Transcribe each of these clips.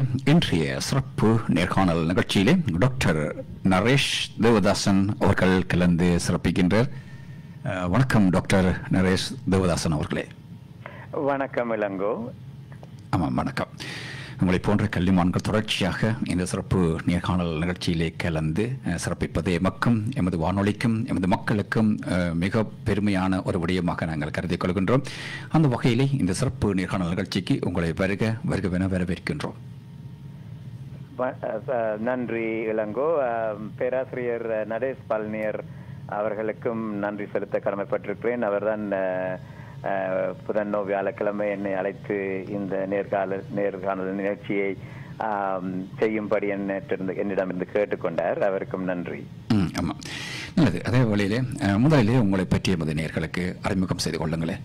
இன்றைய சிறப்பு நேர்காணல் நிகழ்ச்சியிலே டாக்டர் நரேஷ் தேவதாசன் அவர்கள் கலந்து சிறப்பிக்கின்றார் அஹ், வணக்கம் டாக்டர் நரேஷ் தேவதாசன் அவர்களே வணக்கம் இளங்கோ ஆமாம் வணக்கம் உங்களை போன்ற கல்விமான்கள் தொடர்ச்சியாக இந்த சிறப்பு நேர்காணல் நிகழ்ச்சியிலே கலந்து அஹ், சிறப்பிப்பது எமக்கும் எமது வானொலிக்கும் எமது மக்களுக்கும் அஹ், மிக பெருமையான ஒரு விடயமாக நாங்கள் கருதிக் கொள்கின்றோம் அந்த வகையிலே இந்த சிறப்பு நேர்காணல் நிகழ்ச்சிக்கு உங்களை வருக வருகவென வரவேற்கின்றோம் வ- அஹ், நன்றி இளங்கோ அஹ், பேராசிரியர் நடேஷ் பழனியர் அவர்களுக்கும் நன்றி செலுத்த கடமைப்பட்டிருக்கிறேன் அவர்தான் அஹ், அஹ், புதனோ வியாழக்கிழமை என்னை அழைத்து இந்த நேர்காணல் நேர்காணல் நிகழ்ச்சியை ஆம், செய்யும்படி என்னிடமிருந்து என்னிடமிருந்து கேட்டுக்கொண்டார் அவருக்கும் நன்றி ம், ஆமாம் நல்லது அதே வேளையிலே அஹ், முதலிலே உங்களை பற்றிய எமது நேயர்களுக்கு அறிமுகம் செய்து கொள்ளுங்களேன்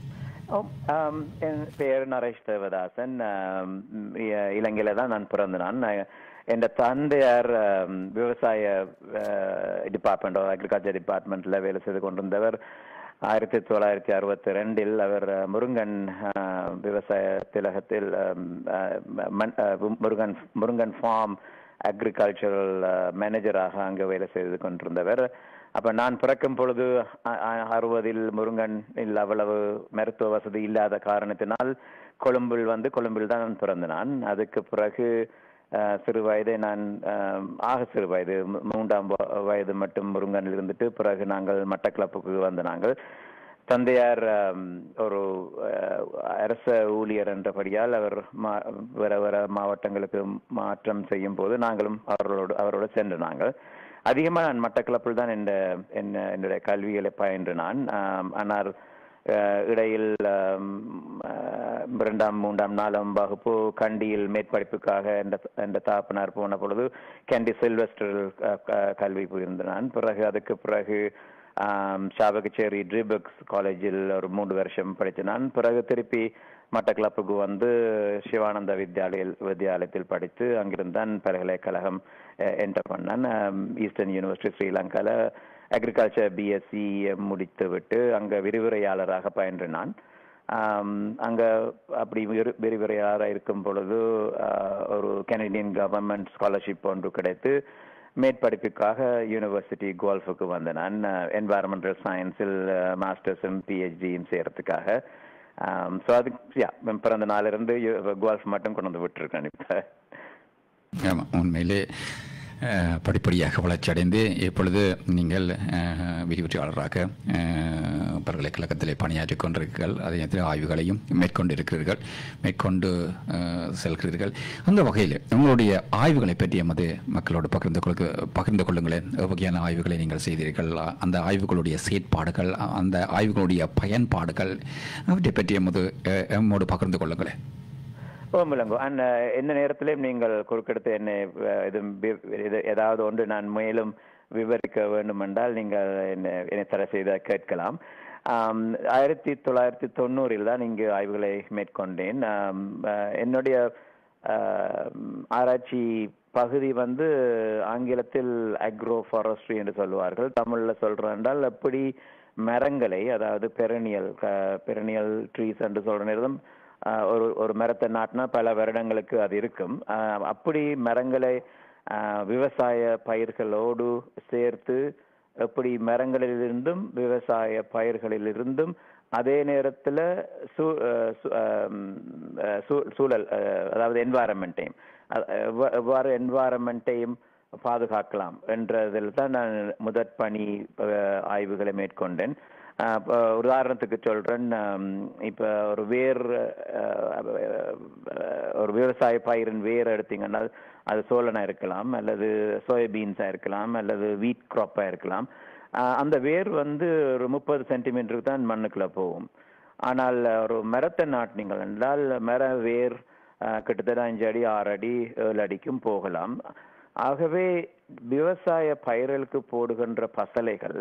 ஆம், ஆம், என் பெயர் நரேஷ் தேவதாசன் ஆம், இ- இலங்கையில தான் நான் பிறந்தனான் என் தந்தையார் ஆம், விவசாய டிபார்ட்மெண்ட் அக்ரிகல்ச்சர் டிபார்ட்மெண்ட்ல வேலை செய்து கொண்டிருந்தவர் ஆயிரத்தி தொள்ளாயிரத்தி அறுபத்தி ரெண்டில் அவர் அஹ், முருங்கன் அஹ், விவசாய திலகத்தில் ஆம், அஹ், மண்- அஹ், முருகன் முருங்கன் ஃபார்ம் அக்ரிகல்ச்சரல் மேனேஜராக அங்கு வேலை செய்து கொண்டிருந்தவர் அப்ப நான் பிறக்கும் பொழுது அ- அ- அறுபதில் முருங்கன் இல்ல அவ்வளவு மருத்துவ வசதி இல்லாத காரணத்தினால் கொழும்பில் வந்து கொழும்பில் தான் நான் பிறந்த நான் அதுக்கு பிறகு அஹ், சிறு வயதை நான் அஹ், ஆக சிறு வயது மூ- மூன்றாம் வ- வயது மட்டும் முருங்கனில் இருந்துட்டு பிறகு நாங்கள் மட்டக்களப்புக்கு வந்த நாங்கள் தந்தையார் ஆம், ஒரு அஹ், அரச ஊழியர் என்றபடியால் அவர் மா- வேற வேற மாவட்டங்களுக்கு மாற்றம் செய்யும் போது நாங்களும் அவர்களோடு அவரோடு சென்று நாங்கள் அதிகமாக நான் மட்டக்களப்பில் தான் என்ற என்ன என்னுடைய கல்விகளை பயின்று நான் ஆம், ஆனால் அஹ், இடையில் ஆம், அஹ், இரண்டாம் மூன்றாம் நாலாம் வகுப்பு கண்டியில் மேற்படிப்புக்காக என்ற என்ற தாப்பனார் போன பொழுது கேண்டி சில்வெஸ்டரில் அஹ், க- கல்வி புரிந்து நான் பிறகு அதுக்கு பிறகு ஆம், சாவகச்சேரி ட்ரிபக்ஸ் காலேஜில் ஒரு மூன்று வருஷம் படித்து நான் பிறகு திருப்பி மட்டக்களப்புக்கு வந்து சிவானந்த வித்யாலய வித்யாலயத்தில் படித்து அங்கிருந்தான் பல்கலைக்கழகம் என்டர் பண்ணான் ஆம், ஈஸ்டர்ன் யூனிவர்சிட்டி ஸ்ரீலங்கால அக்ரிகல்ச்சர் பிஎஸ்சி முடித்து விட்டு அங்க விரிவுரையாளராக பயின்று நான் ஆம், அங்க அப்படி விரு- விரிவுரையாளராக இருக்கும் பொழுது ஆஹ், ஒரு கனடியன் கவர்மெண்ட் ஸ்காலர்ஷிப் ஒன்று கிடைத்து மேற்படிப்புக்காக யூனிவர்சிட்டி கோல்ஃபுக்கு வந்த நான் என்வாரன்மெண்டல் சயின்ஸில் மாஸ்டர்ஸும் பிஹெச்டியும் செய்யறதுக்காக ஸோ அது யா பிறந்த நாளிலிருந்து கோல்ஃப் மட்டும் கொண்டு வந்து விட்டுருக்கேன் இப்போ ஆமாம் உண்மையிலே அஹ், படிப்படியாக வளர்ச்சி அடைந்து இப்பொழுது நீங்கள் அஹ், விரிவுரையாளராக அஹ், பல்கலைக்கழகத்திலே பணியாற்றிக் கொண்டிருக்கிறீர்கள் அதே நேரத்தில் ஆய்வுகளையும் மேற்கொண்டிருக்கிறீர்கள் மேற்கொண்டு அஹ், செல்கிறீர்கள் அந்த வகையில் உங்களுடைய ஆய்வுகளை பற்றி எமது மக்களோடு பகிர்ந்து கொள்க பகிர்ந்து கொள்ளுங்களேன் வகையான ஆய்வுகளை நீங்கள் செய்தீர்கள் அந்த ஆய்வுகளுடைய செயற்பாடுகள் அந்த ஆய்வுகளுடைய பயன்பாடுகள் அவற்றை பற்றி எமது அஹ், எம்மோடு பகிர்ந்து கொள்ளுங்களேன் ஓமிலங்கோ அண்ட் எந்த நேரத்திலும் நீங்கள் குறுக்கெடுத்து என்னை அஹ், இது வி- இது ஏதாவது ஒன்று நான் மேலும் விவரிக்க வேண்டும் என்றால் நீங்கள் என்னை என்னை தர செய்த கேட்கலாம் ஆம், ஆயிரத்தி தொள்ளாயிரத்தி தொண்ணூறில் தான் இங்கு ஆய்வுகளை மேற்கொண்டேன் ஆம், அஹ், என்னுடைய ஆம், ஆராய்ச்சி பகுதி வந்து ஆங்கிலத்தில் அக்ரோ ஃபாரஸ்ட்ரி என்று சொல்லுவார்கள் தமிழ்ல சொல்றோம் என்றால் எப்படி மரங்களை அதாவது பெரனியல் பெரனியல் ட்ரீஸ் என்று சொல்ற நேரம் ஆஹ் ஒரு ஒரு மரத்தை நாட்டினா பல வருடங்களுக்கு அது இருக்கும் ஆஹ் அப்படி மரங்களை ஆஹ் விவசாய பயிர்களோடு சேர்த்து எப்படி மரங்களிலிருந்தும் விவசாய பயிர்களிலிருந்தும் அதே நேரத்தில் சூ ஆஹ் சூ- ஆம், ஆஹ் சூ- சூழல் ஆஹ் அதாவது என்வாரன்மெண்ட்டையும் எவ்வாறு என்வாரன்மெண்ட்டையும் பாதுகாக்கலாம் என்றதில் தான் நான் முதற் பணி ஆஹ் ஆய்வுகளை மேற்கொண்டேன் ஆஹ் இப்ப உதாரணத்துக்கு சொல்றேன் ஆம், இப்ப ஒரு வேர் ஆஹ், ஆஹ், ஒரு விவசாய பயிரின் வேர் எடுத்தீங்கன்னா அது சோழனா இருக்கலாம் அல்லது சோயாபீன்ஸா இருக்கலாம் அல்லது வீட் கிராப்பா இருக்கலாம் ஆஹ், அந்த வேர் வந்து ஒரு முப்பது சென்டிமீட்டருக்கு தான் மண்ணுக்குள்ள போகும் ஆனால் ஒரு மரத்தை நாட்டினீங்கள் என்றால் மர வேர் ஆஹ், கிட்டத்தட்ட அஞ்சு அடி ஆறு அடி ஏழு அடிக்கும் போகலாம் ஆகவே விவசாய பயிர்களுக்கு போடுகின்ற பசலைகள்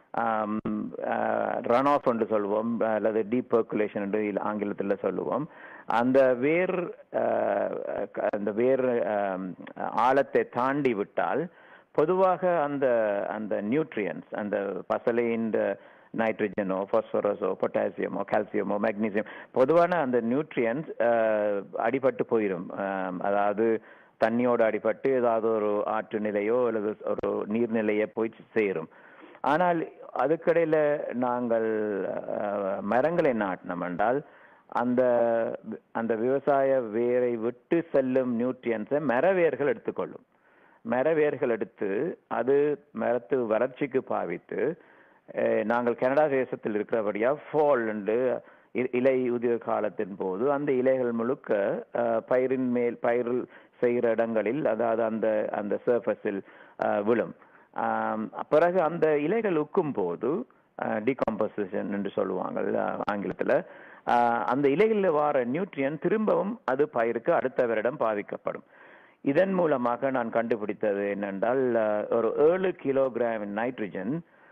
ரன் ஆஃப் என்று சொல்லுவோம் அல்லது டீபர்குலேஷன் என்று இல்ல- ஆங்கிலத்துல சொல்லுவோம் அந்த வேர் ஆஹ், க- அந்த வேர் ஆம், ஆழத்தை தாண்டி விட்டால் பொதுவாக அந்த அந்த நியூட்ரியன்ஸ் அந்த பசலையின் நைட்ரஜனோ பாஸ்பரஸோ பொட்டாசியமோ கால்சியமோ மெக்னீசியம் பொதுவான அந்த நியூட்ரியன்ஸ் அடிபட்டு போயிடும் ஆம், அதாவது தண்ணியோடு அடிபட்டு ஏதாவது ஒரு ஆற்று நிலையோ அல்லது ஒரு நீர்நிலையோ போய் சேரும் ஆனால் அதுக்கிடையில நாங்கள் அஹ், மரங்களை நாட்டினோம் என்றால் அந்த அந்த விவசாய வேரை விட்டு செல்லும் நியூட்ரியன்ஸை மரவேர்கள் எடுத்துக்கொள்ளும் மரவேர்கள் எடுத்து அது மரத்து வறட்சிக்கு பாவித்து அஹ், நாங்கள் கனடா தேசத்தில் இருக்கிறபடியா ஃபால் என்று இ- இலை உதிர காலத்தின் போது அந்த இலைகள் முழுக்க அஹ், பயிரின் மேல் பயிர் செய்கிற இடங்களில் அதாவது அந்த அந்த சர்ஃபஸில் விழும் ஆம், பிறகு அந்த இலைகள் உக்கும் போது டிகாம்போசிஷன் என்று சொல்லுவாங்க அஹ், ஆங்கிலத்துல ஆஹ், அந்த இலைகளில் வர நியூட்ரியன் திரும்பவும் அது பயிருக்கு அடுத்த வருடம் பாவிக்கப்படும் இதன் மூலமாக நான் கண்டுபிடித்தது என்னென்றால் அஹ், ஒரு ஏழு கிலோகிராம் நைட்ரஜன்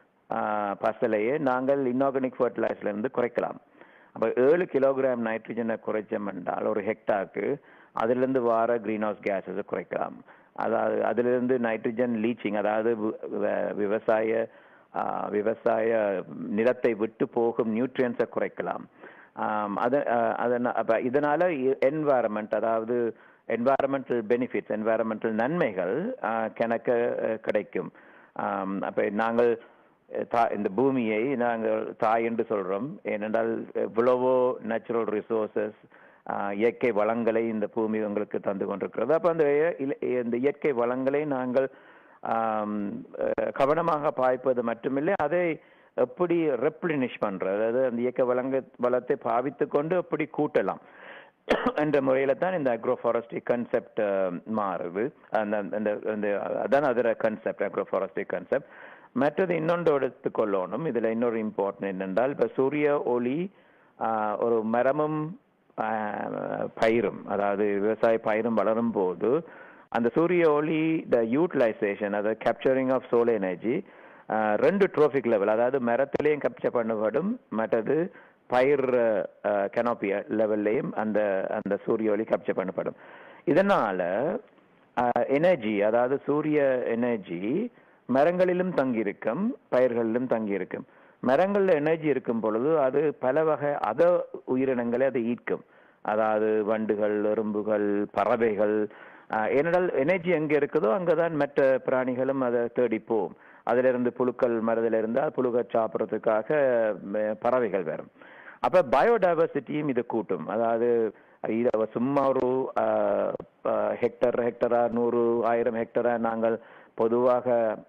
பசலையை நாங்கள் இன்ஆர்கானிக் ஃபர்டிலைசர்ல இருந்து குறைக்கலாம் அப்ப ஏழு கிலோகிராம் நைட்ரஜனை குறைச்சோம் என்றால் ஒரு ஹெக்டாருக்கு அதிலிருந்து வர கிரீன் ஹவுஸ் கேஸஸை குறைக்கலாம் அதாவது அதிலிருந்து நைட்ரஜன் லீச்சிங் அதாவது வி- வி- விவசாய ஆஹ், விவசாய நிலத்தை விட்டு போகும் நியூட்ரியன்ஸை குறைக்கலாம் ஆம், அது அஹ், அதன- அப்ப இதனால என்வாரன்மெண்ட் அதாவது என்வாரன்மெண்டல் பெனிஃபிட்ஸ் என்வாரன்மெண்டல் நன்மைகள் ஆஹ், கணக்க அஹ், கிடைக்கும் ஆம், அப்ப நாங்கள் அஹ், தா- இந்த பூமியை நாங்கள் தாய் என்று சொல்றோம் ஏனென்றால் எவ்வளவோ நேச்சுரல் ரிசோர்சஸ் இயற்கை வளங்களை இந்த பூமி உங்களுக்கு தந்து கொண்டிருக்கிறது அப்ப அந்த இய- இல- இந்த இயற்கை வளங்களை நாங்கள் ஆம், அஹ், கவனமாக பாய்ப்பது மட்டுமில்லை அதை எப்படி ரெப்ளினிஷ் பண்றது அதாவது அந்த இயற்கை வளங்க வளத்தை பாவித்து கொண்டு எப்படி கூட்டலாம் என்ற முறையில தான் இந்த அக்ரோ ஃபாரஸ்ட்ரி கன்செப்ட் மாறுது அந்த அந்த அந்த அதான் அதர கன்செப்ட் அக்ரோ ஃபாரஸ்ட்ரி கன்செப்ட் மற்றது இன்னொன்று எடுத்துக்கொள்ளணும் இதுல இன்னொரு இம்பார்ட்டன்ட் என்னென்றால் இப்ப சூரிய ஒளி ஆஹ், ஒரு மரமும் ஆஹ், பயிரும் அதாவது விவசாய பயிரும் வளரும் போது அந்த சூரிய ஒளி த யூட்டிலைசேஷன் அதாவது கேப்சரிங் ஆஃப் சோல் எனர்ஜி ரெண்டு ட்ரோபிக் லெவல் அதாவது மரத்திலையும் கேப்சர் பண்ணப்படும் மற்றது பயிர் கெனோப்பி லெவல்லையும் அந்த அந்த சூரிய ஒளி கேப்சர் பண்ணப்படும் இதனால எனர்ஜி அதாவது சூரிய எனர்ஜி மரங்களிலும் தங்கியிருக்கும் பயிர்களிலும் தங்கியிருக்கும் மரங்கள்ல எனர்ஜி இருக்கும் பொழுது அது பல வகை அத உயிரினங்களை அதை ஈர்க்கும் அதாவது வண்டுகள் எறும்புகள் பறவைகள் ஆஹ் ஏனென்றால் எனர்ஜி எங்க இருக்குதோ அங்கதான் மற்ற பிராணிகளும் அதை தேடி போகும் அதுல இருந்து புழுக்கள் மரத்துல இருந்து புழுக சாப்பிட்றதுக்காக ம- பறவைகள் வரும் அப்ப பயோடைவர்சிட்டியும் இது கூட்டும் அதாவது இது அவ சும்மா ஒரு ஹெக்டர் ஹெக்டரா நூறு ஆயிரம் ஹெக்டரா நாங்கள் பொதுவாக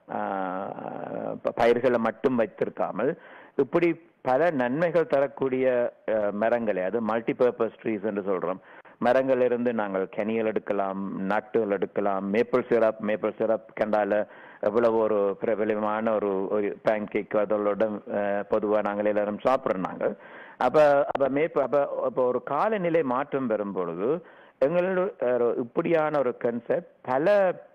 ஆஹ், ப- பயிர்களை மட்டும் வைத்திருக்காமல் இப்படி பல நன்மைகள் தரக்கூடிய அஹ், மரங்களை அது மல்டிபர்பஸ் ட்ரீஸ் என்று சொல்றோம் மரங்கள் இருந்து நாங்கள் கனிகள் எடுக்கலாம் நட்டுகள் எடுக்கலாம் மேப்பிள் சிரப் மேப்பிள் சிரப் கண்டால எவ்வளவு ஒரு பிரபலமான ஒரு ஒரு பேன் கேக் அதோட பொதுவா நாங்கள் எல்லாரும் சாப்பிடுறோம் நாங்கள் அப்ப அப்ப மேப் அப்ப அப்ப ஒரு காலநிலை மாற்றம் பெறும் பொழுது எங்களோட ஒரு இப்படியான ஒரு கன்செப்ட் பல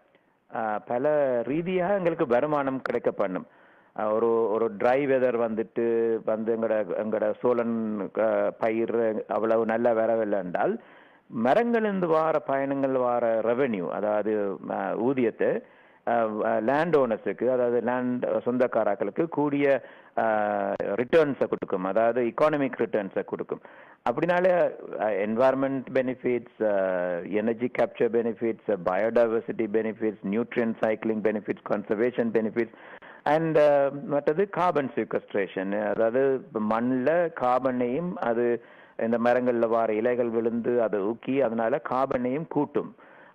ஆஹ், பல ரீதியாக எங்களுக்கு வருமானம் கிடைக்க பண்ணும் ஆஹ், ஒரு ஒரு ட்ரை வெதர் வந்துட்டு வந்து எங்கட எங்கட சோழன் ஆஹ், பயிர் அவ்வளவு நல்லா வரவில்லை என்றால் மரங்களிலிருந்து வார பயணங்கள் வார ரெவென்யூ அதாவது ஆஹ், ஊதியத்தை லேண்ட் ஓனர்ஸுக்கு அதாவது லேண்ட் சொந்தக்காராக்களுக்கு கூடிய ரிட்டர்ன்ஸை கொடுக்கும் அதாவது economic ரிட்டர்ன்ஸை கொடுக்கும் அப்படினால environment benefits energy capture benefits biodiversity benefits nutrient cycling benefits conservation benefits and மற்றது கார்பன் சீக்வஸ்ட்ரேஷன் அதாவது மண்ணில் கார்பனையும் அது இந்த மரங்கள்ல வார இலைகள் விழுந்து அதை ஊக்கி அதனால கார்பனையும் கூட்டும்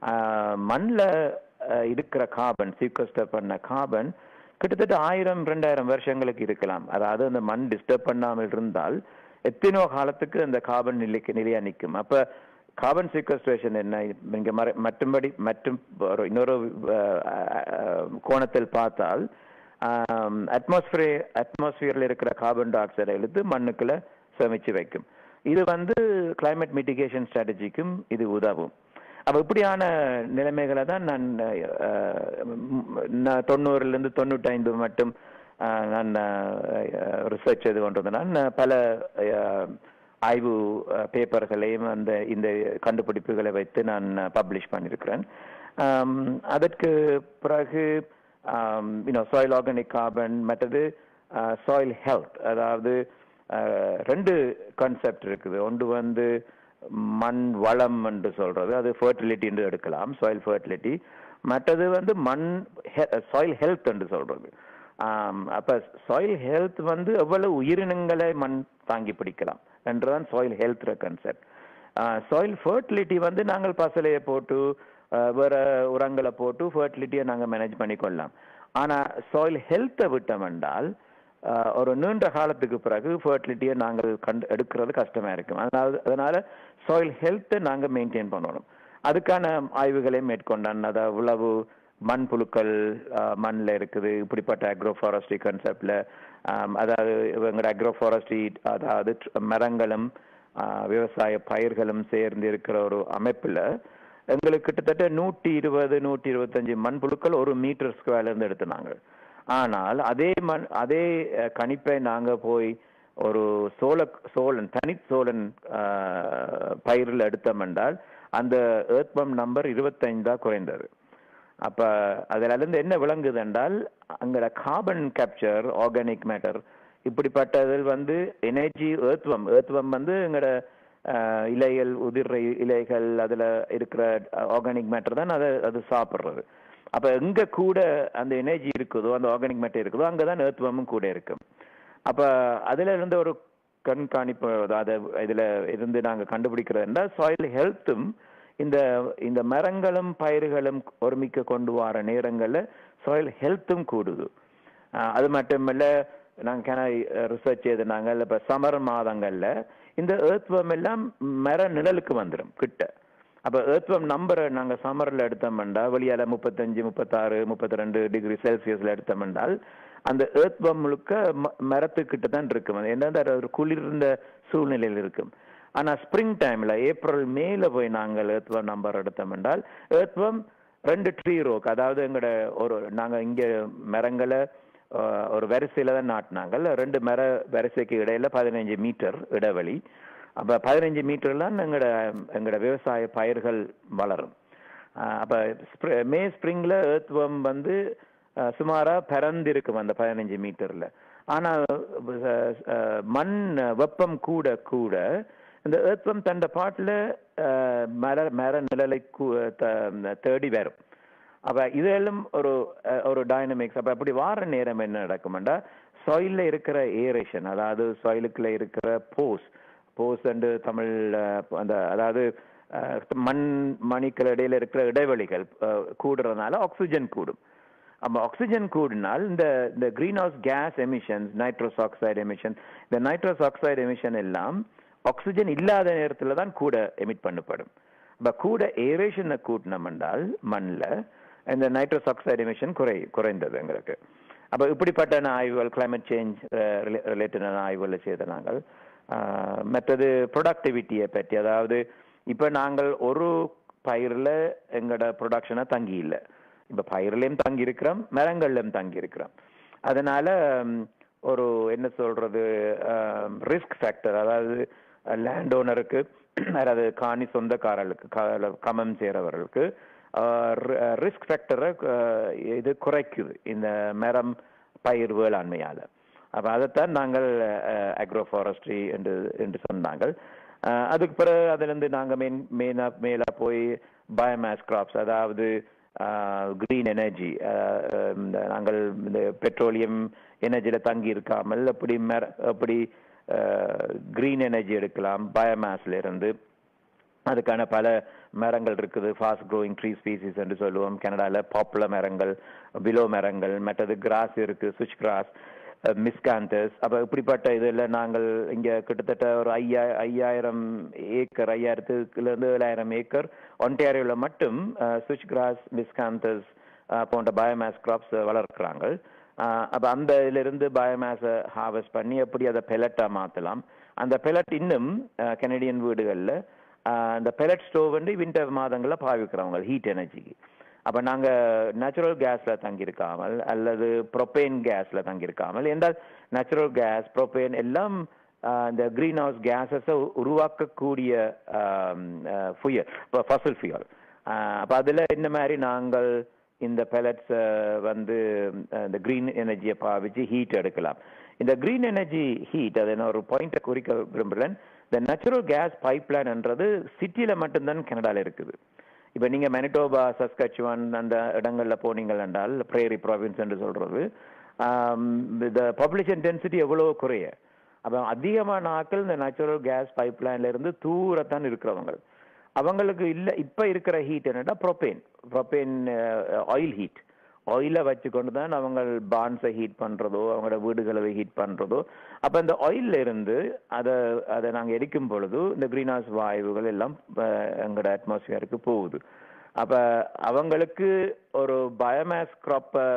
மண்ணில் இருக்கிற கார்பன் சீக்வஸ்டர் பண்ண கார்பன் கிட்டத்தட்ட ஆயிரம் ரெண்டாயிரம் வருஷங்களுக்கு இருக்கலாம் அதாவது அந்த மண் டிஸ்டர்ப் பண்ணாமல் இருந்தால் எத்தனோ காலத்துக்கு அந்த கார்பன் நிலைக்கு நிலையா நிற்கும் அப்ப கார்பன் சீக்வஸ்ட்ரேஷன் என்ன இங்க மற- மற்றும்படி மற்றும் ஒரு இன்னொரு அஹ், அஹ், கோணத்தில் பார்த்தால் அட்மாஸ்பியர் அட்மாஸ்பியர்ல இருக்கிற கார்பன் டை ஆக்சைடை இழுத்து மண்ணுக்குள்ள சேமிச்சு வைக்கும் இது வந்து climate மிட்டிகேஷன் ஸ்ட்ராட்டஜிக்கும் இது உதவும் அப்ப இப்படியான நிலைமைகளை தான் நான் அஹ், ம், நான் தொண்ணூறுல இருந்து தொண்ணூற்றி மட்டும் அஹ், நான் ரிசர்ச் செய்து கொண்டிருந்தேன் நான் பல அஹ், ஆய்வு பேப்பர்களையும் அந்த இந்த கண்டுபிடிப்புகளை வைத்து நான் பப்ளிஷ் பண்ணியிருக்கிறேன் ஆம், அதற்கு பிறகு யூனோ சாயில் ஆர்கானிக் கார்பன் மற்றது சாயில் ஹெல்த் அதாவது அஹ், ரெண்டு கான்செப்ட் இருக்குது ஒன்று வந்து மண் வளம் என்று சொல்றது அது ஃபர்டிலிட்டி என்று எடுக்கலாம் சாயில் ஃபர்டிலிட்டி மற்றது வந்து மண் சாயில் ஹெல்த் என்று சொல்றது ஆம், அப்ப சாயில் ஹெல்த் வந்து எவ்வளவு உயிரினங்களை மண் தாங்கி பிடிக்கலாம் என்றுதான் soil health concept soil fertility வந்து நாங்கள் பசலையை போட்டு அஹ், வேற உரங்களை போட்டு ஃபர்டிலிட்டியை நாங்கள் மேனேஜ் பண்ணிக்கொள்ளலாம் ஆனா சாயில் ஹெல்த்தை விட்டோம் என்றால் அஹ், ஒரு நீண்ட காலத்துக்கு பிறகு ஃபர்டிலிட்டியை நாங்கள் கண்டு எடுக்கிறது கஷ்டமா இருக்கும் அதாவது அதனால சாயில் ஹெல்த்தை நாங்கள் மெயின்டைன் பண்ணணும் அதுக்கான ஆய்வுகளை மேற்கொண்டான் அதாவது உழவு மண் புழுக்கள் மண்ணில் இருக்குது இப்படிப்பட்ட அக்ரோ ஃபாரஸ்ட்ரி கான்செப்ட்ல அதாவது எங்களோட அக்ரோ ஃபாரஸ்ட்ரி அதாவது tr- மரங்களும் ஆஹ், விவசாய பயிர்களும் சேர்ந்து இருக்கிற ஒரு அமைப்புல எங்களுக்கு கிட்டத்தட்ட நூற்றி இருபது நூற்றி இருபத்தஞ்சு மண் புழுக்கள் ஒரு மீட்டர் ஸ்கொயர்ல இருந்து எடுத்துனாங்க ஆனால் அதே மண் அதே அஹ், கணிப்பை நாங்க போய் ஒரு சோழ சோழன் தனி சோழன் பயிரில் எடுத்தோம் என்றால் அந்த ஏர்த்பம் நம்பர் இருபத்தைந்தா குறைந்தது அப்ப அதுல இருந்து என்ன விளங்குது என்றால் அங்கட கார்பன் கேப்சர் ஆர்கானிக் மேட்டர் இப்படிப்பட்டதில் வந்து எனர்ஜி ஏர்த்வம் ஏர்த்வம் வந்து எங்கட அஹ், இலைகள் உதிர்ற இலைகள் அதுல இருக்கிற ஆர்கானிக் மேட்டர் தான் அதை அது சாப்பிடுறது அப்ப எங்க கூட அந்த எனர்ஜி இருக்குதோ அந்த ஆர்கானிக் மேட்டர் இருக்குதோ அங்கதான் ஏர்த்வமும் கூட இருக்கும் அப்ப அதுல இருந்து ஒரு கண்காணிப்பு அதாவது இதுல இருந்து நாங்க கண்டுபிடிக்கிறது என்றால் சாயில் ஹெல்த்தும் இந்த இந்த மரங்களும் பயிர்களும் ஒருமிக்க கொண்டு வர நேரங்கள்ல சாயில் ஹெல்த்தும் கூடுது ஆஹ் அது மட்டுமல்ல நாங்க ரிசர்ச் செய்தாங்க இப்ப சமர் மாதங்கள்ல இந்த ஏர்த்வம் எல்லாம் மர நிழலுக்கு வந்துடும் கிட்ட அப்ப ஏர்த்வம் நம்பரை நாங்க சம்மர்ல எடுத்தோம்னா வெளியால முப்பத்தஞ்சு முப்பத்தாறு முப்பத்தி ரெண்டு டிகிரி செல்சியஸ்ல எடுத்தோம்னால் அந்த ஏர்த்வம் முழுக்க ம- மரத்துக்கிட்ட தான் இருக்கும் அது என்னது அது ஒரு குளிர்ந்த சூழ்நிலையில் இருக்கும் ஆனா ஸ்ப்ரிங் டைம்ல ஏப்ரல் மேல போய் நாங்கள் ஏர்த்வம் நம்பர் எடுத்தோம் என்றால் ஏர்த்வம் ரெண்டு ட்ரீ ரோக் அதாவது எங்கட ஒரு நாங்க இங்க மரங்களை அஹ், ஒரு வரிசையில தான் நாட்டினாங்க ரெண்டு மர வரிசைக்கு இடையில பதினைஞ்சு மீட்டர் இடைவெளி அப்ப பதினஞ்சு மீட்டர்லாம் எங்கட எங்கட விவசாய பயிர்கள் வளரும் ஆஹ் அப்ப ஸ்ப்ரி- மே ஸ்ப்ரிங்ல ஏர்த்வம் வந்து ஆஹ் சுமாரா பரந்திருக்கும் அந்த பதினஞ்சு மீட்டர்ல ஆனா அஹ், அஹ், மண் வெப்பம் கூட கூட இந்த ஏர்த்வம் தண்ட பாட்டுல ஆஹ், மர மர நிழலை கூ- த- தேடி வரும் அப்ப இதெல்லாம் ஒரு அஹ், ஒரு டைனமிக்ஸ் அப்ப அப்படி வார நேரம் என்ன நடக்கும்டா சாயில்ல இருக்கிற ஏரேஷன் அதாவது சாயிலுக்குள்ள இருக்கிற போஸ் போஸ் அண்டு தமிழ் அஹ், அந்த அதாவது அஹ், மண் மணிக்கள் இடையில இருக்கிற இடைவெளிகள் அஹ், கூடுறதுனால ஆக்சிஜன் கூடும் அப்ப ஆக்சிஜன் கூடினால் இந்த இந்த greenhouse gas emissions nitrous oxide emission இந்த நைட்ரோஸ் ஆக்சைடு எமிஷன் எல்லாம் ஆக்சிஜன் இல்லாத நேரத்துல தான் கூட எமிட் பண்ணப்படும் அப்ப கூட ஏரேஷனை கூட்டினோம் என்றால் மண்ணில் இந்த நைட்ரோஸ் ஆக்சைடு எமிஷன் குறை குறைந்தது எங்களுக்கு அப்ப இப்படிப்பட்ட ஆய்வுகள் கிளைமேட் சேஞ்ச் ரிலேட்டடான ஆய்வுகளை செய்த நாங்கள் ஆஹ், மற்றது ப்ரொடக்டிவிட்டியை பற்றி அதாவது இப்ப நாங்கள் ஒரு பயிர்ல எங்களோட ப்ரொடக்ஷனை தங்கி இல்லை இப்ப பயிர்லயும் தங்கி இருக்கிறோம் மரங்கள்லயும் தங்கி இருக்கிறோம் அதனால ம், ஒரு என்ன சொல்றது ரிஸ்க் ஃபேக்டர் அதாவது லேண்ட் ஓனருக்கு அதாவது காணி சொந்தக்காரர்களுக்கு க- கமம் செய்றவர்களுக்கு ரிஸ்க் ஃபேக்டரை இது குறைக்குது இந்த மரம் பயிர் வேளாண்மையால அப்ப அதைத்தான் நாங்கள் அக்ரோ ஃபாரஸ்ட்ரி என்று என்று சொன்னாங்கள் அஹ், அதுக்கு பிறகு அதுல இருந்து நாங்க மெயின் மெயினா மேலா போய் பயோமேஸ் கிராப்ஸ் அதாவது கிரீன் எனர்ஜி நாங்கள் இந்த பெட்ரோலியம் எனர்ஜியில தங்கி இருக்காமல் அப்படி மெர அப்படி கிரீன் எனர்ஜி எடுக்கலாம் பயோமேஸ்ல இருந்து அதுக்கான பல மரங்கள் இருக்குது ஃபாஸ்ட் க்ரோயிங் ட்ரீ ஸ்பீசிஸ் என்று சொல்லுவோம் கனடால பாப்புலர் மரங்கள் பிலோ மரங்கள் மற்றது கிராஸ் இருக்கு சுவிச் கிராஸ் மிஸ்காந்தஸ் அப்ப இப்படிப்பட்ட இதுல நாங்கள் இங்க கிட்டத்தட்ட ஒரு ஐயா ஐயாயிரம் ஏக்கர் ஐயாயிரத்துக்குல இருந்து ஏழாயிரம் ஏக்கர் ஒன்டாரியோல மட்டும் சுவிச் கிராஸ் மிஸ்காந்தஸ் போன்ற பயோமேஸ் கிராப்ஸ் வளர்க்குறாங்க ஆஹ் அப்ப அந்த இதுல இருந்து பயோமேஸை ஹார்வெஸ்ட் பண்ணி எப்படி அதை பெலட்டா மாத்தலாம் அந்த பெலட் இன்னும் கனடியன் வீடுகள்ல ஆஹ் அந்த பெலட் ஸ்டோவ் வந்து வின்டர் மாதங்கள்ல பாவிக்கிறவங்க ஹீட் எனர்ஜிக்கு அப்ப நாங்க நேச்சுரல் கேஸ்ல தங்கியிருக்காமல் அல்லது ப்ரொபேன் கேஸ்ல தங்கியிருக்காமல் என்றால் நேச்சுரல் கேஸ் ப்ரொபேன் எல்லாம் ஆஹ் இந்த கிரீன் ஹவுஸ் கேஸஸை உருவாக்கக்கூடிய ஃபுயல் ஃபசல் ஃபியல் அப்ப அதுல இந்த மாதிரி நாங்கள் இந்த pellets அஹ், வந்து அஹ், இந்த கிரீன் எனர்ஜியை பாவிச்சு ஹீட் எடுக்கலாம் இந்த கிரீன் எனர்ஜி ஹீட் அதை நான் ஒரு பாயிண்ட்டை குறிக்க விரும்புகிறேன் இந்த நேச்சுரல் கேஸ் பைப்லைன்ன்றது சிட்டியில மட்டும்தான் கனடால இருக்குது இப்ப நீங்க மெனிடோபா சஸ்கச்சுவான் அந்த இடங்கள்ல போனீங்கள் என்றால் பிரேரி ப்ராவின்ஸ் என்று சொல்றது இந்த பாப்புலேஷன் டென்சிட்டி எவ்வளவு குறைய அப்ப அதிகமான ஆட்கள் இந்த நேச்சுரல் கேஸ் பைப்லைன்ல இருந்து தூரத்தான் இருக்கிறவங்க அவங்களுக்கு இல்ல இப்ப இருக்கிற ஹீட் என்னன்னா ப்ரோபேன் ப்ரோபேன் ஆயில் ஹீட் ஆயில வச்சுக்கொண்டு தான் அவங்க பான்ஸை ஹீட் பண்றதோ அவங்களோட வீடுகளை ஹீட் பண்றதோ அப்ப இந்த ஆயில்ல இருந்து அதை அதை நாங்க எரிக்கும் பொழுது இந்த கிரீன் ஹவுஸ் வாயுகள் எல்லாம் அஹ், எங்களோட அட்மாஸ்பியருக்கு போகுது அப்ப அவங்களுக்கு ஒரு பயோமேஸ் கிராப்பை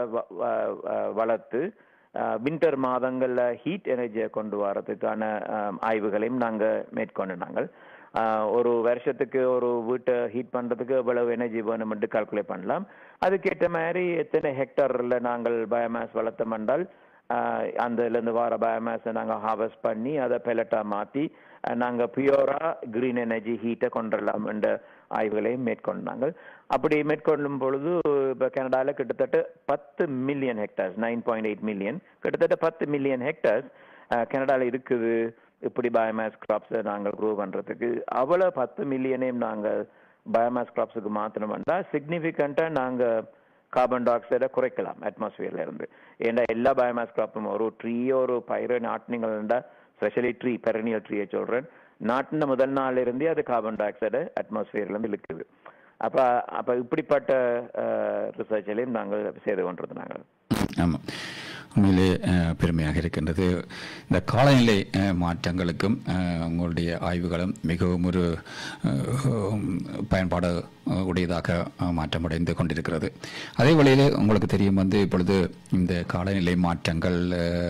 வளர்த்து வின்டர் மாதங்கள்ல ஹீட் எனர்ஜியை கொண்டு வரதுக்கான அஹ், ஆய்வுகளையும் நாங்க மேற்கொண்டு நாங்கள் ஆஹ் ஒரு வருஷத்துக்கு ஒரு வீட்டை ஹீட் பண்றதுக்கு எவ்வளவு எனர்ஜி வேணும்னு கால்குலேட் பண்ணலாம் அதுக்கேற்ற மாதிரி எத்தனை ஹெக்டர்ல நாங்கள் பயோமேஸ் வளர்த்தோம் என்றால் ஆஹ் அந்த இருந்து வர பயோமேஸை நாங்க ஹார்வெஸ்ட் பண்ணி அதை பெலட்டா மாத்தி அஹ் நாங்க பியூரா கிரீன் எனர்ஜி ஹீட்டை கொண்டுடலாம் என்ற ஆய்வுகளையும் மேற்கொண்டாங்க அப்படி மேற்கொள்ளும் பொழுது இப்ப கனடால கிட்டத்தட்ட பத்து million hectares nine point eight million கிட்டத்தட்ட பத்து மில்லியன் ஹெக்டர்ஸ் கனடால இருக்குது இப்படி பயோமேஸ் கிராப்ஸ் நாங்கள் க்ரோ பண்றதுக்கு அவ்வளவு பத்து மில்லியனையும் நாங்கள் பயோமேஸ் கிராப்ஸுக்கு மாத்தணும்னா சிக்னிஃபிகண்டா நாங்க கார்பன் டை ஆக்சைடை குறைக்கலாம் அட்மாஸ்பியர்ல இருந்து ஏன்னா எல்லா பயோமேஸ் கிராப்பும் ஒரு ட்ரீயோ ஒரு பயிரை நாட்டினீங்கன்னா ஸ்பெஷலி ட்ரீ பெரனியல் ட்ரீயை சொல்றேன் நாட்டின முதல் நாள்ல இருந்தே அது கார்பன் டை ஆக்சைடை அட்மாஸ்பியர்ல இருந்து இழுக்குது அப்ப அப்ப இப்படிப்பட்ட ரிசர்ச்லையும் நாங்கள் செய்து கொண்டிருந்தோம் நாங்கள் ஆமாம் உண்மையிலே அஹ், பெருமையாக இருக்கின்றது இந்த காலநிலை அஹ், மாற்றங்களுக்கும் அஹ், உங்களுடைய ஆய்வுகளும் மிகவும் ஒரு அஹ், பயன்பாடு அஹ், உடையதாக அஹ், மாற்றமடைந்து கொண்டிருக்கிறது அதே வழியிலே உங்களுக்கு தெரியும் வந்து இப்பொழுது இந்த காலநிலை மாற்றங்கள்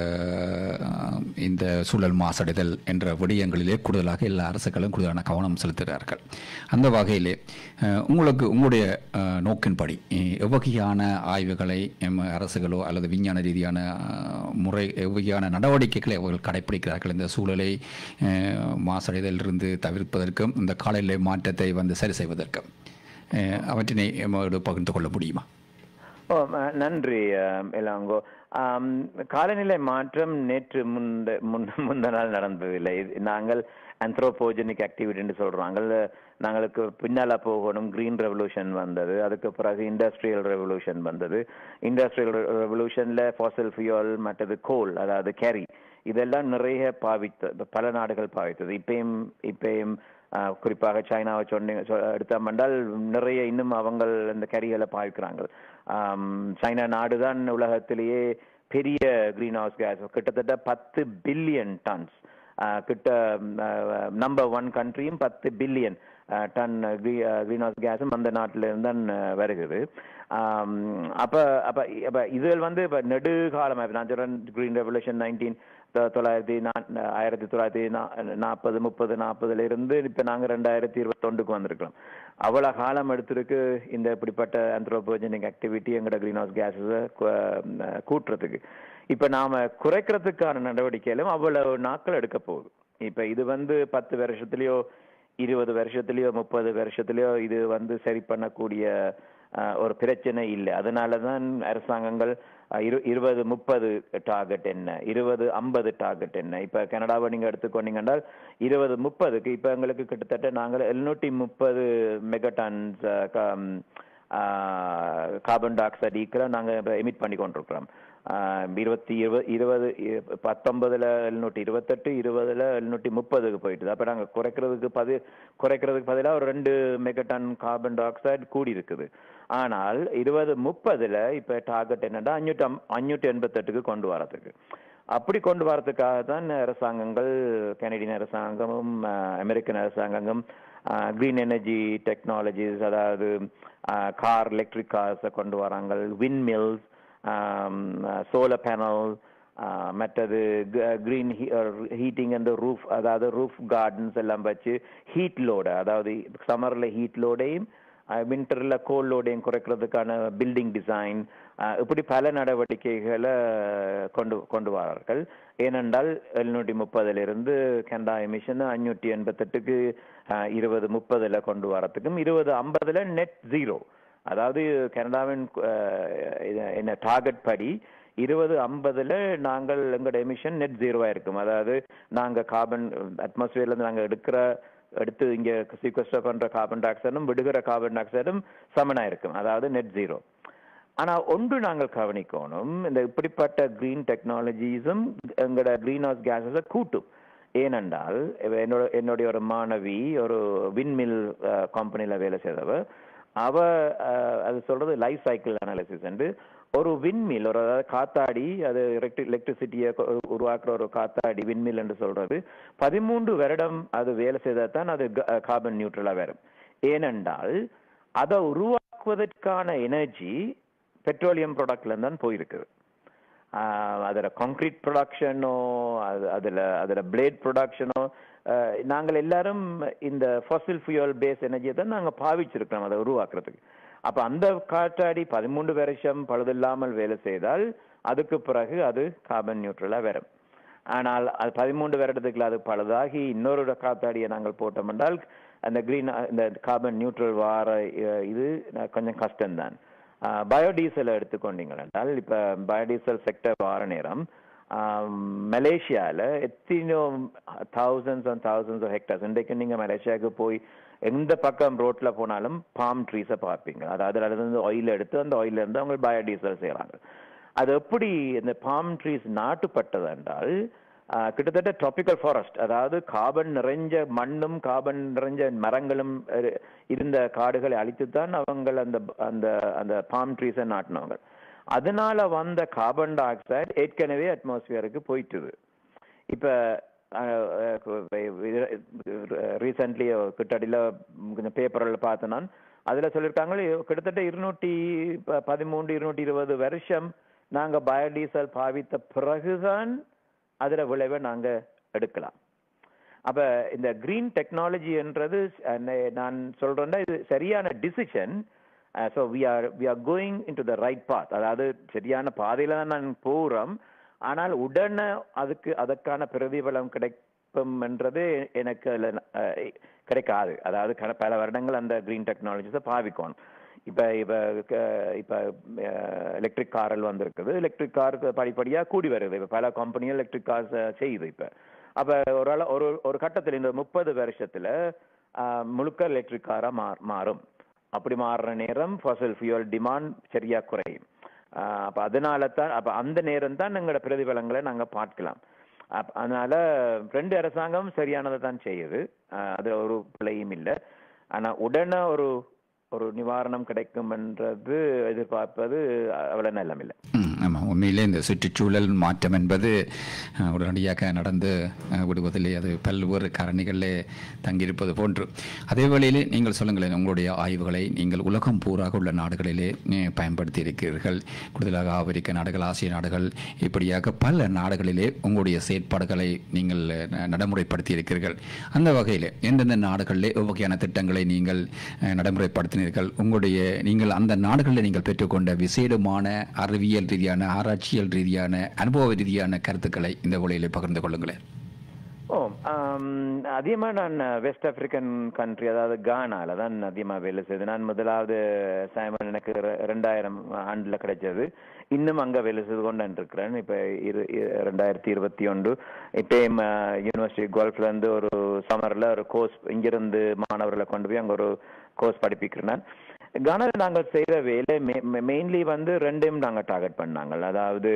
அஹ், இந்த சூழல் மாசடைதல் என்ற விடயங்களிலே கூடுதலாக எல்லா அரசுகளும் கூடுதலான கவனம் செலுத்துகிறார்கள் அந்த வகையிலே அஹ், உங்களுக்கு உங்களுடைய அஹ், நோக்கின்படி அஹ், எவ்வகையான ஆய்வுகளை எம் அரசுகளோ அல்லது விஞ்ஞான ரீதியான அஹ், முறை எவ்வகையான நடவடிக்கைகளை அவர்கள் கடைபிடிக்கிறார்கள் இந்த சூழலை அஹ், மாசடைதலிருந்து தவிர்ப்பதற்கும் இந்த காலநிலை மாற்றத்தை வந்து சரி செய்வதற்கும் அஹ், அவற்றினை எம்மோடு பகிர்ந்து கொள்ள முடியுமா ஓ ம- நன்றி அஹ், இளங்கோ ஆம், காலநிலை மாற்றம் நேற்று முந்த முன்- முந்த நாள் நடந்ததில்லை இது நாங்கள் anthropogenic ஆக்டிவிட்டின்னு சொல்றாங்க நாங்களுக்கு பின்னால போகணும் கிரீன் ரெவல்யூஷன் வந்தது அதுக்கு பிறகு இண்டஸ்ட்ரியல் ரெவல்யூஷன் வந்தது இண்டஸ்ட்ரியல் ரெவல்யூஷன்ல ஃபாசில் ஃபியூல் மற்றது கோல் அதாவது கேரி இதெல்லாம் நிறைய பாவித்த பல நாடுகள் பாவித்தது இப்பயும் இப்பயும் ஆஹ், குறிப்பாக சைனாவை சொன்னீங்க சொ- எடுத்தோம் என்றால் நிறைய இன்னும் அவங்க இந்த கரிகளை பாவிக்கிறாங்க ஆம், சைனா நாடுதான் உலகத்திலேயே பெரிய கிரீன் ஹவுஸ் கேஸ் கிட்டத்தட்ட பத்து பில்லியன் டன்ஸ் கிட்ட நம்பர் ஒன் கண்ட்ரியும் பத்து பில்லியன் டன் கிரீன் ஹவுஸ் கேஸும் அந்த நாட்டில இருந்து தான் அஹ், வருகுது ஆம், அப்ப அப்ப அப்ப இதுகள் வந்து இப்ப நெடுகாலமா இப்ப நான் சொல்றேன் கிரீன் ரெவல்யூஷன் நைன்டீன் தொள்ளாயிரத்தி நா- ஆயிரத்தி தொள்ளாயிரத்தி நா- நாற்பது முப்பது நாற்பதுல இருந்து இப்ப நாங்க ரெண்டாயிரத்தி இருபத்தொண்டுக்கு வந்திருக்கிறோம் அவ்வளவு காலம் எடுத்திருக்கு இந்த இப்படிப்பட்ட anthropogenic ஆக்டிவிட்டி எங்களோட கிரீன் ஹவுஸ் கேஸஸை கூட்டுறதுக்கு இப்ப நாம குறைக்கிறதுக்கான நடவடிக்கையிலும் அவ்வளவு நாட்கள் எடுக்க போகுது இப்ப இது வந்து பத்து வருஷத்துலயோ இருபது வருஷத்துலயோ முப்பது வருஷத்துலயோ இது வந்து சரி பண்ணக்கூடிய அஹ், ஒரு பிரச்சனை இல்லை அதனாலதான் அரசாங்கங்கள் அஹ், இரு இருபது முப்பது டார்கெட் என்ன இருபது ஐம்பது டார்கெட் என்ன இப்ப கனடாவை நீங்க எடுத்துக்கொண்டீங்கன்னா இருபது முப்பதுக்கு இப்ப எங்களுக்கு கிட்டத்தட்ட நாங்கள் எழுநூற்றி முப்பது மெகடான்ஸ் கார்பன் டை ஆக்சைடு ஈக்கில் நாங்க எமிட் பண்ணி கொண்டிருக்கிறோம் ஆஹ் இருபத்தி இருபது இருபது இ- பத்தொன்பதுல எழுநூற்றி இருபத்தெட்டு இருபதுல எழுநூற்றி முப்பதுக்கு போயிட்டுது அப்ப நாங்க குறைக்கிறதுக்கு பதி குறைக்கிறதுக்கு பதிலா ஒரு ரெண்டு மெகடன் கார்பன் டை ஆக்சைடு கூடி இருக்குது ஆனால் இருபது முப்பதுல இப்ப டார்கெட் என்னன்னா அஞ்சூற்றி அஞ்சூற்றி எண்பத்தெட்டுக்கு கொண்டு வரதுக்கு அப்படி கொண்டு வரதுக்காக தான் அரசாங்கங்கள் கனடியன் அரசாங்கமும் அஹ், அமெரிக்கன் அரசாங்கமும் கிரீன் எனர்ஜி டெக்னாலஜிஸ் அதாவது கார் எலக்ட்ரிக் கார்ஸை கொண்டு வராங்க வின் மில்ஸ் சோலர் பேனல் மற்றது கிரீன் ஹீட்டிங் அந்த ரூஃப் அதாவது ரூஃப் கார்டன்ஸ் எல்லாம் வச்சு ஹீட் லோடு அதாவது சம்மர்ல ஹீட் லோடையும் வின்டர்ல கோல் லோடையும் குறைக்கிறதுக்கான பில்டிங் டிசைன் இப்படி பல நடவடிக்கைகளை கொண்டு கொண்டு வரார்கள் ஏனென்றால் எழுநூற்றி முப்பதுல இருந்து கனடா எமிஷன் அஞ்சூற்றி எண்பத்தெட்டுக்கு இருபது முப்பதுல கொண்டு வரத்துக்கும் இருபது ஐம்பதுல நெட் ஜீரோ அதாவது கனடாவின் அஹ், இது- என்ன டார்கெட் படி இருபது ஐம்பதுல நாங்கள் எங்களோட எமிஷன் நெட் ஜீரோவா இருக்கும் அதாவது நாங்க கார்பன் அட்மாஸ்பியர்ல இருந்து நாங்க எடுக்கிற எடுத்து இங்க சீக்வஸ்டர் பண்ற கார்பன் டை ஆக்சைடும் விடுகிற கார்பன் டை ஆக்சைடும் சமனா இருக்கும் அதாவது நெட் ஜீரோ ஆனா ஒன்று நாங்கள் கவனிக்கணும் இந்த இப்படிப்பட்ட கிரீன் டெக்னாலஜிஸும் எங்களோட கிரீன் ஹவுஸ் கேஸஸை கூட்டும் ஏனென்றால் இவ என்னோட என்னுடைய ஒரு மாணவி ஒரு விண்மில் கம்பெனில வேலை செய்தவ அவ அஹ், அது சொல்றது லைஃப் சைக்கிள் அனாலிசிஸ் என்று ஒரு விண்மில் ஒரு அதாவது காத்தாடி அது எலக்ட்ரிசிட்டியை உருவாக்குற ஒரு காத்தாடி விண்மில் என்று சொல்றது பதிமூன்று வருடம் அது வேலை செய்தால் தான் அது கார்பன் நியூட்ரலா வரும் ஏனென்றால் அதை உருவாக்குவதற்கான எனர்ஜி பெட்ரோலியம் ப்ராடக்ட்ல இருந்து தான் போயிருக்குது ஆஹ் அதுல கான்கிரீட் ப்ரொடக்ஷனோ அது அதுல அதுல பிளேட் ப்ரொடக்ஷனோ நாங்கள் எல்லாரும் இந்த ஃபாசில் ஃபியூல் பேஸ் எனர்ஜியை தான் நாங்க பாவிச்சிருக்கிறோம் அதை உருவாக்குறதுக்கு அப்ப அந்த காற்றாடி பதிமூன்று வருஷம் பழுதில்லாமல் வேலை செய்தால் அதுக்கு பிறகு அது கார்பன் நியூட்ரலா வரும் ஆனால் அது பதிமூன்று வருடத்துக்குள்ள அது பழுதாகி இன்னொரு காத்தாடியை நாங்கள் போட்டோம் என்றால் அந்த கிரீன் இந்த கார்பன் நியூட்ரல் வார அஹ், இது அஹ், கொஞ்சம் கஷ்டம்தான் பயோடீசலை எடுத்துக்கொண்டீங்க என்றால் இப்ப பயோடீசல் செக்டர் வார நேரம் மலேசியால எத்தனையோ thousands and thousands of hectares இன்றைக்கு நீங்க மலேசியாவுக்கு போய் எந்த பக்கம் ரோட்ல போனாலும் பாம் ட்ரீஸை பார்ப்பீங்க அதாவது அதுல இருந்து ஆயில் எடுத்து அந்த ஆயில இருந்து அவங்க பயோடீசல் செய்றாங்க அது எப்படி இந்த பாம் ட்ரீஸ் நாட்டுப்பட்டது என்றால் ஆஹ், கிட்டத்தட்ட ட்ராபிக்கல் ஃபாரஸ்ட் அதாவது கார்பன் நிறைஞ்ச மண்ணும் கார்பன் நிறைஞ்ச மரங்களும் இரு- இருந்த காடுகளை அழித்துத்தான் அவங்க அந்த அந்த அந்த பாம் ட்ரீஸை நாட்டினவங்க அதனால வந்த கார்பன் டை ஆக்சைடு ஏற்கனவே அட்மாஸ்பியருக்கு போயிட்டுது இப்ப ரீசென்ட்லி கிட்டடியில் கொஞ்சம் பேப்பரில் பார்த்தேன் நான் அதில் சொல்லியிருக்காங்க கிட்டத்தட்ட இருநூற்றி ப- பதிமூன்று இருநூற்றி இருபது வருஷம் நாங்க பயோடீசல் பாவித்த பிறகுதான் அதுல விளைவை நாங்க எடுக்கலாம் அப்ப இந்த கிரீன் டெக்னாலஜின்றது நான் சொல்றேன்னா இது சரியான decision so we are we are going into the right path அதாவது சரியான பாதையில தான் நான் போறோம் ஆனால் உடனே அதுக்கு அதற்கான பிரதிபலம் கிடைக்கும் என்றது எனக்கு அதுல, அஹ், கிடைக்காது அதாவது கட- பல வருடங்கள் அந்த கிரீன் டெக்னாலஜிஸை பாவிக்கணும் இப்ப இப்ப க- இப்ப எலக்ட்ரிக் கார்கள் வந்திருக்குது எலக்ட்ரிக் கார் படிப்படியா கூடி வருது இப்ப பல கம்பெனிகள் எலக்ட்ரிக் கார்ஸ் செய்யுது இப்ப அப்ப ஒரு ஆள- ஒரு ஒரு கட்டத்தில் இந்த முப்பது வருஷத்துல ஆஹ், முழுக்க எலக்ட்ரிக் காரா மா- மாறும் அப்படி மாறுற நேரம் fossil fuel டிமாண்ட் சரியா குறையும் ஆஹ், அப்ப அதனால தான் அப்ப அந்த நேரம் தான் எங்களோட பிரதிபலங்களை நாங்க பார்க்கலாம் அப்ப அதனால ரெண்டு அரசாங்கம் சரியானதை தான் செய்யுது ஆஹ், அது ஒரு பிழையும் இல்லை ஆனா உடனே ஒரு ஒரு நிவாரணம் கிடைக்கும் என்றது எதிர்பார்ப்பது அவ்வளவு நல்லம் இல்லை ம், ஆமாம் உண்மையிலே இந்த சுற்றுச்சூழல் மாற்றம் என்பது அஹ், உடனடியாக நடந்து அஹ், விடுவதிலே அது பல்வேறு காரணிகளிலே தங்கியிருப்பது போன்று அதே வேளையிலே நீங்கள் சொல்லுங்களேன் உங்களுடைய ஆய்வுகளை நீங்கள் உலகம் பூராக உள்ள நாடுகளிலே அஹ், பயன்படுத்தி இருக்கிறீர்கள் கூடுதலாக ஆப்பிரிக்க நாடுகள் ஆசிய நாடுகள் இப்படியாக பல நாடுகளிலே உங்களுடைய செயற்பாடுகளை நீங்கள் அஹ், நடைமுறைப்படுத்தி இருக்கிறீர்கள் அந்த வகையில் எந்தெந்த நாடுகளிலே எவ்வகையான திட்டங்களை நீங்கள் அஹ், நடைமுறைப்படுத்தினீர்கள் உங்களுடைய நீங்கள் அந்த நாடுகளில் நீங்கள் பெற்றுக்கொண்ட விசேடமான அறிவியல் ரீதியான ஆராய்ச்சியல் ரீதியான அனுபவ ரீதியான கருத்துக்களை இந்த வழியிலே பகிர்ந்து கொள்ளுங்களேன் ஓ ஆம், அதிகமா நான் வெஸ்ட் ஆப்பிரிக்கன் கண்ட்ரி அதாவது கானால தான் அதிகமா வேலை செய்து நான் முதலாவது சைமன் எனக்கு ரெ- ரெண்டாயிரம் ஆண்டுல கிடைச்சது இன்னும் அங்க வேலை செய்து கொண்டு இருக்கிறேன் இப்ப இரு இ- ரெண்டாயிரத்தி இருபத்தி ஒன்று இப்பயும் யூனிவர்சிட்டி கோல்ஃப்ல இருந்து ஒரு சம்மர்ல ஒரு கோர்ஸ் இங்கிருந்து மாணவர்களை கொண்டு போய் அங்க ஒரு கோர்ஸ் படிப்பிக்கிறேன் நான் கானால நாங்கள் செய்த வேலை மெயின்லி வந்து ரெண்டையும் நாங்க டார்கெட் பண்ணாங்க அதாவது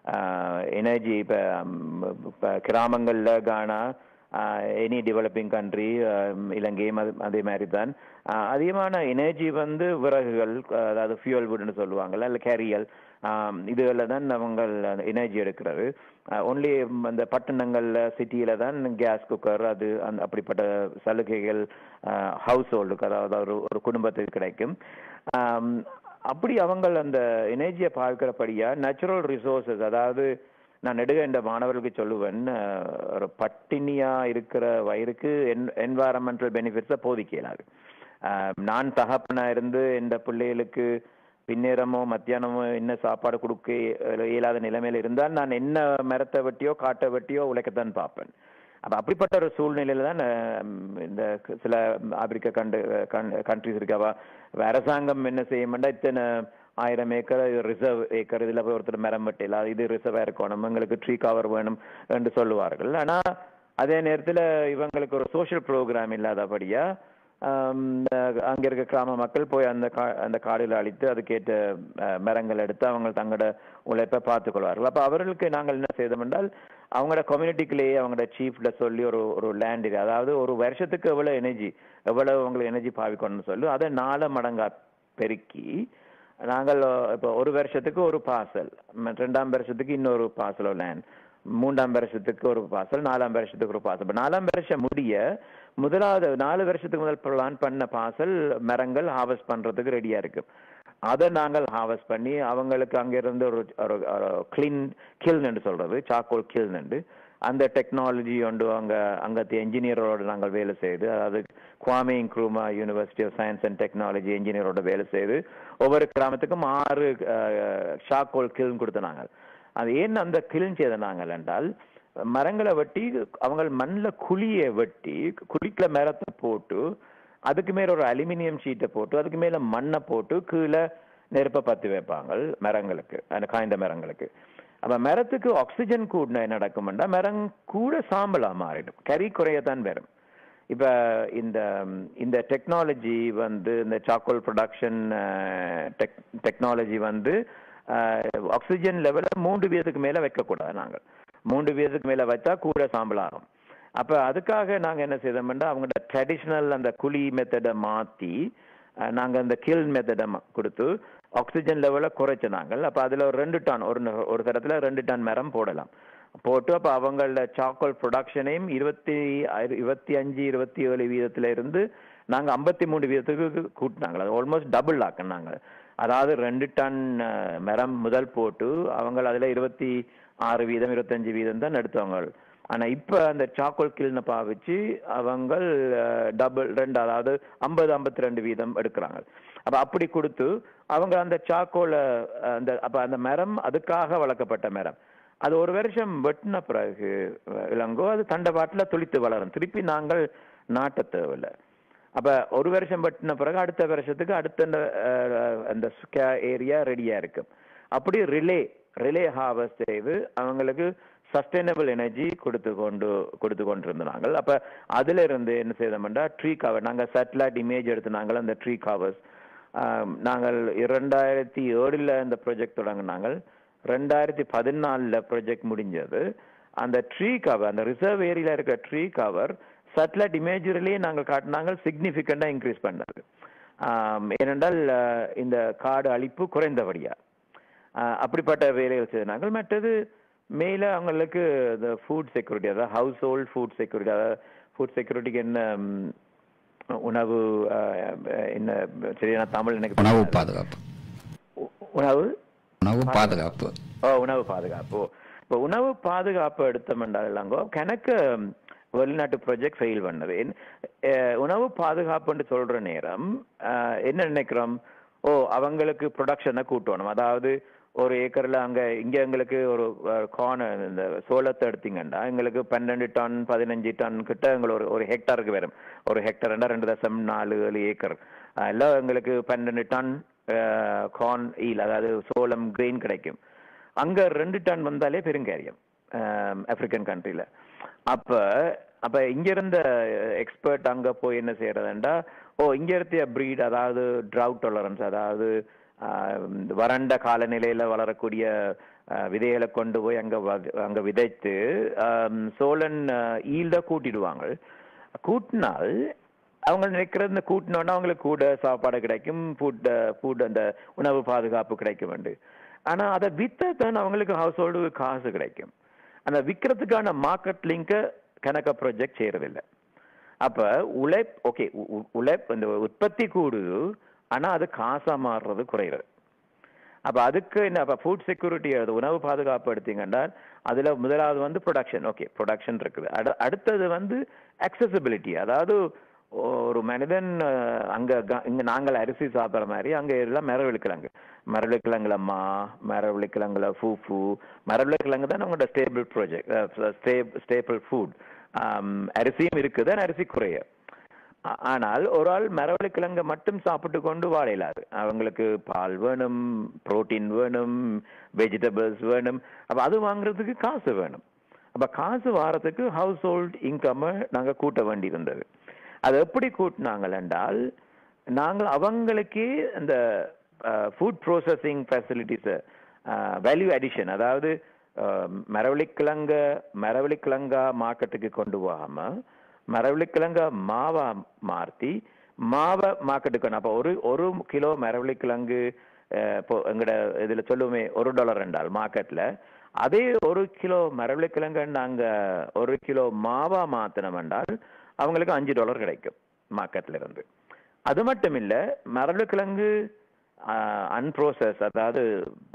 எனர்ஜி இப்ப ம், இப்ப கிராமங்கள்ல கானா எனி டெவலப்பிங் கண்ட்ரி இலங்கையும் அது அதே மாதிரி தான் ஆஹ் அதிகமான எனர்ஜி வந்து விறகுகள் அஹ் அதாவது ஃபியூல் வுட்னு சொல்லுவாங்கல்ல இல்லை கேரியல் இதுகளில் தான் அவங்க எனர்ஜி எடுக்கிறது ஒன்லி அந்த பட்டணங்கள்ல சிட்டியில தான் கேஸ் குக்கர் அது அந்த அப்படிப்பட்ட சலுகைகள் ஹவுஸ் ஹோல்டுக்கு அதாவது ஒரு ஒரு குடும்பத்துக்கு கிடைக்கும் ஆம், அப்படி அவங்க அந்த எனர்ஜியை பார்க்கிறபடியா நேச்சுரல் ரிசோர்சஸ் அதாவது நான் நெடுக இந்த மாணவர்களுக்கு சொல்லுவேன் அஹ், ஒரு பட்டினியா இருக்கிற வயிறுக்கு என்வாரன்மெண்டல் பெனிஃபிட்ஸை போதிக்க இயலாது அஹ், நான் தகப்பனா இருந்து இந்த பிள்ளைகளுக்கு பின்னேரமோ மத்தியானமோ என்ன சாப்பாடு கொடுக்க இய- இயலாத நிலைமையில இருந்தால் நான் என்ன மரத்தை வெட்டியோ காட்டை வெட்டியோ உழைக்கத்தான் பார்ப்பேன் அப்ப அப்படிப்பட்ட ஒரு சூழ்நிலையில தான் அஹ், இந்த க- சில ஆப்பிரிக்க கண்டு கண்ட்ரிஸ் இருக்கவா இப்ப அரசாங்கம் என்ன செய்யும்னா இத்தனை ஆயிரம் ஏக்கர் ரிசர்வ் ஏக்கர் இதுல போய் ஒருத்தர் மரம் வெட்டல இது ரிசர்வா இருக்கணும் எங்களுக்கு ட்ரீ கவர் வேணும் என்று சொல்லுவார்கள் ஆனா அதே நேரத்துல இவங்களுக்கு ஒரு சோஷியல் ப்ரோக்ராம் இல்லாதபடியா ஆம், அஹ் அங்க இருக்க கிராம மக்கள் போய் அந்த கா அந்த காடுகளை அழித்து அதுக்கேற்ற அஹ், மரங்கள் எடுத்து அவங்க தங்களோட உழைப்பை பார்த்துக் கொள்வார்கள் அப்ப அவர்களுக்கு நாங்கள் என்ன செய்தோம் என்றால் அவங்களோட கம்யூனிட்டிக்குள்ளேயே அவங்களோட சீஃப்ல சொல்லி ஒரு ஒரு லேண்ட் இது அதாவது ஒரு வருஷத்துக்கு எவ்வளவு எனர்ஜி எவ்வளவு உங்களுக்கு எனர்ஜி பாவிக்கணும்னு சொல்லி அதை நாலு மடங்கா பெருக்கி நாங்கள் இப்போ ஒரு வருஷத்துக்கு ஒரு பார்சல் ரெண்டாம் வருஷத்துக்கு இன்னொரு பார்சல் லேண்ட் மூன்றாம் வருஷத்துக்கு ஒரு பார்சல் நாலாம் வருஷத்துக்கு ஒரு பார்சல் நாலாம் வருஷம் முடிய முதலாவது நாலு வருஷத்துக்கு முதல் பிளான் பண்ண பார்சல் மரங்கள் ஹார்வெஸ்ட் பண்றதுக்கு ரெடியா இருக்கு அதை நாங்கள் ஹார்வெஸ்ட் பண்ணி அவங்களுக்கு அங்க இருந்து ஒரு ஒரு கிளீன் கில்ன் என்று சொல்றது சாக்கோல் கில்ன் என்று அந்த டெக்னாலஜி ஒன்று அங்க அங்கத்து என்ஜினியரோட நாங்கள் வேலை செய்து அதாவது Kwame Nkrumah University of Science and Technology என்ஜினியரோட வேலை செய்து ஒவ்வொரு கிராமத்துக்கும் ஆறு ஷாக்கோல் கில்ன் கொடுத்த நாங்கள் அது ஏன் அந்த கில்ன் செய்த நாங்கள் என்றால் மரங்களை வெட்டி அவங்க மண்ணில் குழியை வெட்டி குழிக்குள்ள மரத்தை போட்டு அதுக்கு மேல ஒரு அலுமினியம் ஷீட்டை போட்டு அதுக்கு மேல மண்ணை போட்டு கீழே நெருப்பை பத்தி வைப்பாங்க மரங்களுக்கு அந்த காய்ந்த மரங்களுக்கு அப்ப மரத்துக்கு ஆக்சிஜன் கூடினா என்ன நடக்கும்னா மரம் கூட சாம்பலா மாறிடும் கறி குறையத்தான் வரும் இப்ப இந்த இந்த டெக்னாலஜி வந்து இந்த சாக்கோல் ப்ரொடக்ஷன் டெக்னாலஜி வந்து ஆக்சிஜன் லெவல மூன்று வீதத்துக்கு மேல வைக்கக்கூடாது நாங்கள் மூன்று வீதத்துக்கு மேல வச்சா கூட சாம்பல் ஆகும் அப்ப அதுக்காக நாங்க என்ன செய்தோம்னா அவங்களோட ட்ரெடிஷ்னல் அந்த குழி மெத்தடை மாத்தி அஹ், நாங்க அந்த கில் மெத்தடை கொடுத்து ஆக்சிஜன் லெவலை குறைச்சு நாங்கள் அப்ப அதுல ஒரு ரெண்டு டன் ஒரு ந- ஒரு தரத்துல ரெண்டு டன் மரம் போடலாம் போட்டு அப்ப அவங்களோட சாக்கோல் ப்ரொடக்ஷனையும் இருபத்தி ஐ- இருபத்தி அஞ்சு இருபத்தி ஏழு வீதத்துல இருந்து நாங்க ஐம்பத்தி மூணு வீதத்துக்கு கூட்டினாங்க அது ஆல்மோஸ்ட் டபுள் ஆக்குனாங்க அதாவது ரெண்டு டன் அஹ், மரம் முதல் போட்டு அவங்க அதுல இருபத்தி ஆறு வீதம் இருபத்தஞ்சு வீதம் தான் எடுத்தவங்க ஆனா இப்ப அந்த சாக்கோல் கில்னை பாவிச்சு அவங்க டபுள் ரெண்டு அதாவது ஐம்பது ஐம்பத்தி ரெண்டு வீதம் எடுக்கிறாங்க அப்ப அப்படி கொடுத்து அவங்க அந்த சாக்கோல அஹ், அந்த அப்ப அந்த மரம் அதுக்காக வளர்க்கப்பட்ட மரம் அது ஒரு வருஷம் வெட்டின பிறகு அஹ், இளங்கோ அது தண்டபாட்டில் துளித்து வளரும் திருப்பி நாங்கள் நாட்ட தேவையில்ல அப்ப ஒரு வருஷம் வெட்டின பிறகு அடுத்த வருஷத்துக்கு அடுத்த அந்த, அஹ், அந்த ஏரியா ரெடியா இருக்கும் அப்படி ரிலே ரிலே ஹார்வெஸ்ட் செய்து அவங்களுக்கு சஸ்டைனபிள் எனர்ஜி கொடுத்து கொண்டு கொடுத்து கொண்டிருந்தாங்க அப்ப அதுல இருந்து என்ன செய்தோம்னா ட்ரீ கவர் நாங்க சேட்டலைட் இமேஜ் எடுத்து நாங்கள் அந்த ட்ரீ கவர்ஸ் நாங்கள் இரண்டாயிரத்தி ஏழுல இந்த ப்ராஜெக்ட் தொடங்கினாங்க ரெண்டாயிரத்தி பதினாலுல ப்ராஜெக்ட் முடிஞ்சது அந்த ட்ரீ கவர் அந்த ரிசர்வ் ஏரியில இருக்க ட்ரீ கவர் சேட்டலைட் இமேஜரிலேயே நாங்கள் காட்டினாங்க சிக்னிஃபிகண்டா இன்க்ரீஸ் பண்ணது ஆம், ஏனென்றால் அஹ், இந்த காடு அழிப்பு குறைந்தபடியா ஆஹ் அப்படிப்பட்ட வேலைகள் செய்தாங்க மற்றது மேல அவங்களுக்கு இந்த ஃபுட் செக்யூரிட்டி அதாவது ஹவுஸ் ஹோல்ட் ஃபுட் செக்யூரிட்டி அதாவது ஃபுட் செக்யூரிட்டிக்கு என்ன ம், உணவு ஆஹ், என்ன சரியான தமிழ் எனக்கு உணவு பாதுகாப்பு உ- உணவு உணவு பாதுகாப்பு ஓ உணவு பாதுகாப்பு இப்போ உணவு பாதுகாப்பு எடுத்தோம்னாலங்கோ கணக்கு ம், வெளிநாட்டு ப்ராஜெக்ட் ஃபெயில் பண்ணது என்- அஹ், உணவு பாதுகாப்புன்னு சொல்ற நேரம் அஹ், என்ன நினைக்கிறோம் ஓ அவங்களுக்கு ப்ரொடக்ஷனை கூட்டணும் அதாவது ஒரு ஏக்கர்ல அங்க இங்க எங்களுக்கு ஒரு கார்ன் இந்த சோளத்தை எடுத்தீங்கன்னா எங்களுக்கு பன்னெண்டு டன் பதினஞ்சு டன் கிட்ட எங்களுக்கு ஒரு ஒரு ஹெக்டாருக்கு வரும் ஒரு ஹெக்டர்னா ரெண்டு தசம் நாலு ஏழு ஏக்கர் அஹ், எல்லாம் எங்களுக்கு பன்னெண்டு டன் கார்ன் ஈல் அதாவது சோளம் கிரெயின் கிடைக்கும் அங்க ரெண்டு டன் வந்தாலே பெருங்காரியம் ஆப்பிரிக்கன் கண்ட்ரில அப்ப அப்ப இங்க இருந்த எக்ஸ்பர்ட் அங்க போய் என்ன செய்யறதுண்டா ஓ இங்க இருந்த breed அதாவது ட்ரவுட் டாலரன்ஸ் அதாவது ஆஹ், இந்த வறண்ட காலநிலையில வளரக்கூடிய ஆஹ், விதைகளை கொண்டு போய் அங்க வ- அங்க விதைத்து ஆம், சோழன் ஈல்ட கூட்டிடுவாங்க கூட்டினால் அவங்க நினைக்கிறது இந்த கூட்டினோன்னா அவங்களுக்கு கூட சாப்பாடு கிடைக்கும் ஃபுட் ஃபுட் அந்த உணவு பாதுகாப்பு கிடைக்கும் உண்டு ஆனா அதை வித்தான் அவங்களுக்கு ஹவுஸ் ஹோல்டு காசு கிடைக்கும் அந்த விற்கிறதுக்கான மார்க்கெட் லிங்க கணக்க ப்ராஜெக்ட் செய்யறதில்லை அப்ப உழைப் ஓகே உழைப் இந்த உற்பத்தி கூடுது ஆனா அது காசா மாறுறது குறையுது அப்ப அதுக்கு என்ன அப்ப ஃபுட் செக்யூரிட்டி அது உணவு பாதுகாப்பு எடுத்தீங்கன்னா அதுல முதலாவது வந்து ப்ரொடக்ஷன் ஓகே ப்ரொடக்ஷன் இருக்குது அடு- அடுத்தது வந்து அக்சசிபிலிட்டி அதாவது ஒரு மனிதன் அஹ், அங்க க- இங்க நாங்கள் அரிசி சாப்பிடுற மாதிரி அங்க எல்லாம் மரவள்ளிக்கிழங்கு மரவள்ளிக்கிழங்குல மா மரவள்ளிக்கிழங்குல ஃபூஃபு மரவள்ளிக்கிழங்கு தான் அவங்களோட ஸ்டேபிள் ப்ராஜெக்ட் ஸ்டேபிள் ஃபுட் அரிசியும் இருக்குது ஆனா அரிசி குறைய ஆ- ஆனால் ஒரு ஆள் மரவள்ளிக்கிழங்க மட்டும் சாப்பிட்டு கொண்டு வாழ இயலாது அவங்களுக்கு பால் வேணும் புரோட்டீன் வேணும் வெஜிடபிள்ஸ் வேணும் அப்ப அது வாங்குறதுக்கு காசு வேணும் அப்ப காசு வாரத்துக்கு ஹவுஸ் ஹோல்ட் இன்கம்மை நாங்க கூட்ட வேண்டி இருந்தது அது எப்படி கூட்டினாங்கள் என்றால் நாங்கள் அவங்களுக்கே இந்த ஃபுட் ப்ரோசஸிங் ஃபெசிலிட்டிஸை வேல்யூ அடிஷன் அதாவது அஹ், மரவள்ளிக்கிழங்க மரவள்ளிக்கிழங்கா மார்க்கெட்டுக்கு கொண்டு போகாம மரவள்ளிக்கிழங்க மாவா மாற்றி மாவை மார்க்கெட்டுக்கு கொண்டு- அப்போ ஒரு ஒரு கிலோ மரவள்ளிக்கிழங்கு அஹ், இப்போ எங்கட இதுல சொல்லுவோமே ஒரு டாலர் என்றால் மார்க்கெட்ல அதே ஒரு கிலோ மரவள்ளிக்கிழங்க நாங்க ஒரு கிலோ மாவா மாத்தினோம் என்றால் அவங்களுக்கு அஞ்சு டாலர் கிடைக்கும் மார்க்கெட்ல இருந்து அது மட்டும் இல்ல மரவள்ளிக்கிழங்கு அன்ப்ரோசஸ் அதாவது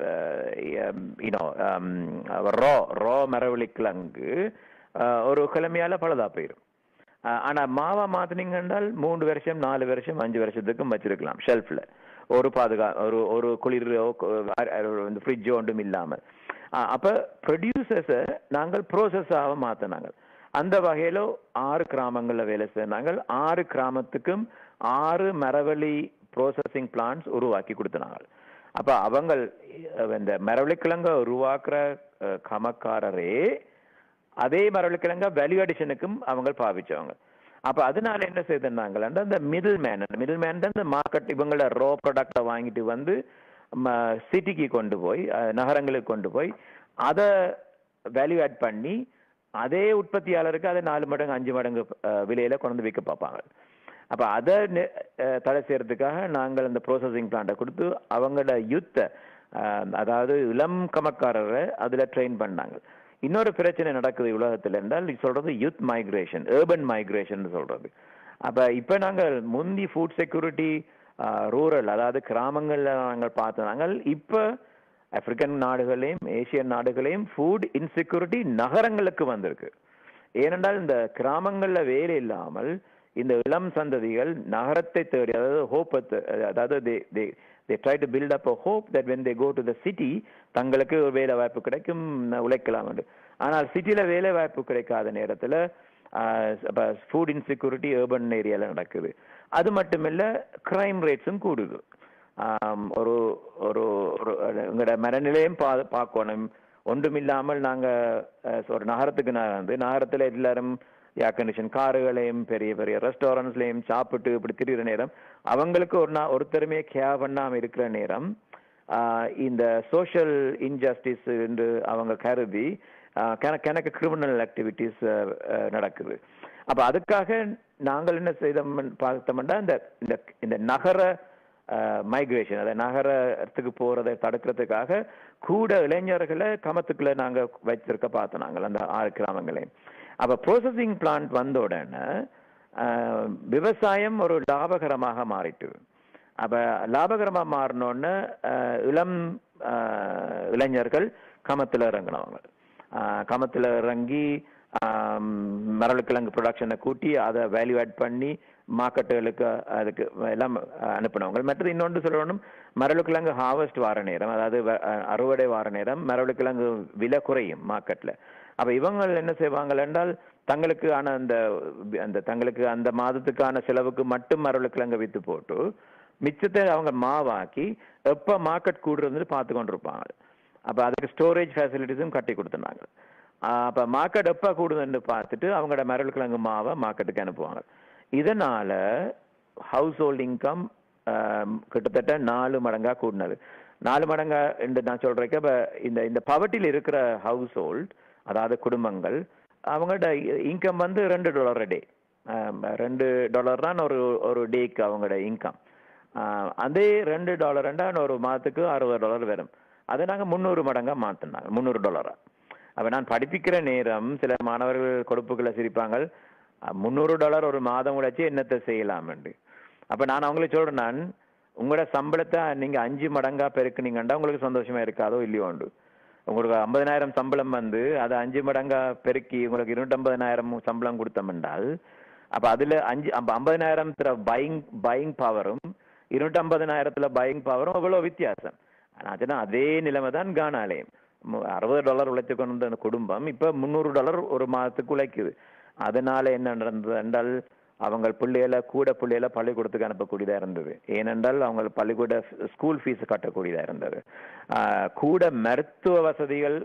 யூனோ ரோ ரோ மரவள்ளிக்கிழங்கு அஹ், ஒரு கிழமையால பழுதா போயிடும் அஹ், ஆனா மாவா மாத்தினீங்க என்றால் மூன்று வருஷம் நாலு வருஷம் அஞ்சு வருஷத்துக்கும் வச்சிருக்கலாம் ஷெல்ஃப்ல ஒரு பாதுகா ஒரு ஒரு குளிரோ இந்த ஃப்ரிட்ஜோ ஒன்றும் இல்லாமல் அஹ், அப்ப ப்ரொடியூசர்ஸை நாங்கள் ப்ரோசஸாக மாத்தினாங்க அந்த வகையில ஆறு கிராமங்கள்ல வேலை செய்தாங்க ஆறு கிராமத்துக்கும் ஆறு மரவள்ளி ப்ரோசஸிங் பிளான்ஸ் உருவாக்கி கொடுத்தாங்க அப்ப அவங்க இந்த மரவள்ளிக்கிழங்க உருவாக்குற அஹ், கமக்காரரே அதே மரவள்ளிக்கிழங்க வேல்யூ அடிஷனுக்கும் அவங்க பாவிச்சவங்க அப்ப அதனால என்ன செய்திருந்தாங்க அந்த மிடில் மேன் அந்த மிடில் மேன் தான் இந்த மார்க்கெட் இவங்கள ரோ ப்ராடக்டை வாங்கிட்டு வந்து சிட்டிக்கு கொண்டு போய் அஹ், நகரங்களுக்கு கொண்டு போய் அதை வேல்யூ ஆட் பண்ணி அதே உற்பத்தியாளருக்கு அதை நாலு மடங்கு அஞ்சு மடங்கு அஹ், விலையில கொண்டு வந்து விற்க பார்ப்பாங்க அப்ப அதை நெ- அஹ், தடை செய்யறதுக்காக நாங்கள் அந்த ப்ரோசஸிங் பிளான்ட்டை கொடுத்து அவங்களோட யுத்த அதாவது இளம் கமக்காரரை அதுல ட்ரெயின் பண்ணாங்க இன்னொரு பிரச்சனை நடக்குது உலகத்துல என்றால் இது சொல்றது யூத் மைக்ரேஷன் ஏர்பன் மைக்ரேஷன் சொல்றது அப்ப இப்ப நாங்கள் முந்தி ஃபுட் செக்யூரிட்டி ரூரல் அதாவது கிராமங்கள்ல நாங்கள் பார்த்தோம் நாங்கள் இப்ப ஆப்பிரிக்கன் நாடுகளையும் ஏசியன் நாடுகளையும் ஃபுட் இன்செக்யூரிட்டி நகரங்களுக்கு வந்திருக்கு ஏனென்றால் இந்த கிராமங்கள்ல வேலை இல்லாமல் இந்த இளம் சந்ததிகள் நகரத்தை தேடி அதாவது ஹோப் அதாவது they they they try to build up a hope that when they go to the city தங்களுக்கு ஒரு வேலை வாய்ப்பு கிடைக்கும் ந- உழைக்கலாம் என்று ஆனால் சிட்டில வேலை வாய்ப்பு கிடைக்காத நேரத்துல ஃபுட் இன்செக்யூரிட்டி ஏர்பன் ஏரியால நடக்குது அது மட்டுமில்ல கிரைம் ரேட்ஸும் கூடுது ஆம், ஒரு ஒரு ஒரு எங்களோட மனநிலையும் பா பார்க்கணும் ஒன்றுமில்லாமல் நாங்க அஹ், ஒரு நகரத்துக்கு நான் வந்து நகரத்துல எல்லாரும் ஏர் கண்டிஷன் காருகளையும் பெரிய பெரிய ரெஸ்டாரண்ட்ஸ்லையும் சாப்பிட்டு இப்படி திரிகிற நேரம் அவங்களுக்கு ஒரு நா ஒருத்தருமே கேர் பண்ணாம இருக்கிற நேரம் ஆஹ், இந்த சோஷியல் இன்ஜஸ்டிஸ் என்று அவங்க கருதி ஆஹ், கண- கணக்கு கிரிமினல் ஆக்டிவிட்டிஸ் நடக்குது அப்ப அதுக்காக நாங்கள் என்ன செய்தோம் பார்த்தோம்னா இந்த இந்த இந்த நகர மைக்ரேஷன் அதை நகரத்துக்கு போறதை தடுக்கிறதுக்காக கூட இளைஞர்களை கமத்துக்குள்ள நாங்க வச்சிருக்க பார்த்தோம் நாங்கள் அந்த ஆறு கிராமங்களையும் அப்ப ப்ரோசஸிங் பிளான்ட் வந்த உடனே ஆஹ், விவசாயம் ஒரு லாபகரமாக மாறிட்டு அப்ப லாபகரமா மாறினோடனே ஆஹ், இளம் ஆஹ், இளைஞர்கள் கமத்துல இறங்கினவங்க ஆஹ், கமத்துல இறங்கி ஆம், மரவள்ளிக்கிழங்கு ப்ரொடக்ஷனை கூட்டி அதை வேல்யூ ஆட் பண்ணி மார்க்கெட்டுகளுக்கு அதுக்கு எல்லாம் அனுப்பினவங்க மற்றது இன்னொன்று சொல்லணும் மரவள்ளிக்கிழங்கு ஹார்வெஸ்ட் வார நேரம் அதாவது வ- அஹ், அறுவடை வார நேரம் மரவள்ளிக்கிழங்கு விலை குறையும் மார்க்கெட்ல அப்ப இவங்க என்ன செய்வாங்க என்றால் தங்களுக்கு ஆன அந்த அந்த தங்களுக்கு அந்த மாதத்துக்கான செலவுக்கு மட்டும் மரவள்ளிக்கிழங்க வித்து போட்டு மிச்சத்தை அவங்க மாவாக்கி எப்ப மார்க்கெட் கூடுறதுன்னு பார்த்து கொண்டிருப்பாங்க அப்ப அதுக்கு ஸ்டோரேஜ் ஃபெசிலிட்டிஸும் கட்டி கொடுத்துருந்தாங்க ஆஹ் அப்ப மார்க்கெட் எப்ப கூடுதுன்னு பார்த்துட்டு அவங்களோட மரவள்ளிக்கிழங்கு மாவை மார்க்கெட்டுக்கு அனுப்புவாங்க இதனால ஹவுஸ் ஹோல்ட் இன்கம் கிட்டத்தட்ட நாலு மடங்கா கூடினது நாலு மடங்கா என்று நான் சொல்றேன் இப்ப இந்த இந்த பவர்ட்டியில் இருக்கிற ஹவுஸ் ஹோல்ட் அதாவது குடும்பங்கள் அவங்களோட இன்கம் வந்து ரெண்டு டாலர் டே ரெண்டு டாலர் தான் ஒரு ஒரு டேக்கு அவங்களோட இன்கம் அதே ரெண்டு டாலர்ண்டா ஒரு மாதத்துக்கு அறுபது டாலர் வரும் அதை நாங்க முந்நூறு மடங்கா மாத்தினாங்க முந்நூறு டாலரா அப்ப நான் படிப்பிக்கிற நேரம் சில மாணவர்கள் கொடுப்புகளை சிரிப்பாங்க முந்நூறு டாலர் ஒரு மாதம் உழைச்சி என்னத்தை செய்யலாம் அப்ப நான் அவங்களுக்கு சொல்றேன் நான் உங்களோட சம்பளத்தை நீங்க அஞ்சு மடங்கா பெருக்குனீங்கன்னா உங்களுக்கு சந்தோஷமா இருக்காதோ இல்லையோண்டு உங்களுக்கு ஐம்பதனாயிரம் சம்பளம் வந்து அதை அஞ்சு மடங்கா பெருக்கி உங்களுக்கு இருநூற்றம்பதனாயிரம் சம்பளம் கொடுத்தோம்னால் அப்ப அதுல அஞ்சு அப்ப ஐம்பதனாயிரத்துல பையிங் பையிங் பவரும் இருநூற்றம்பதனாயிரத்துல பையிங் பவரும் அவ்வளவு வித்தியாசம் ஆனா அதுனா அதே நிலைமை தான் கானாலயம் அறுபது டாலர் உழைத்து கொண்டு வந்த அந்த குடும்பம் இப்ப முந்நூறு டாலர் ஒரு மாதத்துக்கு உழைக்குது அதனால என்ன நடந்தது என்றால் அவங்க பிள்ளைகளை கூட பிள்ளைகளை பள்ளிக்கூடத்துக்கு அனுப்பக்கூடியதா இருந்தது ஏனென்றால் அவங்க பள்ளிக்கூட ஸ்கூல் ஃபீஸ் கட்டக்கூடியதா இருந்தது ஆஹ் கூட மருத்துவ வசதிகள்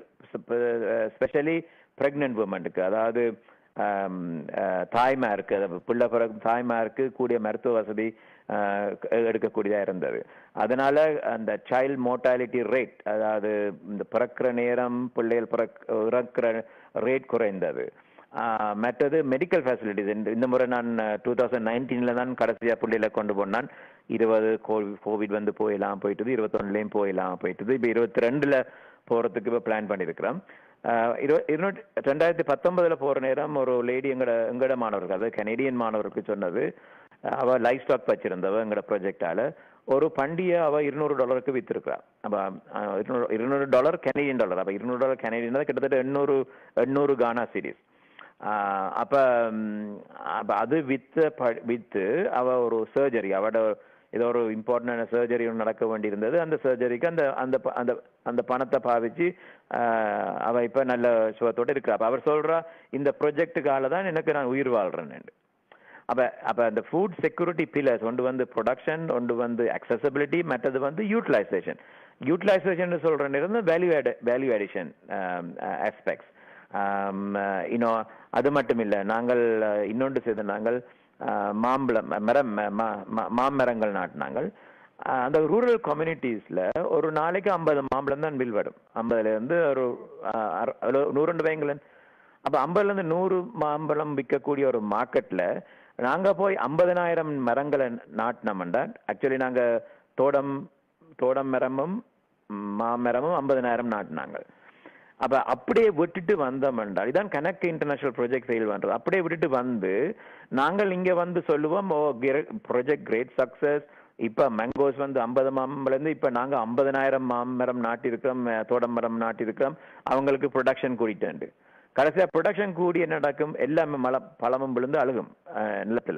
ஸ்பெஷலி பிரெக்னென்ட் உமனுக்கு அதாவது ஆம், ஆஹ், தாய்மாருக்கு அதாவது பிள்ளை பிறகு தாய்மாருக்கு கூடிய மருத்துவ வசதி ஆஹ், எடுக்கக்கூடியதா இருந்தது அதனால அந்த சைல்ட் மோர்டாலிட்டி ரேட் அதாவது இந்த பிறக்கிற நேரம் பிள்ளைகள் பிறக் இறக்கிற ரேட் குறைந்தது ஆஹ், மற்றது மெடிக்கல் ஃபெசிலிட்டிஸ் இந்த இந்த முறை நான் டூ தௌசண்ட் நைன்டீனில் தான் கடைசியாக பிள்ளைகளை கொண்டு போனான் இருபது கோவிட் வந்து போயிடலாம் போயிட்டுது இருபத்தொன்னுலேயும் போயிடலாம் போயிட்டுது இப்போ இருபத்தி ரெண்டில் போகிறதுக்கு இப்போ பிளான் பண்ணியிருக்கிறோம் ஆஹ் இரு- இருநூற்றி ரெண்டாயிரத்தி பத்தொன்பதுல போற நேரம் ஒரு லேடி எங்கட எங்கட மாணவர்கள் அதாவது கனேடியன் மாணவருக்கு சொன்னது அஹ் அவ லைஃப் ஸ்டாக் வச்சிருந்தவ எங்கட ப்ராஜெக்டால ஒரு பண்டிகை அவ இருநூறு டாலருக்கு வித்திருக்கா அப்ப அஹ், இருநூறு இருநூறு டாலர் கனேடியன் டாலர் அப்ப இருநூறு டாலர் கனேடியன் தான் கிட்டத்தட்ட எண்ணூறு எண்ணூறு கானா சீரீஸ் அப்ப ம், அப்ப அது வித்து ப- வித்து அவ ஒரு சர்ஜரி அவட ஏதோ ஒரு இம்பார்ட்டன்டான சர்ஜரி ஒன்று நடக்க வேண்டியிருந்தது அந்த சர்ஜரிக்கு அந்த அந்த ப- அந்த அந்த பணத்தை பாவிச்சு ஆஹ், அவ இப்ப நல்ல சுகத்தோட இருக்கா அப்ப அவர் சொல்றா இந்த ப்ரொஜெக்டுக்கால தான் எனக்கு நான் உயிர் வாழ்றேன்னு அப்ப அப்ப அந்த ஃபுட் செக்யூரிட்டி பில்லர்ஸ் ஒன்று வந்து ப்ரொடக்ஷன் ஒன்று வந்து அக்சசபிலிட்டி மற்றது வந்து யூட்டிலைசேஷன் யூட்டிலைசேஷன் சொல்ற நேரம் வேல்யூ வேல்யூ அடிஷன் ஆஸ்பெக்ட்ஸ் இன்னும் அது மட்டும் இல்லை நாங்கள் அஹ், இன்னொன்று செய்த நாங்கள் அஹ், மாம்பழம் மரம் ம- ம- ம- மாமரங்கள் நாட்டினாங்கள் அஹ், அந்த ரூரல் கம்யூனிட்டிஸ்ல ஒரு நாளைக்கு ஐம்பது மாம்பழம் தான் பில் வரும் ஐம்பதுல இருந்து ஒரு அஹ், அறு- அவ்வளவு நூறு ரெண்டு வைங்களேன் அப்ப ஐம்பதுல இருந்து நூறு மாம்பழம் விற்கக்கூடிய ஒரு மார்க்கெட்ல நாங்க போய் ஐம்பதனாயிரம் மரங்களை நாட்டினோம்டா ஆக்சுவலி நாங்க தோடம் தோடம் மரமும் மாமரமும் ஐம்பதனாயிரம் நாட்டினாங்க அப்ப அப்படியே விட்டுட்டு வந்தோம் என்றால் இதான் கனெக்ட் இன்டர்நேஷனல் ப்ராஜெக்ட் ஃபெயில் பண்றது அப்படியே விட்டுட்டு வந்து நாங்கள் இங்க வந்து சொல்லுவோம் ஓ ப்ராஜெக்ட் கிரேட் சக்சஸ் இப்ப மேங்கோஸ் வந்து ஐம்பது மாம்பழம் இருந்து இப்ப நாங்க ஐம்பதனாயிரம் மாமரம் நாட்டிருக்கிறோம் அஹ், தோடம் மரம் நாட்டிருக்கிறோம் அவங்களுக்கு ப்ரொடக்ஷன் கூடிட்டு கடைசியா ப்ரொடக்ஷன் கூடி என்ன நடக்கும் எல்லாமே மல பழமும் விழுந்து அழுகும் அஹ், நிலத்துல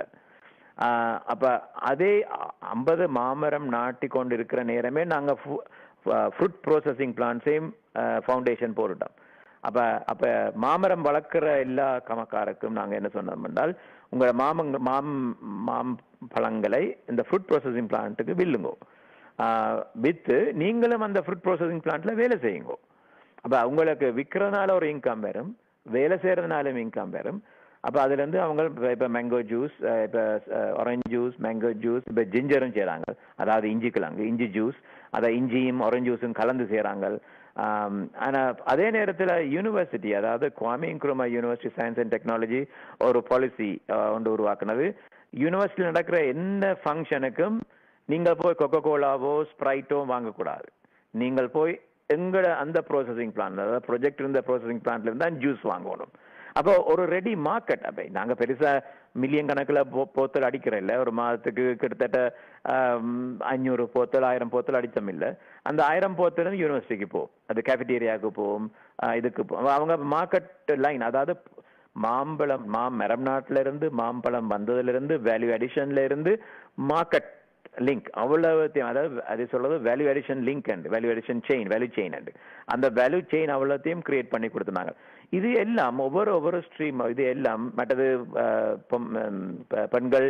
ஆஹ் அப்ப அதே ஐம்பது மாமரம் நாட்டி கொண்டு இருக்கிற நேரமே நாங்க ஃப்ரூட் ப்ரோசஸிங் பிளான்ஸையும் ஃபவுண்டேஷன் போட்டுட்டோம் அப்ப அப்ப மாமரம் வளர்க்குற எல்லா கமக்காருக்கும் நாங்க என்ன சொன்னோம் என்றால் உங்களோட மாமங்க மாம் மாம் பழங்களை இந்த ஃப்ரூட் ப்ரோசஸிங் பிளான்ட்டுக்கு வில்லுங்கோ ஆஹ் வித்து நீங்களும் அந்த ஃப்ரூட் ப்ரோசஸிங் பிளான்ட்ல வேலை செய்யுங்கோ அப்ப உங்களுக்கு விற்கிறதுனால ஒரு இன்கம் வரும் வேலை செய்யறதுனாலும் இன்கம் வரும் அப்ப அதுல இருந்து அவங்க இப்ப- இப்ப மேங்கோ ஜூஸ் இப்ப ஆரஞ்சு ஜூஸ் மேங்கோ ஜூஸ் இப்ப ஜிஞ்சரும் செய்றாங்க அதாவது இஞ்சி கிழங்கு இஞ்சி ஜூஸ் அதை இஞ்சியும் ஆரஞ்சு ஜூஸும் கலந்து செய்றாங்க ஆம், ஆனா அதே நேரத்துல யூனிவர்சிட்டி அதாவது Kwame Nkrumah University Science and Technology ஒரு பாலிசி ஒன்று உருவாக்குனது யூனிவர்சிட்டியில் நடக்கிற எந்த ஃபங்க்ஷனுக்கும் நீங்கள் போய் கொக்கோ கோலாவோ ஸ்ப்ரைட்டோ வாங்கக்கூடாது நீங்கள் போய் எங்களோட அந்த ப்ரோசஸிங் பிளான் அதாவது ப்ரொஜெக்ட் இருந்த ப்ரோசஸிங் பிளான்ட்ல இருந்து தான் ஜூஸ் வாங்கணும் அப்போ ஒரு ரெடி மார்க்கெட் அப்போ நாங்க பெருசா மில்லியன் கணக்குல போ- போத்தல் அடிக்கிறோம் இல்ல ஒரு மாதத்துக்கு கிட்டத்தட்ட ஆம், அஞ்சூறு போத்தல் ஆயிரம் போத்தல் அடித்தோம் இல்ல அந்த ஆயிரம் போத்தல் யூனிவர்சிட்டிக்கு போகும் அது கேஃபிடேரியாவுக்கு போகும் ஆஹ் இதுக்கு போ- அவங்க மார்க்கெட் லைன் அதாவது மாம்பழம் மாமரம் நாட்டுல இருந்து மாம்பழம் வந்ததுல இருந்து வேல்யூ அடிஷன்ல இருந்து மார்க்கெட் லிங்க் அவ்வளவுத்தையும் அதாவது அது சொல்றது value addition link and value addition chain value chain and அந்த வேல்யூ செயின் அவ்வளோத்தையும் கிரியேட் பண்ணி கொடுத்துனாங்க இது எல்லாம் ஒவ்வொரு ஒவ்வொரு ஸ்ட்ரீம் இது எல்லாம் மற்றது அஹ், பொம்- ஹம், பெ- பெண்கள்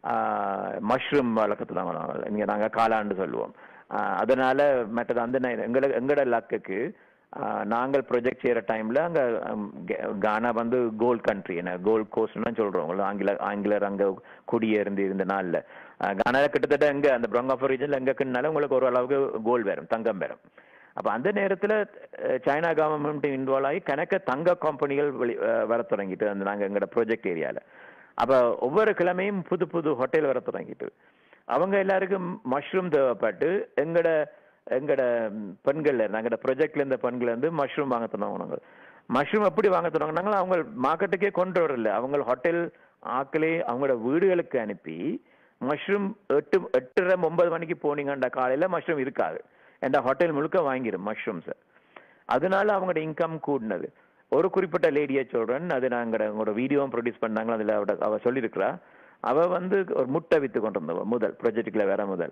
மஷ்ரூம் வளர்க்கத்துல இங்க நாங்க காளான்னு சொல்லுவோம் ஆஹ், அதனால மற்றது அந்த நே- எங்கள எங்களோட லக்குக்கு ஆஹ், நாங்கள் ப்ரொஜெக்ட் செய்யற டைம்ல அங்க ஹம், கே- கானா வந்து கோல்ட் கண்ட்ரி என்ன கோல்ட் கோஸ்ட்னு சொல்றோம் ஆங்கில ஆங்கிலர் அங்க குடியேறந்து இருந்த நாள்ல ஆஹ், கானால கிட்டத்தட்ட எங்க அந்த பிரங்காஃபர் ரீஜன்ல எங்கக்குனாலும் உங்களுக்கு ஒரு அளவுக்கு கோல்டு வரும் தங்கம் வரும் அப்ப அந்த நேரத்துல அஹ், சைனா கவர்மெண்ட் இன்வால்வ் ஆகி கணக்க தங்க கம்பெனிகள் வெளி- அஹ், வர தொடங்கிட்டு அந்த நாங்க எங்களோட ப்ராஜெக்ட் ஏரியால அப்ப ஒவ்வொரு கிழமையும் புது புது ஹோட்டல் வர தொடங்கிட்டு அவங்க எல்லாருக்கும் மஷ்ரூம் தேவைப்பட்டு எங்கட எங்கட ம், பெண்கள்ல இருந்து எங்கட ப்ரொஜெக்ட்ல இருந்த பெண்கள் இருந்து மஷ்ரூம் வாங்க தொடங்கினாங்க மஷ்ரூம் எப்படி வாங்க தொடங்கினாங்களோ அவங்க மார்க்கெட்டுக்கே கொண்டு வரல அவங்க ஹோட்டல் ஆக்களே அவங்களோட வீடுகளுக்கு அனுப்பி மஷ்ரூம் எட்டு எட்டரை ஒன்பது மணிக்கு போனீங்கன்ற காலையில மஷ்ரூம் இருக்காது என்ற ஹோட்டல் முழுக்க வாங்கிடும் மஷ்ரூம்ஸ் அதனால அவங்களோட இன்கம் கூடினது ஒரு குறிப்பிட்ட லேடியை சொல்றேன் அது நாங்க உங்களோட வீடியோவும் ப்ரொடியூஸ் பண்ணாங்க அதுல அவட அவ சொல்லியிருக்கிறா அவ வந்து ஒரு முட்டை வித்து கொண்டு வந்தவ முதல் ப்ரொஜெக்ட்ல வேற முதல்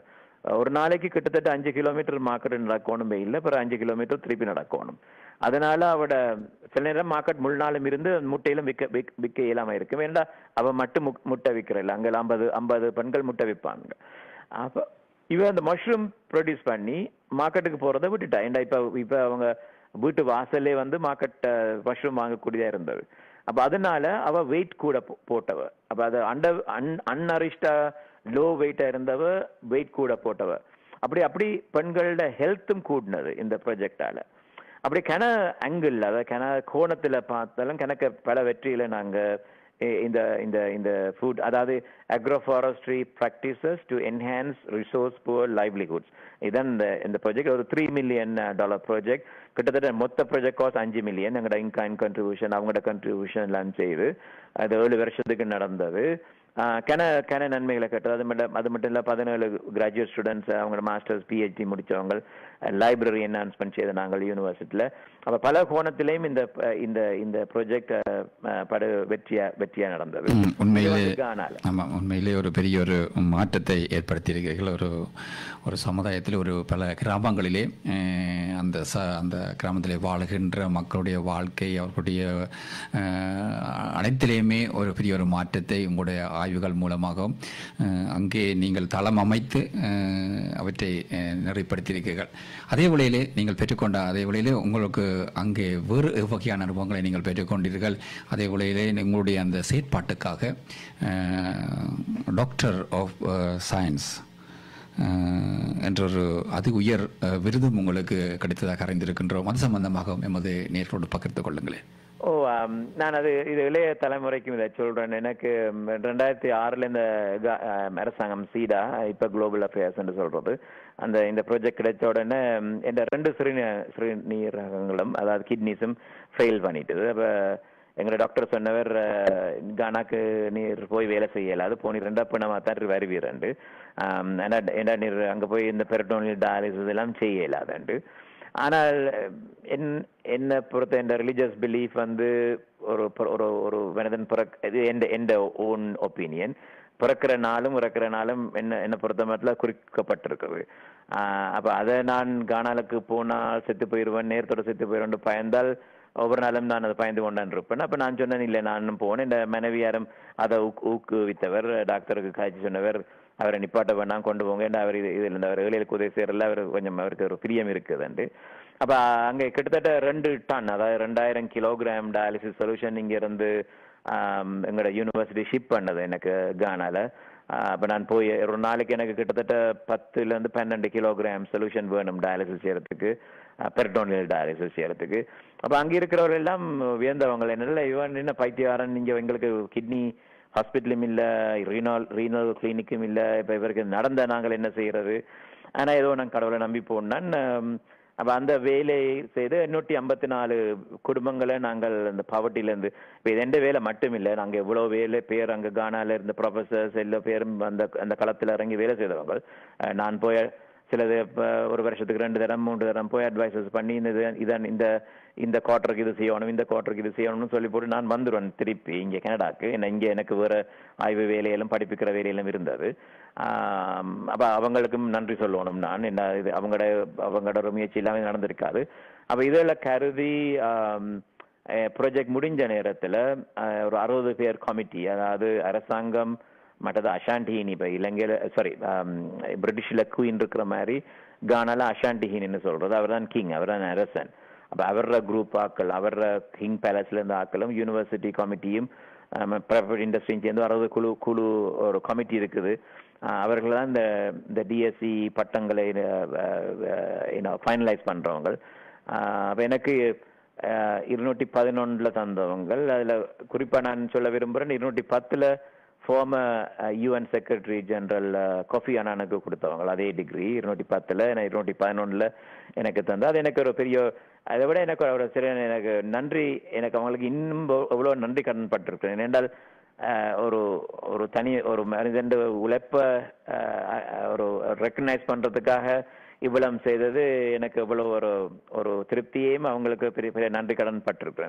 ஒரு நாளைக்கு கிட்டத்தட்ட அஞ்சு கிலோமீட்டர் மார்க்கெட் நடக்கணும் வெயில்ல அப்புறம் அஞ்சு கிலோமீட்டர் திருப்பி நடக்கணும் அதனால அவட சில நேரம் மார்க்கெட் முழு நாளும் இருந்து முட்டையிலும் விற்க விக்- விற்க இயலாம இருக்கும் வேண்டா அவ மட்டும் முக்- முட்டை விற்கிறல்ல அங்க ஐம்பது ஐம்பது பெண்கள் முட்டை விற்பாங்க அப்ப இவன் அந்த மஷ்ரூம் ப்ரொடியூஸ் பண்ணி மார்க்கெட்டுக்கு போறதை விட்டுட்டா ஏன்டா இப்ப இப்ப அவங்க வீட்டு வாசல்லே வந்து மார்க்கெட் மஷ்ரூம் வாங்கக்கூடியதா இருந்தது அப்ப அதனால அவ வெயிட் கூட போ- போட்டவ அப்ப அது அண்டர் அன் அன்அரிஷ்டா லோ வெயிட்டா இருந்தவ வெயிட் கூட போட்டவ அப்படி அப்படி பெண்களோட ஹெல்த்தும் கூடினது இந்த ப்ராஜெக்டால அப்படி கன ஆங்கிள் அதாவது கன கோணத்துல பார்த்தாலும் கணக்க பல வெற்றியில நாங்க இ- இந்த இந்த இந்த ஃபுட் அதாவது agroforestry practices to enhance resource poor livelihoods இதான் இந்த இந்த ப்ராஜெக்ட் ஒரு த்ரீ மில்லியன் டாலர் ப்ராஜெக்ட் கிட்டத்தட்ட மொத்த ப்ராஜெக்ட் காஸ்ட் அஞ்சு மில்லியன் எங்களோட இன்காயின் கண்ட்ரிபியூஷன் அவங்களோட கண்ட்ரிபியூஷன் எல்லாம் செய்து அது ஏழு வருஷத்துக்கு நடந்தது ஆஹ் கன கன நன்மைகளை கட்டுறது அது மட்டும் அது மட்டும் இல்ல பதினேழு கிராஜுவேட் ஸ்டூடெண்ட்ஸ் அவங்களோட மாஸ்டர்ஸ் பிஹெச்டி முடிச்சவங்க லைப்ரரி என்ஹான்ஸ்மெண்ட் செய்த நாங்கள் யூனிவர்சிட்டியில் அப்ப பல கோணத்திலையும் இந்த ப- இந்த இந்த ப்ராஜெக்ட் படு வெற்றியா வெற்றியா நடந்தது ம், உண்மையிலே இது வந்து கானால ஆமாம் உண்மையிலே ஒரு பெரிய ஒரு மாற்றத்தை ஏற்படுத்தியிருக்கிறீர்கள் ஒரு ஒரு சமுதாயத்தில் ஒரு பல கிராமங்களிலே அஹ், அந்த ச அந்த கிராமத்திலே வாழுகின்ற மக்களுடைய வாழ்க்கை அவர்களுடைய அஹ், அனைத்திலேயுமே ஒரு பெரிய ஒரு மாற்றத்தை உங்களுடைய ஆய்வுகள் மூலமாகவும் அஹ், அங்கே நீங்கள் தளம் அமைத்து அஹ், அவற்றை அஹ், நிறைப்படுத்தியிருக்கிறீர்கள் அதே வழியிலே நீங்கள் பெற்றுக்கொண்ட அதே வழியிலே உங்களுக்கு அங்கே வேறு வகையான அனுபவங்களை நீங்கள் பெற்றுக்கொண்டீர்கள் அதே வழியிலே உங்களுடைய அந்த செயற்பாட்டுக்காக டாக்டர் ஆஃப் சயின்ஸ் என்ற ஒரு அதி உயர் அஹ், விருதும் உங்களுக்கு கிடைத்ததாக அறிந்திருக்கின்றோம் அது சம்பந்தமாக எமது நேர்களோடு பகிர்ந்து கொள்ளுங்களேன் ஓ ஆம், நான் அது இது இளைய தலைமுறைக்கும் இதை சொல்றேன் எனக்கு ம், ரெண்டாயிரத்தி ஆறுல இந்த க- ஆம், அரசாங்கம் சீடா இப்ப குளோபல் அஃபேர்ஸ் என்று சொல்றது அந்த இந்த ப்ராஜெக்ட் கிடைச்ச உடனே ம், இந்த ரெண்டு சிறுநீ சிறுநீரகங்களும் அதாவது கிட்னிஸும் ஃபெயில் பண்ணிட்டுது அப்ப எங்க டாக்டர் சொன்னவர் அஹ், கானாக்கு நீர் போய் வேலை செய்யலாது போனி ரெண்டா பிணமா தான் வருவீரண்டு ஏன்னா ஏன்னா நீர் அங்க போய் இந்த பெரட்டோனியல் டயாலிசிஸ் எல்லாம் செய்ய இயலாதண்டு ஆனால் என் என்னை பொறுத்த இந்த ரிலீஜியஸ் பிலீஃப் வந்து ஒரு பிற- ஒரு ஒரு மனிதன் பிறக் இது எந்த எந்த ஓன் ஒப்பீனியன் பிறக்கிற நாளும் இறக்கிற நாளும் என்ன என்னை பொறுத்த மட்டும் குறிக்கப்பட்டிருக்குது ஆஹ் அப்ப அதை நான் கானாலுக்கு போனால் செத்து போயிடுவேன் நேரத்தோட செத்து போயிடுவேன் பயந்தால் ஒவ்வொரு நாளும் நான் அதை பயந்து கொண்டான் இருப்பேன் அப்ப நான் சொன்னேன் இல்லை நானும் போனேன் இந்த மனைவியாரும் அதை ஊக்கு ஊக்குவித்தவர் டாக்டருக்கு காய்ச்சி சொன்னவர் அவரை நிப்பாட்ட வேணாம் கொண்டு போங்க ஏன்னா அவர் இது இதுல இந்த அவர் ஏழைகளுக்கு உதவி செய்யறதுல அவர் கொஞ்சம் அவருக்கு ஒரு பிரியம் இருக்குதுண்டு அப்ப அங்க கிட்டத்தட்ட ரெண்டு டன் அதாவது ரெண்டாயிரம் கிலோகிராம் டயாலிசிஸ் சொல்யூஷன் இங்க இருந்து ஆம், எங்களோட யூனிவர்சிட்டி ஷிப் பண்ணது எனக்கு கானால ஆஹ் அப்ப நான் போய் ஒரு நாளைக்கு எனக்கு கிட்டத்தட்ட பத்துல இருந்து பன்னெண்டு கிலோகிராம் சொல்யூஷன் வேணும் டயாலிசிஸ் செய்யறதுக்கு பெர்டோனியல் டயாலிசிஸ் செய்யறதுக்கு அப்ப அங்க இருக்கிறவர்கள் எல்லாம் வியந்தவங்க என்ன இவன் என்ன பைத்தியக்காரன் நீங்க எங்களுக்கு கிட்னி ஹாஸ்பிட்டலும் இல்ல ரீனால் ரீனல் கிளினிக்கும் இல்ல இப்ப இவருக்கு நடந்த நாங்கள் என்ன செய்யறது ஆனா ஏதோ நான் கடவுளை நம்பி போனான் அப்ப அந்த வேலையை செய்து எண்ணூற்றி ஐம்பத்தி நாலு குடும்பங்களை நாங்கள் இந்த பாவர்ட்டில இருந்து இப்ப இது எந்த வேலை மட்டும் இல்லை நாங்க எவ்வளவு வேலை பேர் அங்க கானால இருந்த ப்ரொஃபசர்ஸ் எல்லா பேரும் அந்த அந்த களத்துல இறங்கி வேலை செய்தவங்க அஹ் நான் போய் சிலது இப்ப ஒரு வருஷத்துக்கு ரெண்டு தரம் மூன்று தரம் போய் அட்வைசஸ் பண்ணி இந்த இது- இதான் இந்த இந்த குவார்டருக்கு இது செய்யணும் இந்த குவார்டருக்கு இது செய்யணும்னு சொல்லி போட்டு நான் வந்துடுவேன் திருப்பி இங்க கனடாக்கு என்ன இங்க எனக்கு வேற ஆய்வு வேலையெல்லாம் படிப்பிக்கிற வேலையெல்லாம் இருந்தது ஆம், அப்ப அவங்களுக்கும் நன்றி சொல்லணும் நான் என்ன இது அவங்களோட அவங்களோட ஒரு முயற்சி எல்லாமே நடந்திருக்காது அப்ப இதில் கருதி ப்ராஜெக்ட் முடிஞ்ச நேரத்துல அஹ், ஒரு அறுபது பேர் கமிட்டி அதாவது அரசாங்கம் மற்றது அஷாண்டிஹின் இப்ப இலங்கையில சாரி பிரிட்டிஷ்ல குயின் இருக்கிற மாதிரி கானால அஷாண்டிஹின்னு சொல்றது அவர் தான் கிங் அவர் தான் அரசன் அப்ப அவர குரூப் ஆக்கள் அவர கிங் பேலஸ்ல இருந்த ஆக்களும் யூனிவர்சிட்டி கமிட்டியும் ப்ரைவேட் இண்டஸ்ட்ரியும் சேர்ந்து அறுபது குழு குழு ஒரு கமிட்டி இருக்குது அஹ் அவர்கள் தான் இந்த இந்த டிஎஸ்சி பட்டங்களை ஃபைனலைஸ் பண்றவங்க அஹ் அப்ப எனக்கு இருநூற்றி பதினொன்றுல தந்தவங்க அதுல குறிப்பா நான் சொல்ல விரும்புறேன் இருநூற்றி பத்துல former UN secretary general Kofi அனானுக்கு கொடுத்தவங்க அதே டிகிரி இருநூற்றி பத்துல நான் இருநூற்றி பதினொன்றுல எனக்கு தந்தா அது எனக்கு ஒரு பெரிய அதை விட எனக்கு ஒரு சில எனக்கு நன்றி எனக்கு அவங்களுக்கு இன்னும் எவ்வளவு நன்றி கடன் பட்டிருக்கிறேன் என்றால் அஹ், ஒரு ஒரு தனி ஒரு மனிதன் உழைப்ப அஹ், ஒரு ரெக்கக்னைஸ் பண்றதுக்காக இவ்வளவு செய்தது எனக்கு இவ்வளவு ஒரு ஒரு திருப்தியையும் அவங்களுக்கு பெரிய பெரிய நன்றி கடன் பட்டிருக்கிறேன்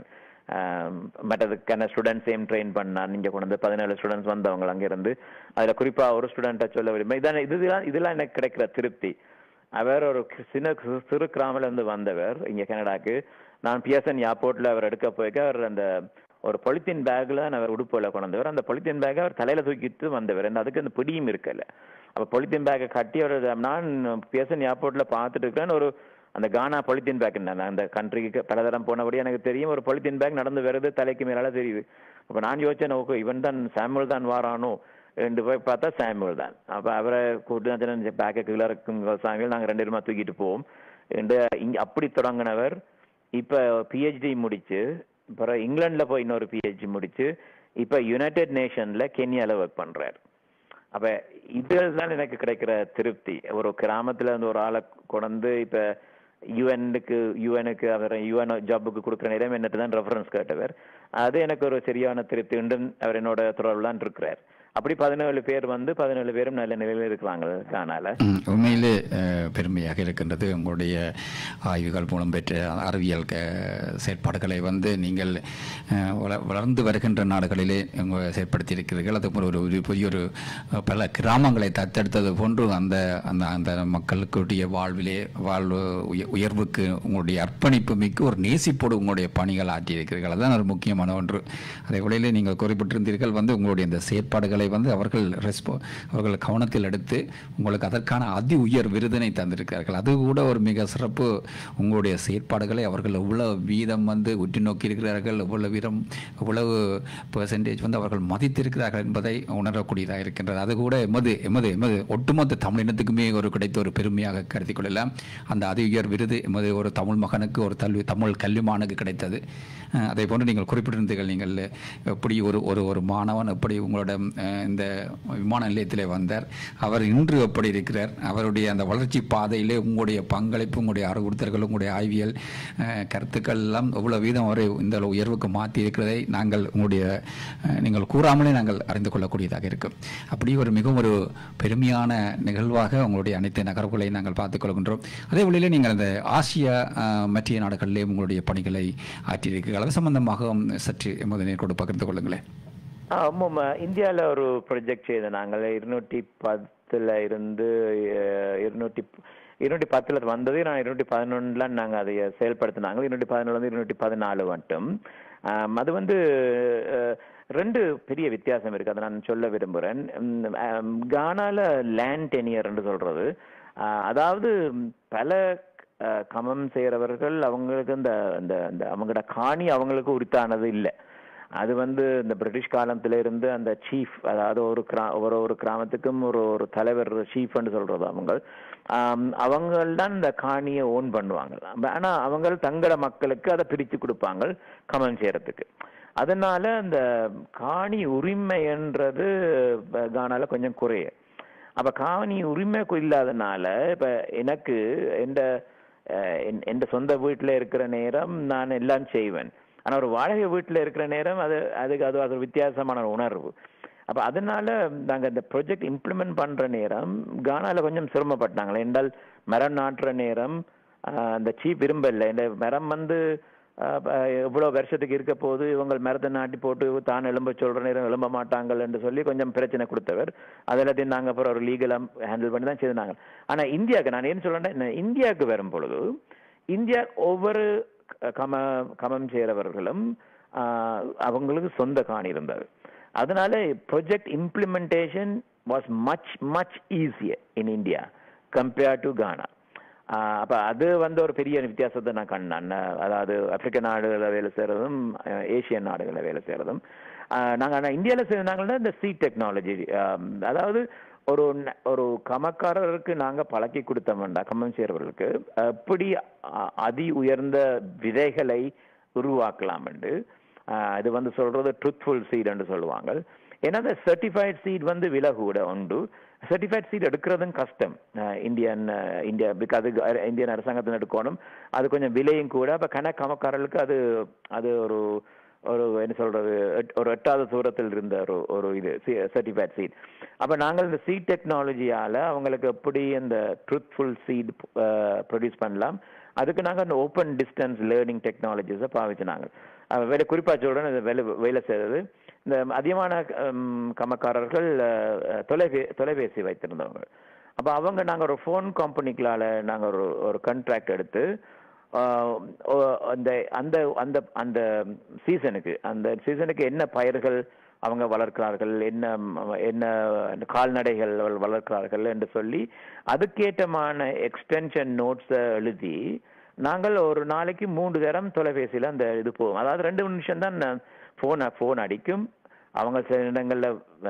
ஆம், மற்றதுக்கான ஸ்டூடெண்ட்ஸையும் ட்ரெயின் பண்ணான் இங்கே கொண்டு வந்து பதினேழு ஸ்டூடெண்ட்ஸ் வந்தவங்க அங்கிருந்து அதில் குறிப்பாக ஒரு ஸ்டூடெண்ட்டை சொல்ல விரும்ப இதான இதுதான் இதெல்லாம் எனக்கு கிடைக்கிற திருப்தி அவர் ஒரு கு- சின்ன கு- சிறு கிராமில இருந்து வந்தவர் இங்க கனடாக்கு நான் பிஎஸ்என் ஏர்போர்ட்ல அவர் எடுக்க போய்க்க அவர் அந்த ஒரு பொலித்தீன் பேக்ல அவர் உடுப்புல கொண்டு வந்தவர் அந்த பொலித்தீன் பேக்கை அவர் தலையில தூக்கிட்டு வந்தவர் and அதுக்கு அந்த பிடியும் இருக்கல அப்ப பொலித்தீன் பேக்கை கட்டி அவர் நான் பிஎஸ்என் ஏர்போர்ட்ல பார்த்துட்டு இருக்கிறேன் ஒரு அந்த கானா பொலித்தீன் பேக் அந்த கண்ட்ரிக்கு பலதரம் போனபடி எனக்கு தெரியும் ஒரு பொலித்தீன் பேக் நடந்து வருது தலைக்கு மேலால தெரியுது அப்ப நான் யோசிச்சேன் ஓகே இவன் தான் சாமுவல் தான் வாரானோ ரெண்டு போய் பார்த்தா சாமுவல் தான் அப்ப அவரை கூட்டு பேக்கை கீழே இருக்கும் சாமியில் நாங்க ரெண்டு பேருமா தூக்கிட்டு போவோம் என்று இங்க அப்படி தொடங்கினவர் இப்ப பிஹெச்டி முடிச்சு அப்புறம் இங்கிலாந்துல போய் இன்னொரு பிஹெச்டி முடிச்சு இப்ப யுனைடெட் நேஷன்ல கென்யால ஒர்க் பண்றாரு அப்ப இதுதான் எனக்கு கிடைக்கிற திருப்தி ஒரு கிராமத்துல இருந்து ஒரு ஆளை கொண்டு இப்ப யுஎனுக்கு யுஎனுக்கு அவர் யுஎன் ஜாபுக்கு கொடுக்குற நேரம் என்னட்டு தான் ரெஃபரன்ஸ் கேட்டவர் அது எனக்கு ஒரு சரியான திருப்தி உண்டு அவர் என்னோட தொடர்புலாம் இருக்கிறார் அப்படி பதினேழு பேர் வந்து பதினேழு பேரும் நல்ல நிலையில இருக்கிறாங்க காணால ம், உண்மையிலே அஹ், பெருமையாக இருக்கின்றது உங்களுடைய ஆய்வுகள் மூலம் பெற்ற அறிவியல் க- செயற்பாடுகளை வந்து நீங்கள் அஹ், வள- வளர்ந்து வருகின்ற நாடுகளிலே உங்க செயற்படுத்தியிருக்கிறீர்கள் அது ஒரு ஒரு புதிய ஒரு அஹ், பல கிராமங்களை தத்தெடுத்தது போன்று அந்த அந்த அந்த மக்களுக்குடைய வாழ்விலே வாழ்வு உய- உயர்வுக்கு உங்களுடைய அர்ப்பணிப்பு மிக்க ஒரு நேசிப்போடு உங்களுடைய பணிகள் ஆற்றியிருக்கிறீர்கள் அதுதான் ஒரு முக்கியமான ஒன்று அதே வேளையிலே நீங்கள் குறிப்பிட்டிருந்தீர்கள் வந்து உங்களுடைய இந்த செயற்பாடுகளை வந்து அவர்கள் ரெஸ்போ அவர்கள் கவனத்தில் எடுத்து உங்களுக்கு அதற்கான அதி உயர் விருதினை தந்திருக்கிறார்கள் அது கூட ஒரு மிக சிறப்பு உங்களுடைய செயற்பாடுகளை அவர்கள் எவ்வளவு வீதம் வந்து உற்று நோக்கி இருக்கிறார்கள் எவ்வளவு வீதம் எவ்வளவு பெர்சன்டேஜ் வந்து அவர்கள் மதித்திருக்கிறார்கள் என்பதை உணரக்கூடியதாக இருக்கின்றது அது கூட எமது எமது எமது ஒட்டுமொத்த தமிழினத்துக்குமே ஒரு கிடைத்த ஒரு பெருமையாக கருதி கொள்ளலாம் அந்த அதி உயர் விருது எமது ஒரு தமிழ் மகனுக்கு ஒரு தல்வி தமிழ் கல்விமானுக்கு கிடைத்தது அஹ் அதே போன்று நீங்கள் குறிப்பிட்டிருந்தீர்கள் நீங்கள் எப்படி ஒரு ஒரு ஒரு மாணவன் எப்படி உங்களோட அஹ், இந்த விமான நிலையத்திலே வந்தார் அவர் இன்று எப்படி இருக்கிறார் அவருடைய அந்த வளர்ச்சி பாதையிலே உங்களுடைய பங்களிப்பு உங்களுடைய அறிவுறுத்தல்கள் உங்களுடைய ஆய்வியல் அஹ், கருத்துக்கள் எல்லாம் எவ்வளவு வீதம் அவரை இந்த உயர்வுக்கு மாற்றி இருக்கிறதை நாங்கள் உங்களுடைய அஹ், நீங்கள் கூறாமலே நாங்கள் அறிந்து கொள்ளக்கூடியதாக இருக்கும் அப்படி ஒரு மிகவும் ஒரு பெருமையான நிகழ்வாக உங்களுடைய அனைத்து நகர்வுகளை நாங்கள் பார்த்துக் கொள்கின்றோம் அதே வழியிலே நீங்கள் அந்த ஆசியா அஹ், மற்ற நாடுகளிலே உங்களுடைய பணிகளை ஆற்றியிருக்கிறீர்கள் அது சம்பந்தமாக சற்று எமது நேர்கொண்டு பகிர்ந்து கொள்ளுங்களேன் ஆமாம் இந்தியால ஒரு ப்ரொஜெக்ட் செய்த நாங்கள் இருநூற்றி பத்துல இருந்து அஹ், இருநூற்றி இருநூற்றி பத்துல வந்தது நான் இருநூற்றி பதினொன்றுல நாங்க அதை செயல்படுத்தினாங்க இருநூற்றி பதினொன்று வந்து இருநூற்றி பதினாலு மட்டும் ஆம், அது வந்து அஹ், ரெண்டு பெரிய வித்தியாசம் இருக்கு அதை நான் சொல்ல விரும்புகிறேன் உம், ஆம், கானால லேண்ட் டெனியர் என்று சொல்றது ஆஹ், அதாவது பல அஹ், கமம் செய்யறவர்கள் அவங்களுக்கு இந்த இந்த இந்த அவங்களோட காணி அவங்களுக்கு உரித்தானது இல்லை அது வந்து இந்த பிரிட்டிஷ் காலத்துல இருந்து அந்த சீஃப் அதாவது ஒரு கிரா ஒரு ஒரு கிராமத்துக்கும் ஒரு ஒரு தலைவர் சீஃப்னு சொல்றது அவங்க அவங்கள் தான் இந்த காணியை ஓன் பண்ணுவாங்க ஆனா அவங்க தங்கள மக்களுக்கு அதை பிரித்து கொடுப்பாங்க கமன் செய்யறதுக்கு அதனால அந்த காணி உரிமைன்றது ப- கானால கொஞ்சம் குறைய அப்ப காணி உரிமை கு- இல்லாதனால இப்ப எனக்கு எந்த அஹ், என்- என் சொந்த வீட்டுல இருக்கிற நேரம் நான் எல்லாம் செய்வேன் ஆனா ஒரு வாடகை வீட்டுல இருக்கிற நேரம் அது அதுக்கு அது அது ஒரு வித்தியாசமான ஒரு உணர்வு அப்ப அதனால நாங்க இந்த ப்ராஜெக்ட் இம்ப்ளிமெண்ட் பண்ற நேரம் கானால கொஞ்சம் சிரமப்பட்டாங்களே என்றால் மரம் நாட்டுற நேரம் ஆஹ், அந்த சீப் விரும்பல இந்த மரம் வந்து ஆஹ், ப- எவ்வளவு வருஷத்துக்கு இருக்க போது இவங்க மரத்தை நாட்டி போட்டு தான் எழும்ப சொல்ற நேரம் எழும்ப மாட்டாங்கள் என்று சொல்லி கொஞ்சம் பிரச்சனை கொடுத்தவர் அது எல்லாத்தையும் நாங்க அப்புறம் ஒரு லீகலா ஹேண்டில் பண்ணி தான் செய்தாங்க ஆனா இந்தியாவுக்கு நான் என்ன சொல்றேன்னா இந்தியாவுக்கு வரும் பொழுது இந்தியா ஒவ்வொரு க- கம கமம் செய்கிறவர்களும் ஆஹ், அவங்களுக்கு சொந்த காணி இருந்தது அதனால project implementation was much much easier in India compared to Ghana ah அப்ப அது வந்து ஒரு பெரிய வித்தியாசத்தை நான் கண்டேன் நான் அதாவது ஆப்பிரிக்க நாடுகளில் வேலை செய்யறதும் அஹ் ஏசியன் நாடுகளில் வேலை செய்யறதும் ஆஹ் நாங்க ஆனா இந்தியாவில் செய்தாங்கன்னா இந்த சீட் டெக்னாலஜி அதாவது ஒரு ந- ஒரு கமக்காரருக்கு நாங்க பழக்கி கொடுத்தோம்டா கம்மம் செய்யறவர்களுக்கு எப்படி அ- அதி உயர்ந்த விதைகளை உருவாக்கலாம் என்று ஆஹ் இது வந்து சொல்றது ட்ரூத்ஃபுல் சீட் என்று சொல்லுவாங்க ஏன்னா அந்த சர்டிஃபைட் சீட் வந்து விலை கூட உண்டு சர்டிஃபைட் சீட் எடுக்கிறதும் கஷ்டம் ah Indian ah India because அது அர- இந்தியன் அரசாங்கத்தின் எடுக்கணும் அது கொஞ்சம் விலையும் கூட அப்ப கணக்கு கமக்காரர்களுக்கு அது அது ஒரு ஒரு என்ன சொல்றது எட்- ஒரு எட்டாவது தூரத்தில் இருந்த ஒரு ஒரு இது சர்டிஃபைட் சீட் அப்ப நாங்கள் இந்த சீட் டெக்னாலஜியால அவங்களுக்கு எப்படி அந்த ட்ரூத்ஃபுல் சீட் ப்ரொடியூஸ் பண்ணலாம் அதுக்கு நாங்க அந்த ஓப்பன் டிஸ்டன்ஸ் லேர்னிங் டெக்னாலஜிஸை பாவிச்சினாங்க அஹ் வேலை குறிப்பா சொல்றேன் இது வேலை வேலை செய்யறது இந்த அதிகமான ஹம், கமக்காரர்கள் அஹ், தொலைபே தொலைபேசி வைத்திருந்தவங்க அப்ப அவங்க நாங்க ஒரு ஃபோன் கம்பெனிகளால நாங்க ஒரு ஒரு கான்ட்ராக்ட் எடுத்து ஆஹ் ஓ- அந்த அந்த அந்த அந்த சீசனுக்கு அந்த சீசனுக்கு என்ன பயிர்கள் அவங்க வளர்க்கிறார்கள் என்ன ம், என்ன கால்நடைகள் வள- வளர்க்கிறார்கள் என்று சொல்லி அதுக்கேற்றமான எக்ஸ்டென்ஷன் நோட்ஸை எழுதி நாங்கள் ஒரு நாளைக்கு மூன்று தரம் தொலைபேசியில அந்த இது போவோம் அதாவது ரெண்டு நிமிஷம் தான் ஃபோன் ஃபோன் அடிக்கும் அவங்க சில இடங்கள்ல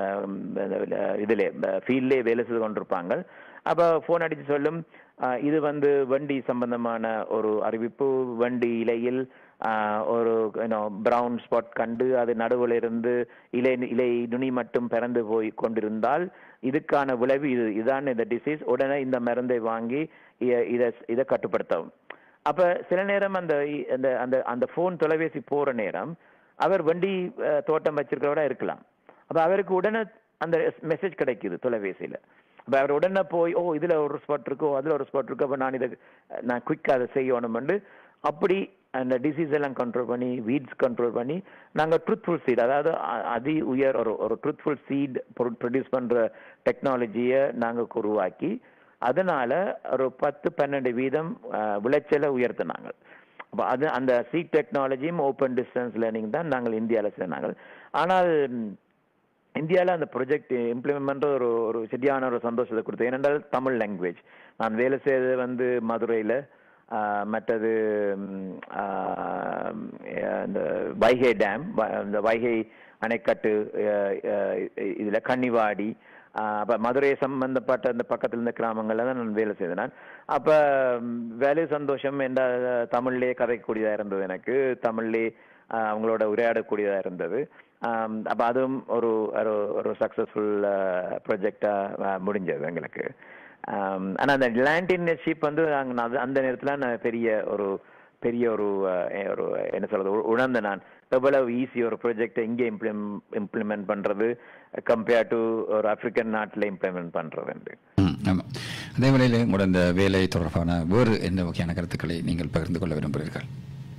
அஹ், இதுல ஃபீல்ட்லேயே வேலை செய்து கொண்டிருப்பாங்க அப்ப ஃபோன் அடிச்சு சொல்லும் அஹ், இது வந்து வண்டி சம்பந்தமான ஒரு அறிவிப்பு வண்டி இலையில் அஹ், ஒரு பிரவுன் ஸ்பாட் கண்டு அது நடுவில் இருந்து இலை இலை நுனி மட்டும் பிறந்து போய் கொண்டிருந்தால் இதுக்கான விளைவு இது இதான் இந்த டிசீஸ் உடனே இந்த மருந்தை வாங்கி இ- இதை இதை கட்டுப்படுத்தவும் அப்ப சில நேரம் அந்த இ- அந்த அந்த அந்த போன் தொலைபேசி போற நேரம் அவர் வண்டி அஹ், தோட்டம் வச்சிருக்கிறவரா இருக்கலாம் அப்ப அவருக்கு உடனே அந்த மெசேஜ் கிடைக்குது தொலைபேசியில அப்ப அவர் உடனே போய் ஓ இதுல ஒரு ஸ்பாட் இருக்கோ அதுல ஒரு ஸ்பாட் இருக்கு அப்ப நான் இதை அஹ், நான் குயிக்கா அதை செய்யணும்னு அப்படி அந்த டிசீஸ் எல்லாம் கண்ட்ரோல் பண்ணி வீட்ஸ் கண்ட்ரோல் பண்ணி நாங்க ட்ரூத்ஃபுல் சீட் அதாவது அ- அதி உயர் ஒரு ஒரு ட்ரூத்ஃபுல் சீட் ப்ரொடியூஸ் பண்ற டெக்னாலஜியை நாங்க உருவாக்கி அதனால ஒரு பத்து பன்னெண்டு வீதம் அஹ், விளைச்சலை உயர்த்தினாங்க அப்ப அது அந்த சீட் டெக்னாலஜியும் ஓப்பன் டிஸ்டன்ஸ் லேர்னிங் தான் நாங்கள் இந்தியாவில் செய்தாங்க ஆனால் ம், இந்தியால அந்த ப்ராஜெக்ட் இம்ப்ளிமெண்ட் பண்ற ஒரு ஒரு சரியான ஒரு சந்தோஷத்தை கொடுத்தது ஏனென்றால் தமிழ் லாங்குவேஜ் நான் வேலை செய்தது வந்து மதுரையில ஆஹ், மற்றது ம், ஆஹ், இந்த வைகை டேம் இந்த வைகை அணைக்கட்டு அஹ், அஹ், இதுல கன்னிவாடி ஆஹ், அப்ப மதுரை சம்பந்தப்பட்ட அந்த பக்கத்துல இருந்த கிராமங்கள்ல தான் நான் வேலை செய்தேன் நான். அப்ப ம், வேலை சந்தோஷம் என்ற தமிழ்லயே கதைக்கூடியதா இருந்தது எனக்கு தமிழ்லயே ஆஹ், அவங்களோட உரையாடக்கூடியதா இருந்தது ஆம், அப்ப அதுவும் ஒரு ஒரு ஒரு சக்சஸ்ஃபுல் ப்ரொஜெக்டா முடிஞ்சது எங்களுக்கு ஆம், ஆனா அந்த லேண்டின்ஷிப் வந்து நாங்க நான் அது- அந்த நேரத்துல நான் பெரிய ஒரு பெரிய ஒரு அஹ், எ- ஒரு என்ன சொல்றது உ- உணர்ந்த நான் எவ்வளவு ஈஸி ஒரு ப்ராஜெக்டை இங்கே இம்ப்ளிம் இம்ப்ளிமெண்ட் பண்றது கம்பேர் டு ஒரு ஆப்பிரிக்கன் நாட்டில் இம்ப்ளிமெண்ட் பண்றது ம், ஆமாம் அதே வேளையில் உங்களோட இந்த வேலை தொடர்பான வேறு எந்த வகையான கருத்துக்களை நீங்கள் பகிர்ந்து கொள்ள விரும்புகிறீர்கள்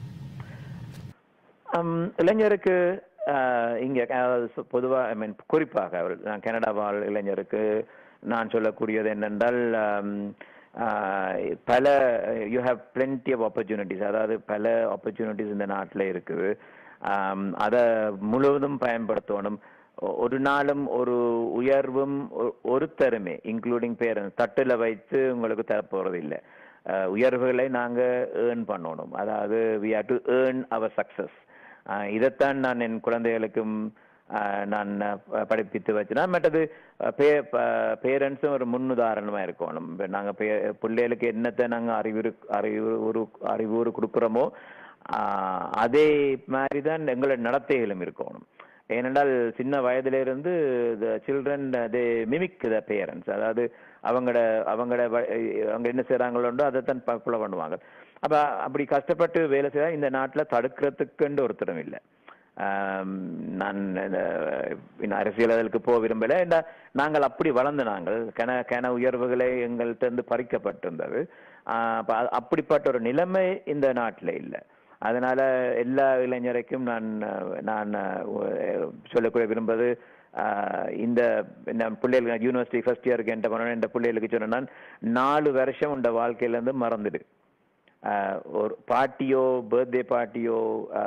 Um, இளைஞருக்கு ஆஹ், இங்க அதாவது சு- பொதுவா ஐ மீன் குறிப்பாக அவர் நான் கனடா வாழ் இளைஞருக்கு நான் சொல்லக்கூடியது என்னென்றால் ஆம், ஆஹ், பல you have plenty of opportunities அதாவது பல ஆப்பர்ச்சுனிட்டிஸ் இந்த நாட்டில் இருக்குது அதை முழுவதும் பயன்படுத்தணும் ஒ- ஒரு நாளும் ஒரு உயர்வும் ஒ- ஒருத்தருமே இன்க்ளூடிங் பேரண்ட்ஸ் தட்டுல வைத்து உங்களுக்கு தரப்போறது இல்லை அஹ் உயர்வுகளை நாங்க ஏர்ன் பண்ணணும் அதாவது we have to earn our success இதைத்தான் நான் என் குழந்தைகளுக்கும் அஹ், நான் அஹ், படிப்பித்து வச்சுனா மற்றது பேரண்ட்ஸும் ஒரு முன்னுதாரணமா இருக்கணும் இப்ப நாங்க பே- பிள்ளைகளுக்கு என்னத்தை நாங்க அறிவுறு அறிவுறு அறிவுறு கொடுக்குறோமோ ஆஹ், அதே மாதிரி தான் எங்களோட நடத்தைகளும் இருக்கணும் ஏனென்றால் சின்ன வயதில இருந்து the children they mimic the parents அதாவது அவங்களோட அவங்களோட வ- அவங்க என்ன செய்றாங்களோ அதைத்தான் ஃபாலோ பண்ணுவாங்க அப்ப அப்படி கஷ்டப்பட்டு வேலை செய்ய இந்த நாட்டுல தடுக்கிறதுக்குன்னு ஒருத்தரும் இல்லை ஆம், நான் இந்த இன்னும் அரசியலுக்கு போக விரும்பல இந்த நாங்கள் அப்படி வளர்ந்த நாங்கள் கன கன உயர்வுகளை எங்கள்கிட்ட இருந்து பறிக்கப்பட்டிருந்தது ஆஹ் அப்ப அ- அப்படிப்பட்ட ஒரு நிலைமை இந்த நாட்டுல இல்லை அதனால எல்லா இளைஞருக்கும் நான் அஹ், நான் அஹ், சொல்லக்கூடிய விரும்புவது ஆஹ், இந்த நான் பிள்ளைகள் யூனிவர்சிட்டி ஃபர்ஸ்ட் இயருக்கு என்ன பண்ணணும் இந்த பிள்ளைகளுக்கு சொன்னேன்னா நாலு வருஷம் உண்ட வாழ்க்கையில இருந்து மறந்துடு ஆஹ், ஒரு பார்ட்டியோ பர்த்டே பார்ட்டியோ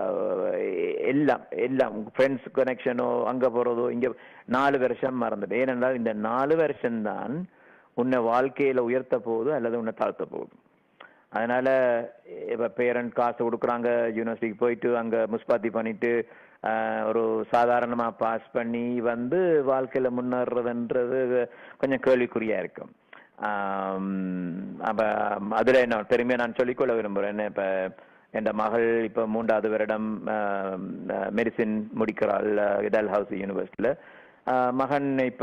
எல்லாம் எல்லாம் ஃப்ரெண்ட்ஸ் கனெக்ஷனோ அங்க போறதோ இங்க நாலு வருஷம் மறந்துடு ஏனென்றால் இந்த நாலு வருஷம்தான் உன்னை வாழ்க்கையில உயர்த்த போகுது அல்லது உன்னை தாழ்த்த போகுது அதனால இப்ப பேரண்ட் காசு கொடுக்குறாங்க யூனிவர்சிட்டிக்கு போயிட்டு அங்க முஸ்பாத்தி பண்ணிட்டு ஆஹ், ஒரு சாதாரணமா பாஸ் பண்ணி வந்து வாழ்க்கையில முன்னேறதுன்றது கொஞ்சம் கேள்விக்குறியா இருக்கும் ஆம், அப்ப அதுல என்ன பெருமையா நான் சொல்லிக்கொள்ள விரும்புறேன் என்ன இப்ப என் மகள் இப்ப மூன்றாவது வருடம் மெடிசின் முடிக்கிறாள் இடல் ஹவுஸ் யூனிவர்சிட்டியில ஆஹ் மகன் இப்ப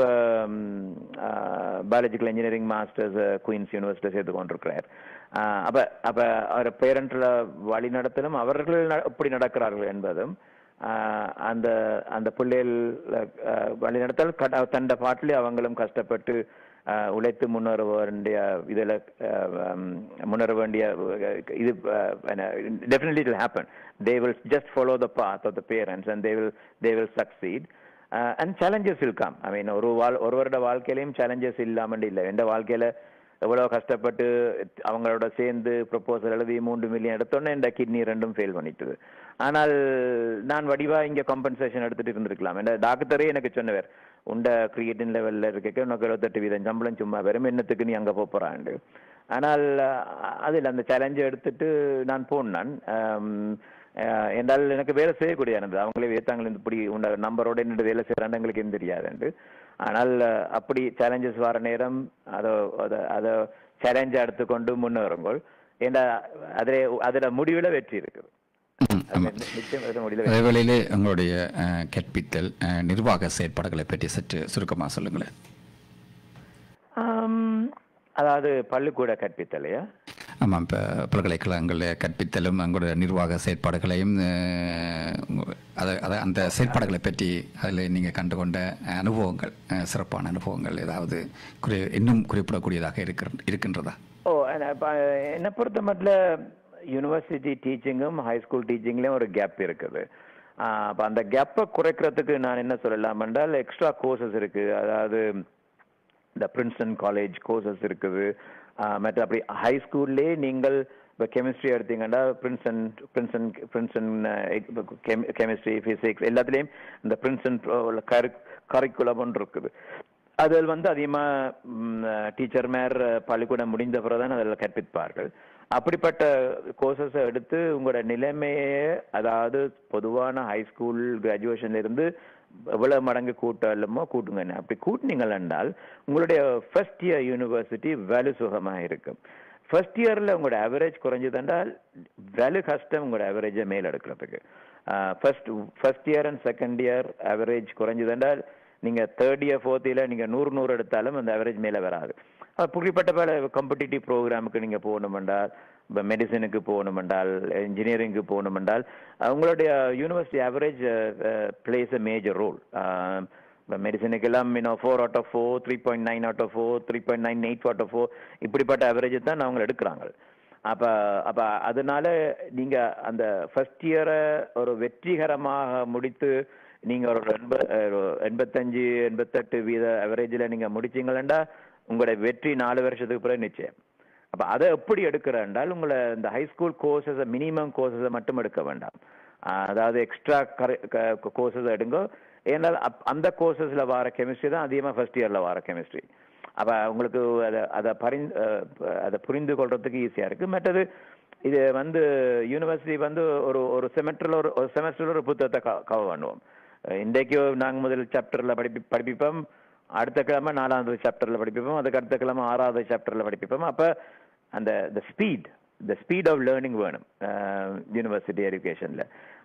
biological engineering masters Queen's University சேர்த்து கொண்டிருக்கிறார் ஆஹ் அப்ப அப்ப அவர் பேரண்ட்ல வழி நடத்தலும் அவர்கள் ந- எப்படி நடக்கிறார்கள் என்பதும் ஆஹ் அந்த அந்த பிள்ளைகள் ஆஹ் வழிநடத்தல் கட தண்ட பாட்டிலே அவங்களும் கஷ்டப்பட்டு ஆஹ் உழைத்து முன்னேற வேண்டிய இதில் முன்னேற வேண்டிய அஹ், இது definitely it happen they will just follow the path of the parents and they will they will succeed and challenges will come I mean ஒரு வாழ் ஒருவரோட வாழ்க்கையிலையும் சேலஞ்சஸ் இல்லாமல் இல்லை எந்த வாழ்க்கையில எவ்வளவு கஷ்டப்பட்டு அவங்களோட சேர்ந்து ப்ரொபோசல் எழுதி மூன்று மில்லியன் எடுத்தோன்னே இந்த கிட்னி ரெண்டும் ஃபெயில் பண்ணிட்டுது ஆனால் நான் வடிவா இங்க காம்பன்சேஷன் எடுத்துட்டு இருந்திருக்கலாம் என்ற டாக்டரே எனக்கு சொன்னவர் உண்ட கிரியேட்டின் லெவல்ல இருக்க உனக்கு எழுபத்தெட்டு வீதம் சம்பளம் சும்மா வெறும் என்னத்துக்கு நீ அங்க போப் போறாண்டு ஆனால் அஹ், அதில் அந்த சேலஞ்சை எடுத்துட்டு நான் போனான் அஹ், என்றால் எனக்கு வேலை செய்யக்கூடிய இருந்தது அவங்களே வேத்தாங்களே இப்படி உண்ட நம்பரோட நின்று வேலை செய்யறான்னு எங்களுக்கு எதுவும் தெரியாதுண்டு ஆனால் அஹ், அப்படி சேலஞ்சஸ் வர நேரம் அதை அதை அதை சேலஞ்சை எடுத்துக்கொண்டு முன்னேறுங்கள் ஏன்னா அதில் அதில் முடிவில் வெற்றி இருக்குது ம், ஆமா. அது நிச்சயம் அது முடிவில் அதே வேளையிலே உங்களுடைய அஹ், கற்பித்தல் அஹ், நிர்வாக செயற்பாடுகளை பற்றி சற்று சுருக்கமாக சொல்லுங்களேன் ஆம், அதாவது பள்ளிக்கூட கற்பித்தலையா ஆமாம் இப்போ பல்கலைக்கழகங்களில் கற்பித்தலும் உங்களுடைய நிர்வாக செயற்பாடுகளையும் அஹ், உங்க- அதை அதை அந்த செயற்பாடுகளை பற்றி அதில் நீங்கள் கண்டுகொண்ட அனுபவங்கள் அஹ், சிறப்பான அனுபவங்கள் ஏதாவது குறி இன்னும் குறிப்பிடக்கூடியதாக இருக்கிற இருக்கின்றதா ஓ என்ன- இப்ப, என்னை பொறுத்த மட்டும் யூனிவர்சிட்டி டீச்சிங்கும் ஹை ஸ்கூல் டீச்சிங்லேயும் ஒரு கேப் இருக்குது அப்போ அந்த கேப்பை குறைக்கிறதுக்கு நான் என்ன சொல்லலாம் என்றால் எக்ஸ்ட்ரா கோர்சஸ் இருக்கு அதாவது இந்த பிரின்ஸ்டன் காலேஜ் கோர்சஸ் இருக்குது ஆஹ் மற்ற அப்படி ஹை ஸ்கூல்லே நீங்கள் இப்போ கெமிஸ்ட்ரி எடுத்தீங்கன்னா Princeton Princeton Princeton chemistry physics எல்லாத்துலேயும் இந்த பிரின்ஸ்டன் கரு கரிக்குலம் ஒன்று இருக்குது அதில் வந்து அதிகமாக டீச்சர் மேர் பள்ளிக்கூடம் முடிந்த பிறகு தான் அதில் கற்பிப்பார்கள் அப்படிப்பட்ட கோர்சஸை எடுத்து உங்களோட நிலைமையே அதாவது பொதுவான ஹை ஸ்கூல் கிராஜுவேஷன்ல இருந்து எவ்வளவு மடங்கு கூட்டலுமோ கூட்டுங்க அப்படி கூட்டினீங்கள் என்றால் உங்களுடைய ஃபர்ஸ்ட் இயர் யூனிவர்சிட்டி வேல்யூ சுகமாக இருக்கும் ஃபர்ஸ்ட் இயர்ல உங்களோட ஆவரேஜ் குறைஞ்சதுன்றால் வேல்யூ கஷ்டம் உங்களோட ஆவரேஜை மேல் எடுக்கிறதுக்கு first first year and second year average குறைஞ்சதுன்றால் நீங்க தேர்ட் இயர் ஃபோர்த் இயர்ல நீங்க நூறு நூறு எடுத்தாலும் அந்த ஆவரேஜ் மேல வராது அது புரிப்பட்ட பல காம்படிட்டிவ் ப்ரோக்ராமுக்கு நீங்க போகணுமென்றால் இப்போ மெடிசனுக்கு போகணுமென்றால் இன்ஜினியரிங்க்கு போகணுமென்றால் உங்களுடைய university average places a major role இப்போ மெடிசனுக்கெல்லாம் இன்னும் four out of four three point nine out of four three point nine eight out of four இப்படிப்பட்ட ஆவரேஜ் தான் அவங்க எடுக்கிறாங்க அப்ப அப்ப அதனால நீங்க அந்த ஃபர்ஸ்ட் இயரை ஒரு வெற்றிகரமாக முடித்து நீங்க ஒரு எண்ப ஒரு எண்பத்தஞ்சு எண்பத்தெட்டு வீத அவரேஜில் நீங்க முடிச்சீங்களா உங்களோட வெற்றி நாலு வருஷத்துக்கு பிறகு நிச்சயம் அப்ப அதை எப்படி எடுக்கிறேன்றால் உங்களை இந்த ஹை ஸ்கூல் கோர்சஸ் மினிமம் கோர்சஸை மட்டும் எடுக்க வேண்டாம் ஆஹ் அதாவது எக்ஸ்ட்ரா கோர்சஸ் எடுங்க ஏன்னால் அப்- அந்த கோர்சஸ்ல வர கெமிஸ்ட்ரி தான் அதிகமாக ஃபர்ஸ்ட் இயர்ல வர கெமிஸ்ட்ரி அப்ப உங்களுக்கு அதை அதை பரிந்து அஹ், அதை புரிந்து கொள்றதுக்கு ஈஸியா இருக்கு மற்றது இது வந்து யூனிவர்சிட்டி வந்து ஒரு ஒரு செமஸ்டர்ல ஒரு ஒரு செமஸ்டர்ல ஒரு புத்தகத்தை கவர் பண்ணுவோம் அஹ் இன்றைக்கு நாங்க முதல் சாப்டர்ல படிப்பி படிப்பிப்போம் அடுத்த கிழமை நாலாவது சாப்டர்ல படிப்பிப்போம் அதுக்கு அடுத்த கிழமை ஆறாவது சாப்டர்ல படிப்பிப்போம் அப்ப அந்த the speed the speed of learning வேணும் யூனிவர்சிட்டி எஜுகேஷன்ல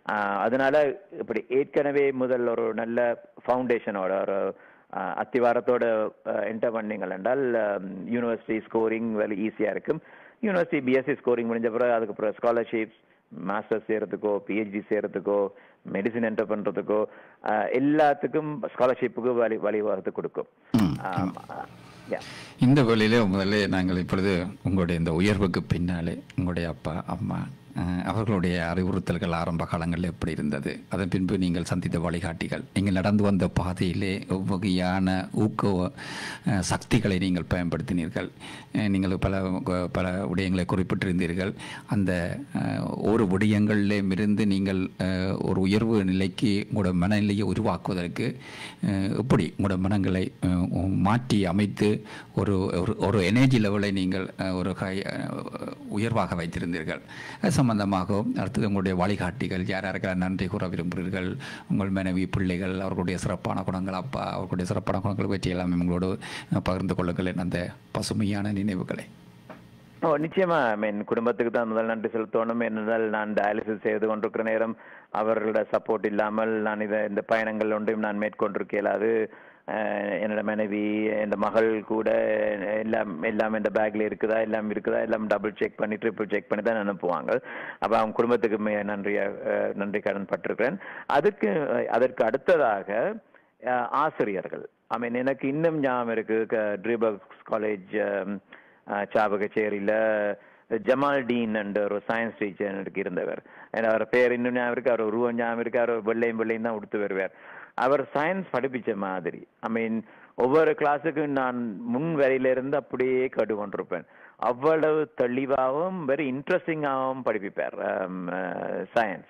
அதனால இப்படி ஏற்கனவே முதல் ஒரு நல்ல ஃபவுண்டேஷனோட ஒரு ஆஹ் அத்திவாரத்தோட என்டர் பண்ணீங்கள் என்றால் யூனிவர்சிட்டி ஸ்கோரிங் வெரி ஈஸியா இருக்கும் யூனிவர்சிட்டி பிஎஸ்சி ஸ்கோரிங் முடிஞ்ச பிறகு அதுக்கப்புறம் ஸ்காலர்ஷிப்ஸ் மாஸ்டர்ஸ் செய்யறதுக்கோ பிஹெச்டி செய்யறதுக்கோ மெடிசின் என்டர் பண்றதுக்கோ ஆஹ் எல்லாத்துக்கும் ஸ்காலர்ஷிப்புக்கு வழி வழிவகுத்து கொடுக்கும் ம், ஆம், ஆஹ் yeah. இந்த வேளையிலே முதல்ல நாங்கள் இப்பொழுது உங்களுடைய இந்த உயர்வுக்கு பின்னாலே உங்களுடைய அப்பா அம்மா அஹ், அவர்களுடைய அறிவுறுத்தல்கள் ஆரம்ப காலங்களில் எப்படி இருந்தது அதன் பின்பு நீங்கள் சந்தித்த வழிகாட்டிகள் நீங்கள் நடந்து வந்த பாதையிலே எவ்வகையான ஊக்க அஹ், சக்திகளை நீங்கள் பயன்படுத்தினீர்கள் அஹ், நீங்கள் பல பல விடயங்களை குறிப்பிட்டிருந்தீர்கள் அந்த அஹ், ஒரு விடயங்களிலும் இருந்து நீங்கள் அஹ், ஒரு உயர்வு நிலைக்கு உங்களோட மனநிலையை உருவாக்குவதற்கு அஹ், எப்படி உங்களோட மனங்களை அஹ், மாற்றி அமைத்து ஒரு ஒரு ஒரு எனர்ஜி லெவலை நீங்கள் அஹ், ஒரு ஹை அஹ், உயர்வாக வைத்திருந்தீர்கள் அது சம்பந்தமாகவும் அடுத்தது உங்களுடைய வழிகாட்டிகள் யார் யாருக்கெல்லாம் நன்றி கூற விரும்புகிறீர்கள் உங்கள் மனைவி பிள்ளைகள் அவர்களுடைய சிறப்பான குணங்கள் அப்பா அவர்களுடைய சிறப்பான குணங்கள் பற்றி எல்லாமே உங்களோடு அஹ், பகிர்ந்து கொள்ளுங்கள் அந்த பசுமையான நினைவுகளை ஓ நிச்சயமா ஐ மீன் குடும்பத்துக்கு தான் முதல் நன்றி செலுத்தணும் என்னதால் நான் டயாலிசிஸ் செய்து கொண்டிருக்கிற நேரம் அவர்களோட சப்போர்ட் இல்லாமல் நான் இதை இந்த பயணங்கள் ஒன்றையும் நான் மேற்கொண்டிருக்க இயலாது அஹ், என்னோட மனைவி என் மகள் கூட எல்லாம் எல்லாம் இந்த பேக்ல இருக்குதா எல்லாம் இருக்குதா எல்லாம் டபுள் செக் பண்ணி ட்ரிபிள் செக் பண்ணி தான் அனுப்புவாங்க அப்ப அவங்க குடும்பத்துக்கு மே- நன்றி அஹ், நன்றி கடன் பட்டிருக்கிறேன் அதுக்கு அஹ், அதற்கு அடுத்ததாக அஹ், ஆசிரியர்கள் ஐ மீன் எனக்கு இன்னும் ஞாபகம் இருக்கு ட்ரீபர்க்ஸ் காலேஜ் சாபகச்சேரியில ஜமால் டீன் என்ற ஒரு சயின்ஸ் டீச்சர் எனக்கு இருந்தவர் ஏன்னா அவர் பேர் இன்னும் ஞாபகம் இருக்கு அவர் உருவம் ஞாபகம் இருக்கு அவர் வெள்ளையும் வெள்ளையும் தான் உடுத்து வருவார் அவர் சயின்ஸ் படிப்பிச்ச மாதிரி ஐ மீன் ஒவ்வொரு கிளாஸுக்கும் நான் முன் வரையில இருந்து அப்படியே கேட்டு கொண்டிருப்பேன் அவ்வளவு தெளிவாகவும் வெரி இன்ட்ரெஸ்டிங்காகவும் படிப்பிப்பார் சயின்ஸ்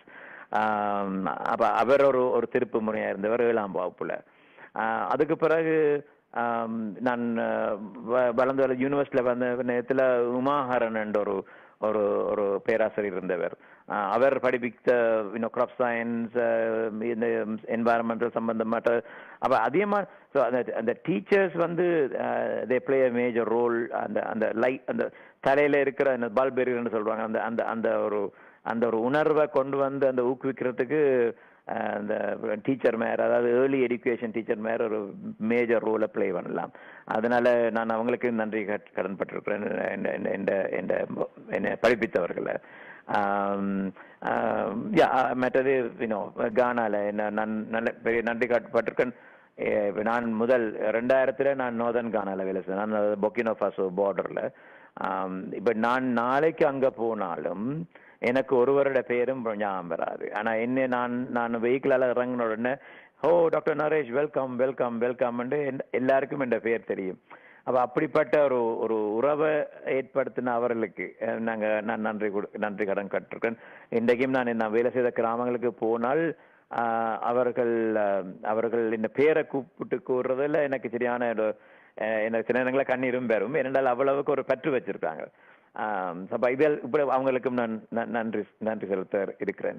அப்ப அவர் ஒரு ஒரு திருப்பு முறையா இருந்தவர் ஏழாம் வகுப்புல ஆஹ் அதுக்கு பிறகு ஆம், நான் ஆஹ், வ- வளர்ந்து வர யூனிவர்சிட்டியில வந்த நேரத்துல உமாஹரன் என்ற ஒரு ஒரு ஒரு பேராசிரியர் இருந்தவர் ஆஹ் அவர் படிப்பித்த யூனோ கிராப் சயின்ஸ் இந்த என்வாரன்மெண்டல் சம்பந்தமாட்ட அப்ப அதிகமா ஸோ அந்த அந்த டீச்சர்ஸ் வந்து they play a major role அந்த அந்த லைட் அந்த தலையில இருக்கிற அந்த பல்பெரியர்னு சொல்றாங்க அந்த அந்த அந்த ஒரு அந்த ஒரு உணர்வை கொண்டு வந்து அந்த ஊக்குவிக்கிறதுக்கு அஹ், அந்த டீச்சர் மேர் அதாவது ஏர்லி எஜுகேஷன் டீச்சர் மேர் ஒரு மேஜர் ரோலை ப்ளே பண்ணலாம் அதனால நான் அவங்களுக்கு நன்றி கட்- கடன்பட்டிருக்கிறேன் இந்த- இந்த- இந்த இந்த என்னை படிப்பித்தவர்களை ஆம், ஆம், yeah, மற்றது யூனோ கானால என்ன நான் நல்ல பெரிய நன்றி காட்டப்பட்டிருக்கேன் Eh, இப்ப நான் முதல் ரெண்டாயிரத்துல நான் நோர்தன் கானால வேலை செய்தேன் நான் பொக்கினோ ஃபாசோ பார்டர்ல இப்ப நான் நாளைக்கு அங்க போனாலும் எனக்கு ஒருவரோட பேரும் ஞாபகம் வராது ஆனா என்ன நான் நான் வெஹிக்கிளால இறங்கின உடனே oh doctor Naresh welcome welcome welcome எல்லாருக்கும் என் பேர் தெரியும் அப்ப அப்படிப்பட்ட ஒரு ஒரு உறவை ஏற்படுத்தின அவர்களுக்கு அஹ், நாங்க நான் நன்றி கொடு- நன்றி கடன் கட்டிருக்கேன் இன்றைக்கும் நான் நான் வேலை செய்த கிராமங்களுக்கு போனால் ஆஹ், அவர்கள் ஆஹ், அவர்கள் இந்த பேரை கூப்பிட்டு கூறுறதுல எனக்கு சரியான ஒரு, அஹ், எனக்கு சில நேரங்களில் கண்ணீரும் பெறும் ஏனென்றால் அவ்வளவுக்கு ஒரு பற்று வச்சிருக்காங்க ஆஹ், அப்ப இதில் இப்படி அவங்களுக்கும் நான் நன்- நன்றி நன்றி செலுத்த இருக்கிறேன்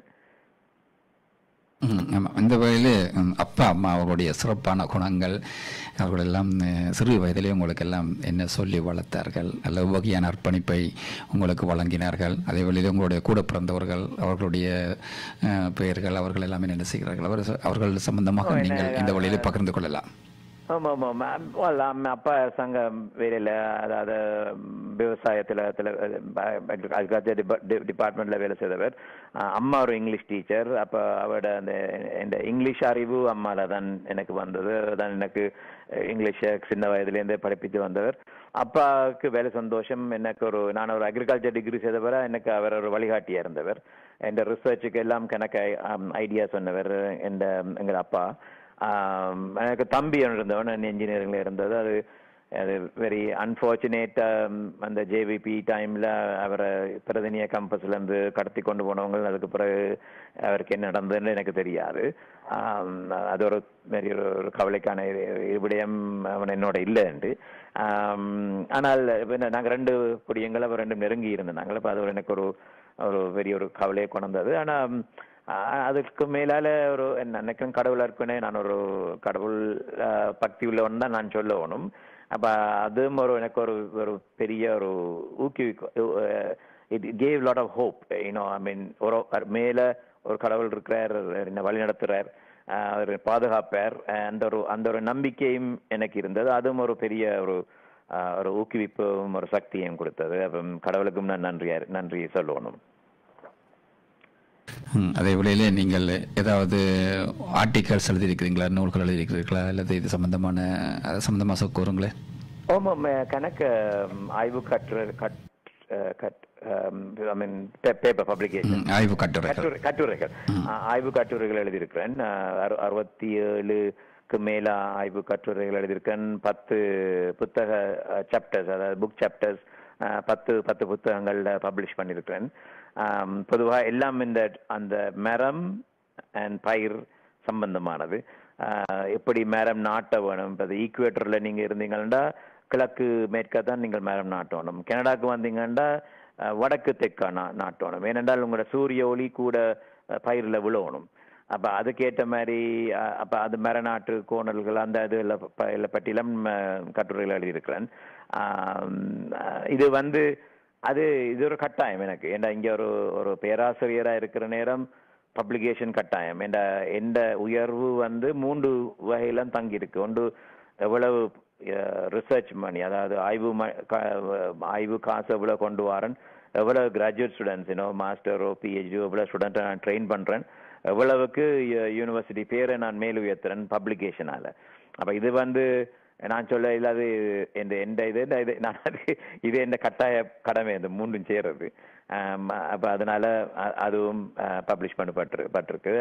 ம், ஆமாம் இந்த வகையில் ம், அப்பா அம்மா அவர்களுடைய சிறப்பான குணங்கள் அவர்கள் எல்லாம் அஹ், சிறு வயதிலே உங்களுக்கு எல்லாம் என்ன சொல்லி வளர்த்தார்கள் அல்ல வகையான அர்ப்பணிப்பை உங்களுக்கு வழங்கினார்கள் அதே வழியில் உங்களுடைய கூட பிறந்தவர்கள் அவர்களுடைய அஹ், பெயர்கள் அவர்கள் எல்லாம் என்ன செய்கிறார்கள் அவர் அவர்கள் சம்பந்தமாக நீங்கள் இந்த வழியில் பகிர்ந்து கொள்ளலாம் ஆமா ஆமா ஆமா well, ஆமா, அப்பா சங்கம் வேலையில அதாவது விவசாயத்துல அக்ரிகல்ச்சர் டிபார்ட்மெண்ட்ல வேலை செய்தவர் அஹ், அம்மா ஒரு இங்கிலீஷ் டீச்சர் அப்ப அவரோட அந்த இந்த இங்கிலீஷ் அறிவு அம்மால தான் எனக்கு வந்தது தான் எனக்கு இங்கிலீஷை சின்ன வயதுல இருந்தே படிப்பித்து வந்தவர் அப்பாவுக்கு வேலை சந்தோஷம் எனக்கு ஒரு நான் ஒரு அக்ரிகல்ச்சர் டிகிரி செய்தவரை எனக்கு அவர் ஒரு வழிகாட்டியா இருந்தவர் என் ரிசர்ச்சுக்கு எல்லாம் கணக்கு ஐடியா சொன்னவர் எந்த எங்கள் அப்பா ஆம், எனக்கு தம்பி ஒன்று இருந்தவன் இன்ஜினியரிங்ல இருந்தது அது அது வெரி அன்பார்ச்சுனேட் அந்த ஜேவிபி டைம்ல அவரை பிரதினிய கம்பஸ்ல இருந்து கடத்தி கொண்டு போனவங்க அதுக்கு பிறகு அவருக்கு என்ன நடந்ததுன்னு எனக்கு தெரியாது ஆம், அது ஒரு வெரி ஒரு ஒரு கவலைக்கான இது- விடயம் அவன் என்னோட இல்லைண்டு ஆம், ஆனால் இப்ப என்ன, நாங்க ரெண்டு குடியங்கள் அவர் ரெண்டும் நெருங்கி இருந்தாங்க அப்ப அது ஒரு எனக்கு ஒரு ஒரு பெரிய ஒரு கவலையை கொண்டது ஆனா ஆஹ் அதுக்கு மேலால ஒரு என்ன நினைக்கிறேன் கடவுளா இருக்குன்னு நான் ஒரு கடவுள் ஆஹ் பக்தி உள்ளவன் தான் நான் சொல்லணும் அப்ப அதுவும் ஒரு எனக்கு ஒரு ஒரு பெரிய ஒரு ஊக்குவிக்கும் it gave lot of hope you know I mean ஒரு ஒரு மேல ஒரு கடவுள் இருக்கிறார் என்ன வழி நடத்துறார் ஆஹ் அவர் பாதுகாப்பார் ஆஹ் அந்த ஒரு அந்த ஒரு நம்பிக்கையும் எனக்கு இருந்தது அதுவும் ஒரு பெரிய ஒரு ஆஹ் ஒரு ஊக்குவிப்பும் ஒரு சக்தியும் கொடுத்தது அப்ப கடவுளுக்கும் நான் நன்றி நன்றி சொல்லணும் ம், அதே வேளையிலே நீங்கள் ஏதாவது ஆர்டிகல்ஸ் எழுதியிருக்கிறீங்களா நூல்கள் எழுதியிருக்கிறீர்களா அல்லது இது சம்பந்தமான அது சம்பந்தமாக கூறுங்களேன் ஆமாம் கணக்கு ம், ஆய்வு கற்று கட் அஹ், கட் ஐ மீன் பேப்பர் பப்ளிகேஷன் ம், ஆய்வு கட்டுரைகள் கட்டுரை கட்டுரைகள் ஆ, ஆய்வு கட்டுரைகள் எழுதியிருக்கிறேன் ஆ, அறு- அறுபத்தி ஏழுக்கு மேல ஆய்வு கட்டுரைகள் எழுதியிருக்கேன் பத்து புத்தக சாப்டர்ஸ் அதாவது புக் சாப்டர்ஸ் பத்து பத்து புத்தகங்கள்ல பப்ளிஷ் பண்ணியிருக்கிறேன் ஆம், பொதுவா எல்லாம் இந்த அந்த மரம் அண்ட் பயிர் சம்பந்தமானது ஆ, எப்படி மரம் நாட்ட வேணும் இப்போ ஈக்குவேட்டர்ல நீங்க இருந்தீங்கன்னா கிழக்கு மேற்கா தான் நீங்கள் மரம் நாட்டணும் கனடாக்கு வந்தீங்கன்னா அஹ், வடக்கு தெற்கா நா நாட்டணும் ஏனென்றால் உங்களோட சூரிய ஒளி கூட அஹ், பயிர்ல விழணும் அப்ப அதுக்கேற்ற மாதிரி அஹ், அப்ப அது மரநாட்டு கோணல்கள் அந்த இதுல ப- இதுல பட்டியலம் அஹ், கட்டுரைகள் எழுதியிருக்கிறேன் ஆம், அஹ், இது வந்து அது இது ஒரு கட்டாயம் எனக்கு ஏன்னா இங்க ஒரு ஒரு பேராசிரியரா இருக்கிற நேரம் பப்ளிகேஷன் கட்டாயம் என்ற எந்த உயர்வு வந்து மூன்று வகையில தங்கி இருக்கு ஒன்று எவ்வளவு ரிசர்ச் மணி அதாவது ஆய்வு ம- கா- ஆய்வு காசு எவ்வளவு கொண்டு வரேன் எவ்வளவு கிராஜுவேட் ஸ்டூடெண்ட்ஸ் இன்னோ மாஸ்டரோ பிஹெச்டி எவ்வளவு ஸ்டூடெண்ட்டை நான் ட்ரெயின் பண்றேன் எவ்வளவுக்கு யூனிவர்சிட்டி பேரை நான் மேல் உயர்த்துறேன் பப்ளிகேஷனால அப்ப இது வந்து நான் சொல்ல இல்லாது இந்த எந்த இது இந்த இது நான் அது இது எந்த கட்டாய கடமை இந்த மூன்றும் செய்யறது ஆம், அப்ப அதனால அ- அதுவும் பப்ளிஷ் பண்ணப்பட்டு பட்டிருக்கு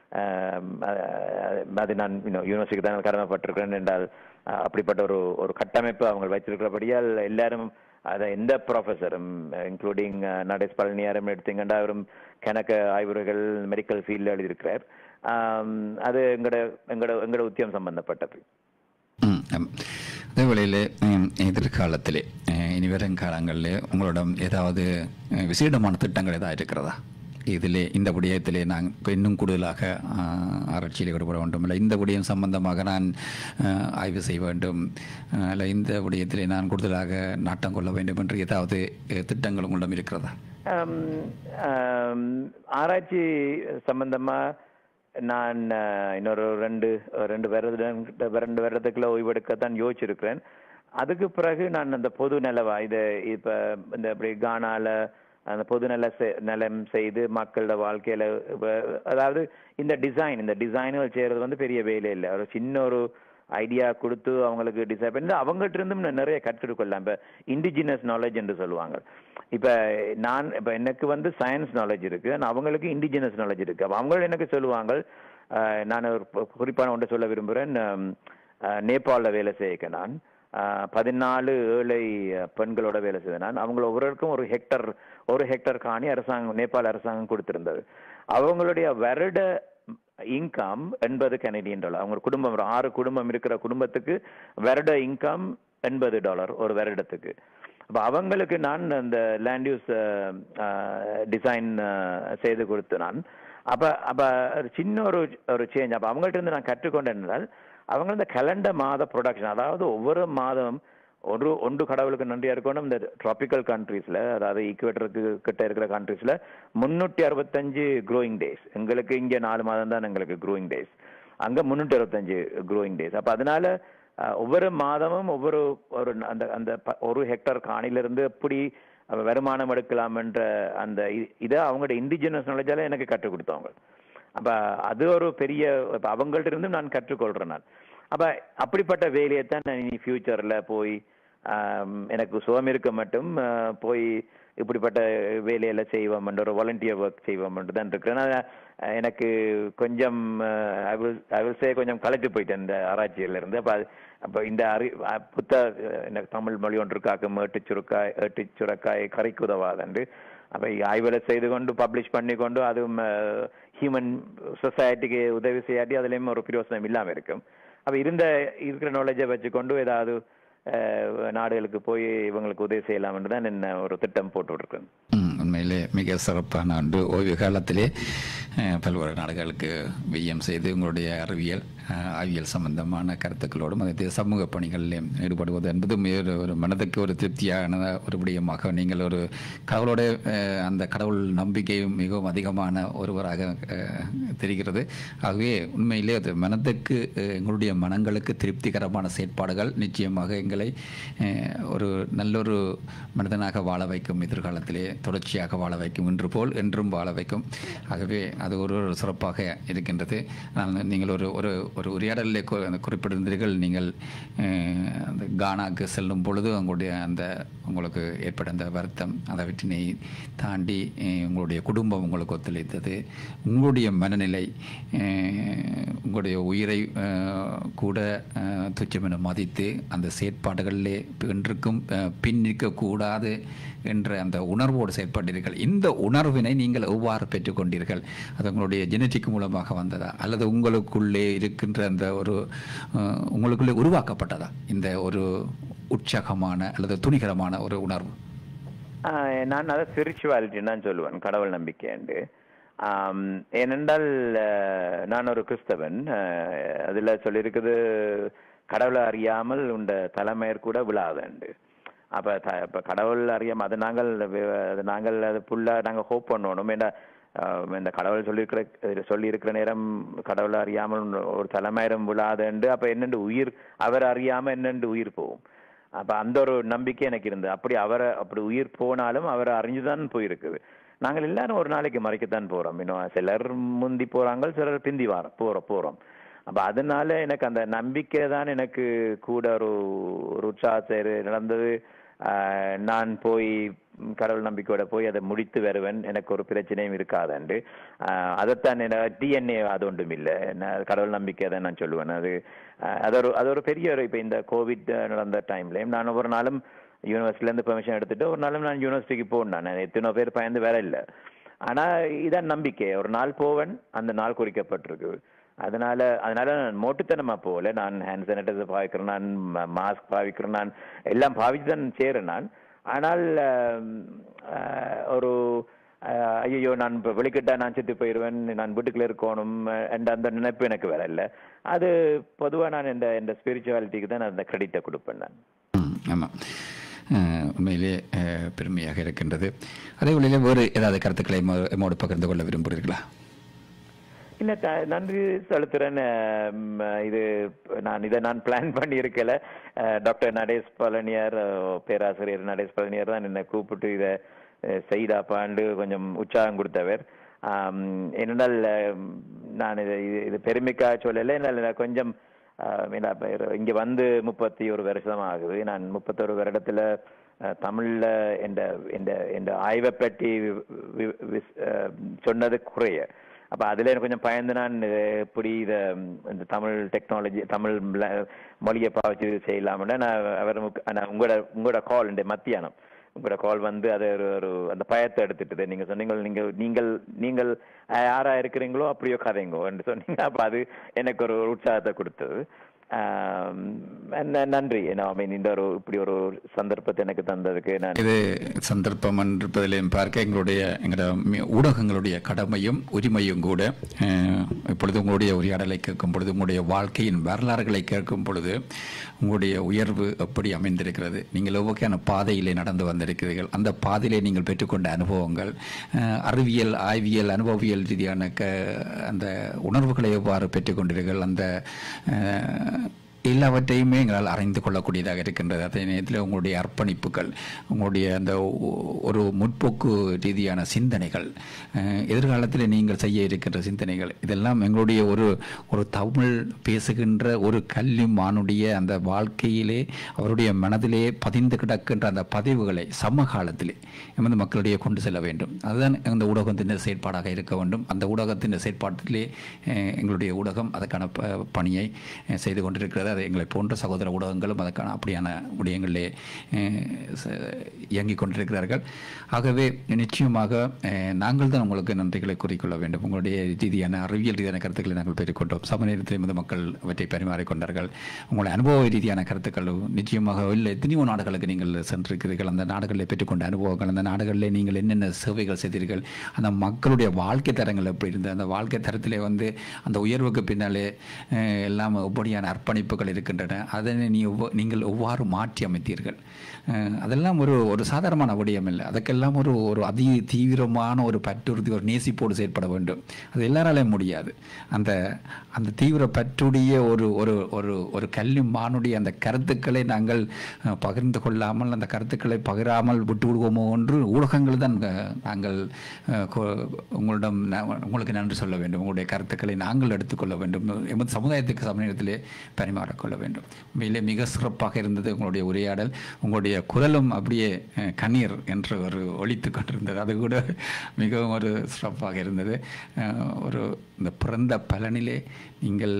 ஆம், அ- அது நான் யூனிவர்சிட்டிக்கு தான் கடமைப்பட்டிருக்கிறேன் என்றால் அஹ், அப்படிப்பட்ட ஒரு ஒரு கட்டமைப்பு அவங்க வச்சிருக்கிறபடியால் எல்லாரும் அதை எந்த ப்ரொஃபஸரும் இன்க்ளூடிங் நடேஷ் பழனியாரும் எடுத்தீங்கன்னா அவரும் கணக்கு ஆய்வுகள் மெடிக்கல் ஃபீல்டில் எழுதியிருக்கிறார் ஆம், அது எங்களோட எங்களோட எங்களோட உத்தியம் சம்பந்தப்பட்டது ம், ஆம். அதே வேளையில் எதிர்காலத்திலே அஹ், இனி வரும் காலங்களில் உங்களிடம் ஏதாவது அஹ், விசேடமான திட்டங்கள் ஏதாவது இருக்கிறதா இதிலே இந்த விடயத்திலே நான் இன்னும் கூடுதலாக அஹ், ஆராய்ச்சியில் ஈடுபட வேண்டும் இல்லை இந்த விடயம் சம்பந்தமாக நான் அஹ், ஆய்வு செய்ய வேண்டும் அஹ், இல்லை இந்த விடயத்திலே நான் கூடுதலாக நாட்டம் கொள்ள வேண்டும் என்று ஏதாவது அஹ், திட்டங்கள் உங்களிடம் இருக்கிறதா ஆம், ஆம், ஆராய்ச்சி சம்பந்தமா நான் அஹ், இன்னொரு ரெண்டு ரெண்டு வருடம் ரெண்டு வருடத்துக்குள்ள ஓய்வெடுக்கத்தான் யோசிச்சிருக்கிறேன் அதுக்கு பிறகு நான் அந்த பொது நிலவா இது இப்ப இந்த இப்படி கானால அந்த பொது நல செ- நலம் செய்து மக்களோட வாழ்க்கையில இப்ப அதாவது இந்த டிசைன் இந்த டிசைனுகள் செய்யறது வந்து பெரிய வேலை இல்லை ஒரு சின்ன ஒரு ஐடியா கொடுத்து அவங்களுக்கு டிசைன் பண்ணி அவங்ககிட்ட இருந்தும் நான் நிறைய கற்றுக்கொள்ளலாம் இப்ப இண்டிஜினஸ் நாலேஜ் என்று சொல்லுவாங்க இப்ப நான் இப்ப எனக்கு வந்து சயின்ஸ் நாலேஜ் இருக்கு ஆனா அவங்களுக்கு இண்டிஜினஸ் நாலேஜ் இருக்கு அப்ப அவங்க எனக்கு சொல்லுவாங்க அஹ், நான் ஒரு பு- குறிப்பான ஒன்றை சொல்ல விரும்புகிறேன் நேபாளில் வேலை செய்ய நான் அஹ், பதினாலு ஏழை அஹ், பெண்களோட வேலை செய்தேன் நான் அவங்கள ஒவ்வொருவருக்கும் ஒரு ஹெக்டர் ஒரு ஹெக்டர் காணி அரசாங்கம் நேபாள அரசாங்கம் கொடுத்திருந்தது அவங்களுடைய வருட இன்கம் எண்பது கனடியன் டாலர் அவங்க குடும்பம் ஒரு ஆறு குடும்பம் இருக்கிற குடும்பத்துக்கு வருட இன்கம் எண்பது டாலர் ஒரு வருடத்துக்கு அப்ப அவங்களுக்கு நான் அந்த லேண்ட் யூஸ் டிசைன் செய்து கொடுத்து நான் அப்ப அப்ப ஒரு சின்ன ஒரு ஒரு சேஞ்ச் அப்ப அவங்கள்ட்ட இருந்து நான் கற்றுக்கொண்டேன் என்றால் அவங்க இந்த கலண்டர் மாத ப்ரொடக்ஷன் அதாவது ஒவ்வொரு மாதம் ஒரு ஒன்று கடவுளுக்கு நன்றியா இருக்கணும் இந்த ட்ராபிக்கல் கண்ட்ரீஸ்ல அதாவது ஈக்குவேட்டருக்கு கிட்ட இருக்கிற கண்ட்ரீஸ்ல முன்னூற்றி அறுபத்தஞ்சு க்ரோயிங் டேஸ் எங்களுக்கு இங்க நாலு மாதம் தான் எங்களுக்கு க்ரோயிங் டேஸ் அங்க முன்னூற்றி அறுபத்தஞ்சு க்ரோயிங் டேஸ் அப்ப அதனால அஹ், ஒவ்வொரு மாதமும் ஒவ்வொரு ஒரு அந்த அந்த ப- ஒரு ஹெக்டர் காணிலிருந்து எப்படி அவ வருமானம் எடுக்கலாம்ன்ற அந்த இ- இதை அவங்களோட இண்டிஜினஸ் நாலேஜால எனக்கு கற்றுக் கொடுத்தவங்க அப்ப அது ஒரு பெரிய இப்ப அவங்கள்ட்ட இருந்தும் நான் கற்றுக்கொள்றேன் நான் அப்ப அப்படிப்பட்ட வேலையை தான் நான் இனி ஃபியூச்சர்ல போய் ஆம், எனக்கு சுகம் இருக்க மட்டும் ஆஹ், போய் இப்படிப்பட்ட வேலையெல்லாம் செய்வோம் ஒரு வாலண்டியர் ஒர்க் செய்வோம் தான் இருக்கிறேன் ஆனா, அஹ், எனக்கு கொஞ்சம் ஐ வில் சே கொஞ்சம் களைச்சு போயிட்டேன் இந்த ஆராய்ச்சியில இருந்து அப்ப அது- அப்ப இந்த அறி அஹ், புத்த அஹ், எனக்கு தமிழ் மொழி ஒன்று காக்கும் ஏட்டு சுருக்காய் ஏட்டு சுரக்காய் கரைக்கு உதவாதன்று அப்ப ஆய்வுகளை செய்து கொண்டு பப்ளிஷ் பண்ணி கொண்டு அதுவும் ஹியூமன் சொசைட்டிக்கு உதவி செய்யாட்டி அதுலயும் ஒரு பிரயோசனம் இல்லாம இருக்கும் அப்ப இருந்த இருக்கிற நாலேஜை வச்சுக்கொண்டு ஏதாவது அஹ், நாடுகளுக்கு போய் இவங்களுக்கு உதவி செய்யலாம்னு தான் என்ன ஒரு திட்டம் போட்டு விட்டுருக்கேன் ம், உண்மையிலே மிக சிறப்பான ஒன்று ஓய்வு காலத்திலே அஹ், பல்வேறு நாடுகளுக்கு வியம் செய்து உங்களுடைய அறிவியல் அஹ், ஆய்வியல் சம்பந்தமான கருத்துக்களோடும் அதே சமூக பணிகளிலும் ஈடுபடுவது என்பது மிக ஒரு- ஒரு மனதுக்கு ஒரு திருப்தியான ஒரு விடயமாக நீங்கள் ஒரு கடவுளோட அஹ், அந்த கடவுள் நம்பிக்கை மிகவும் அதிகமான ஒருவராக அஹ், தெரிகிறது ஆகவே உண்மையிலே அது மனதுக்கு அஹ், எங்களுடைய மனங்களுக்கு திருப்திகரமான செயற்பாடுகள் நிச்சயமாக எங்களை அஹ், ஒரு நல்லொரு மனிதனாக வாழ வைக்கும் எதிர்காலத்திலே தொடர்ச்சியாக வாழ வைக்கும் இன்று போல் என்றும் வாழ வைக்கும் ஆகவே அது ஒரு ஒரு சிறப்பாக இருக்கின்றது ஆனால் நீங்கள் ஒரு ஒரு ஒரு உரையாடலில் கு- குறிப்பிட்டிருந்தீர்கள் நீங்கள் அஹ், அந்த கானாக்கு செல்லும் பொழுது உங்களுடைய அந்த உங்களுக்கு ஏற்பட்ட அந்த வருத்தம் அதவற்றினை தாண்டி அஹ், உங்களுடைய குடும்பம் உங்களுக்கு ஒத்துழைத்தது உங்களுடைய மனநிலை அஹ், உங்களுடைய உயிரை அஹ், கூட அஹ், துச்சமென மதித்து அந்த செயற்பாடுகளிலே என்றுக்கும் அஹ், பின் நிற்கக்கூடாது என்ற அந்த உணர்வோடு செயற்பட்டீர்கள் இந்த உணர்வினை நீங்கள் எவ்வாறு பெற்றுக்கொண்டீர்கள் அது உங்களுடைய ஜெனட்டிக் மூலமாக வந்ததா அல்லது உங்களுக்குள்ளே இருக்கின்ற அந்த ஒரு அஹ், உங்களுக்குள்ளே உருவாக்கப்பட்டதா இந்த ஒரு உற்சாகமான அல்லது துணிகரமான ஒரு உணர்வு ஆஹ் நான் அதை ஸ்பிரிச்சுவாலிட்டின்னு தான் சொல்லுவேன் கடவுள் நம்பிக்கைண்டு ஆம், ஏனென்றால் ஆஹ், நான் ஒரு கிறிஸ்தவன் ஆஹ், அதுல சொல்லியிருக்குது கடவுளை அறியாமல் உண்ட தலைமையர் கூட விழாதுண்டு அப்ப த- இப்ப கடவுள் அறியாம அது நாங்கள் வி- அது நாங்கள் அது ஃபுல்லா நாங்க ஹோப் பண்ணணும் ஏன்னா அஹ், இந்த கடவுள் சொல்லியிருக்கிற சொல்லி இருக்கிற நேரம் கடவுளை அறியாமல் ஒரு தலைமயிரம் விழாதுண்டு அப்ப என்னண்டு உயிர் அவர் அறியாம என்னண்டு உயிர் போகும் அப்ப அந்த ஒரு நம்பிக்கை எனக்கு இருந்தது அப்படி அவரை அப்படி உயிர் போனாலும் அவரை அறிஞ்சுதான் போயிருக்குது நாங்கள் எல்லாரும் ஒரு நாளைக்கு மறைக்கத்தான் போறோம் இன்னும் சிலர் முந்தி போறாங்க சிலர் பிந்தி வார போற போறோம் அப்ப அதனால எனக்கு அந்த நம்பிக்கை தான் எனக்கு கூட ஒரு ஒரு உற்சாகத்தை நடந்தது ஆஹ் நான் போய் ம், கடவுள் நம்பிக்கையோட போய் அதை முடித்து வருவேன் எனக்கு ஒரு பிரச்சனையும் இருக்காதுண்டு ஆஹ் அதைத்தான் டிஎன்ஏ அது ஒன்றும் இல்லை நான் கடவுள் நம்பிக்கை தான் நான் சொல்லுவேன் அது ஆஹ் அது ஒரு அது ஒரு பெரிய ஒரு இப்போ இந்த கோவிட் நடந்த டைம்லயும் நான் ஒவ்வொரு நாளும் யூனிவர்சிட்டில இருந்து பெர்மிஷன் எடுத்துட்டு ஒரு நாளும் நான் யூனிவர்சிட்டிக்கு போனேன் நான் எத்தனை பேர் பயந்து வேற இல்லை ஆனா இதான் நம்பிக்கை ஒரு நாள் போவன் அந்த நாள் குறிக்கப்பட்டிருக்கு அதனால அதனால நான் மோட்டுத்தனமா போகல நான் ஹேண்ட் சானிடைசர் பாவிக்கிறேன் நான் மாஸ்க் பாவிக்கிறேன் நான் எல்லாம் பாவிச்சு தான் சேரேன் நான் ஆனால் ஆம், ஆஹ், ஒரு ஆஹ், ஐயோ நான் இப்போ வெளிக்கிட்டா நான் செத்து போயிடுவேன் நான் வீட்டுக்குள்ள இருக்கணும் என்ற அந்த நினைப்பு எனக்கு வேற இல்லை அது பொதுவா நான் இந்த இந்த ஸ்பிரிச்சுவாலிட்டிக்கு தான் நான் அந்த கிரெடிட்டை கொடுப்பேன் நான் ம், ஆமாம் அஹ், உண்மையிலே அஹ், பெருமையாக இருக்கின்றது அதே வழியில் வேறு ஏதாவது கருத்துக்களை எம்மோ- எம்மோடு பகிர்ந்து கொள்ள விரும்புகிறீர்களா இல்ல த- நன்றி செலுத்துறேன் அம், இது நான் இதை நான் பிளான் பண்ணி இருக்கல டாக்டர் நடேஷ் பழனியார் அஹ், பேராசிரியர் நடேஷ் பழனியார் தான் என்னை கூப்பிட்டு இதை அஹ், செய்தாப்பாண்டு கொஞ்சம் உற்சாகம் கொடுத்தவர் ஆம், ஏனென்றால் அஹ், நான் இது இது- இது பெருமைக்காக சொல்லலை என்னால் கொஞ்சம் ஆஹ், என்ன பேரு, இங்க வந்து முப்பத்தி ஒரு வருஷம் ஆகுது நான் முப்பத்தொரு வருடத்துல அஹ், தமிழ்ல இந்த இந்த இந்த ஆய்வை பற்றி வி- வி- விஸ்- அஹ், சொன்னது குறைய அப்ப அதுல எனக்கு கொஞ்சம் பயந்து நான் இது எப்படி இத ம், இந்த தமிழ் டெக்னாலஜி தமிழ் ல- மொழியை பாவிச்சு செய்யலாம்னு நான் அவர் முக்க- நான் உங்களோட உங்களோட கால் இந்த மத்தியானம் உங்களோட கால் வந்து அது ஒரு ஒரு அந்த பயத்தை எடுத்துட்டுது நீங்க சொன்னீங்க நீங்கள் நீங்கள் நீங்கள் அஹ், யாரா இருக்கிறீங்களோ அப்படியோ கதைங்கோ என்று சொன்னீங்க அப்ப அது எனக்கு ஒரு உற்சாகத்தை கொடுத்தது ஆம், ந- நன்றி ஐ மீன் இந்த ஒரு இப்படி ஒரு சந்தர்ப்பத்தை எனக்கு தந்ததுக்கு நான் இது சந்தர்ப்பம் இருப்பதிலையும் பார்க்க எங்களுடைய எங்களோட மி- ஊடகங்களுடைய கடமையும் உரிமையும் கூட அஹ், இப்பொழுது உங்களுடைய உரையாடலை கேட்கும் பொழுது உங்களுடைய வாழ்க்கையின் வரலாறுகளை கேட்கும் பொழுது உங்களுடைய உயர்வு எப்படி அமைந்திருக்கிறது நீங்கள் எவ்வகையான பாதையிலே நடந்து வந்திருக்கிறீர்கள் அந்த பாதையிலே நீங்கள் பெற்றுக்கொண்ட அனுபவங்கள் அஹ், அறிவியல் ஆய்வியல் அனுபவியல் ரீதியான க அந்த உணர்வுகளை எவ்வாறு பெற்றுக்கொண்டீர்கள் அந்த அஹ், எல்லாவற்றையுமே எங்களால் அறிந்து கொள்ளக்கூடியதாக இருக்கின்றது அதே நேரத்தில் உங்களுடைய அர்ப்பணிப்புகள் உங்களுடைய அந்த ஒ- ஒரு முற்போக்கு ரீதியான சிந்தனைகள் அஹ், எதிர்காலத்தில் நீங்கள் செய்ய இருக்கின்ற சிந்தனைகள் இதெல்லாம் எங்களுடைய ஒரு ஒரு தமிழ் பேசுகின்ற ஒரு கல்வி மானுடைய அந்த வாழ்க்கையிலே அவருடைய மனதிலே பதிந்து கிடக்கின்ற அந்த பதிவுகளை சமகாலத்திலே எமது மக்களிடையே கொண்டு செல்ல வேண்டும் அதுதான் அந்த ஊடகத்தின் செயற்பாடாக இருக்க வேண்டும் அந்த ஊடகத்தின் செயற்பாட்டிலே அஹ், எங்களுடைய ஊடகம் அதற்கான ப- பணியை அஹ், செய்து கொண்டிருக்கிறது அது எங்களை போன்ற சகோதர ஊடகங்களும் அதற்கான அப்படியான விடயங்களிலே அஹ், ச- இயங்கிக் கொண்டிருக்கிறார்கள் ஆகவே நிச்சயமாக அஹ், நாங்கள் தான் உங்களுக்கு நன்றிகளை கூறிக்கொள்ள வேண்டும் உங்களுடைய ரீதியான அறிவியல் ரீதியான கருத்துக்களை நாங்கள் பெற்றுக்கொண்டோம் சம நேரத்தில் எமது மக்கள் அவற்றை பரிமாறிக்கொண்டார்கள் உங்களுடைய அனுபவ ரீதியான கருத்துக்கள் நிச்சயமாக இல்லை எத்தனையோ நாடுகளுக்கு நீங்கள் சென்றிருக்கிறீர்கள் அந்த நாடுகளில் பெற்றுக்கொண்ட அனுபவங்கள் அந்த நாடுகளில் நீங்கள் என்னென்ன சேவைகள் செய்தீர்கள் அந்த மக்களுடைய வாழ்க்கை தரங்கள் எப்படி இருந்தது அந்த வாழ்க்கை தரத்திலே வந்து அந்த உயர்வுக்கு பின்னாலே அஹ், எல்லாம் எப்படியான அர்ப்பணிப்புகள் இருக்கின்றன அதனை நீ எவ்வ- நீங்கள் எவ்வாறு மாற்றி அமைத்தீர்கள் அஹ், அதெல்லாம் ஒரு ஒரு சாதாரணமான விடயம் இல்லை அதுக்கெல்லாம் ஒரு ஒரு அதி தீவிரமான ஒரு பற்றுறுதி ஒரு நேசிப்போடு செயற்பட வேண்டும் அது எல்லாராலையும் முடியாது அந்த அந்த தீவிர பற்றுடைய ஒரு ஒரு ஒரு ஒரு கல்வி மானுடைய அந்த கருத்துக்களை நாங்கள் அஹ், பகிர்ந்து கொள்ளாமல் அந்த கருத்துக்களை பகிராமல் விட்டு விடுவோமோ என்று ஊடகங்கள் தான் அஹ், நாங்கள் அஹ், கொ- உங்களிடம் ந- உங்களுக்கு நன்றி சொல்ல வேண்டும் உங்களுடைய கருத்துக்களை நாங்கள் எடுத்துக்கொள்ள வேண்டும் எமது சமுதாயத்துக்கு சமயத்திலே பரிமாறிக்கொள்ள வேண்டும் உண்மையிலே மிக சிறப்பாக இருந்தது உங்களுடைய உரையாடல் உங்களுடைய குரலும் அப்படியே அஹ், கண்ணீர் என்று ஒரு ஒலித்து கொண்டிருந்தது அது கூட மிகவும் ஒரு சிறப்பாக இருந்தது அஹ், ஒரு இந்த பிறந்த பலனிலே நீங்கள்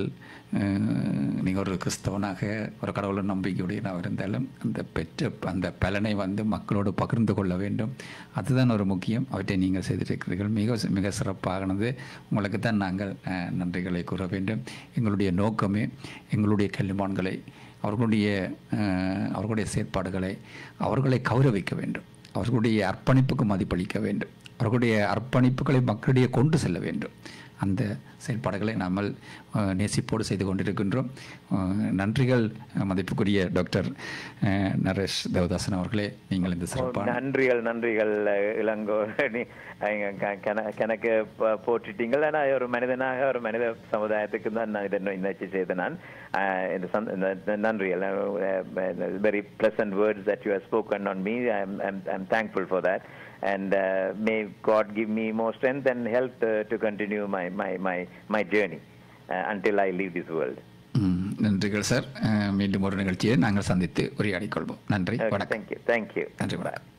அஹ், நீங்கள் ஒரு கிறிஸ்தவனாக ஒரு கடவுள் நம்பிக்கையுடையதாக இருந்தாலும் அந்த பெற்ற அந்த பலனை வந்து மக்களோடு பகிர்ந்து கொள்ள வேண்டும் அதுதான் ஒரு முக்கியம் அவற்றை நீங்கள் செய்திருக்கிறீர்கள் மிக மிக சிறப்பானது உங்களுக்கு தான் நாங்கள் அஹ், நன்றிகளை கூற வேண்டும் எங்களுடைய நோக்கமே எங்களுடைய கல்விமான்களை அவர்களுடைய அஹ், அவர்களுடைய செயற்பாடுகளை அவர்களை கௌரவிக்க வேண்டும் அவர்களுடைய அர்ப்பணிப்புக்கு மதிப்பளிக்க வேண்டும் அவர்களுடைய அர்ப்பணிப்புகளை மக்களிடையே கொண்டு செல்ல வேண்டும் அந்த செயல்பாடுகளை நாம் அஹ், நேசிப்போடு செய்து கொண்டிருக்கின்றோம் அஹ், நன்றிகள் அஹ், மதிப்புக்குரிய டாக்டர் அஹ், நரேஷ் தேவதாசன் அவர்களே நீங்கள் இந்த சிறப்பான நன்றிகள் நன்றிகள் அஹ், இளங்கோ நீ அஹ், க- கென- கணக்கு ப- போட்டுட்டீங்கள் ஆனா ஒரு மனிதனாக ஒரு மனித சமுதாயத்துக்கு தான் நான் இதை நிகழ்ச்சி செய்த நான் அஹ், இந்த சந்த- இந்த- இந்த நன்றிகள் very pleasant words that you spoken on me I'm thankful for that and uh, may God give me more strength and health uh, to continue my my my my journey uh, until I leave this world. ம், நன்றிகள் sir அஹ், மீண்டும் ஒரு நிகழ்ச்சியை நாங்கள் சந்தித்து உரையாடிக் கொள்வோம் நன்றி Okay, வணக்கம் thank you, thank you. நன்றி வணக்கம்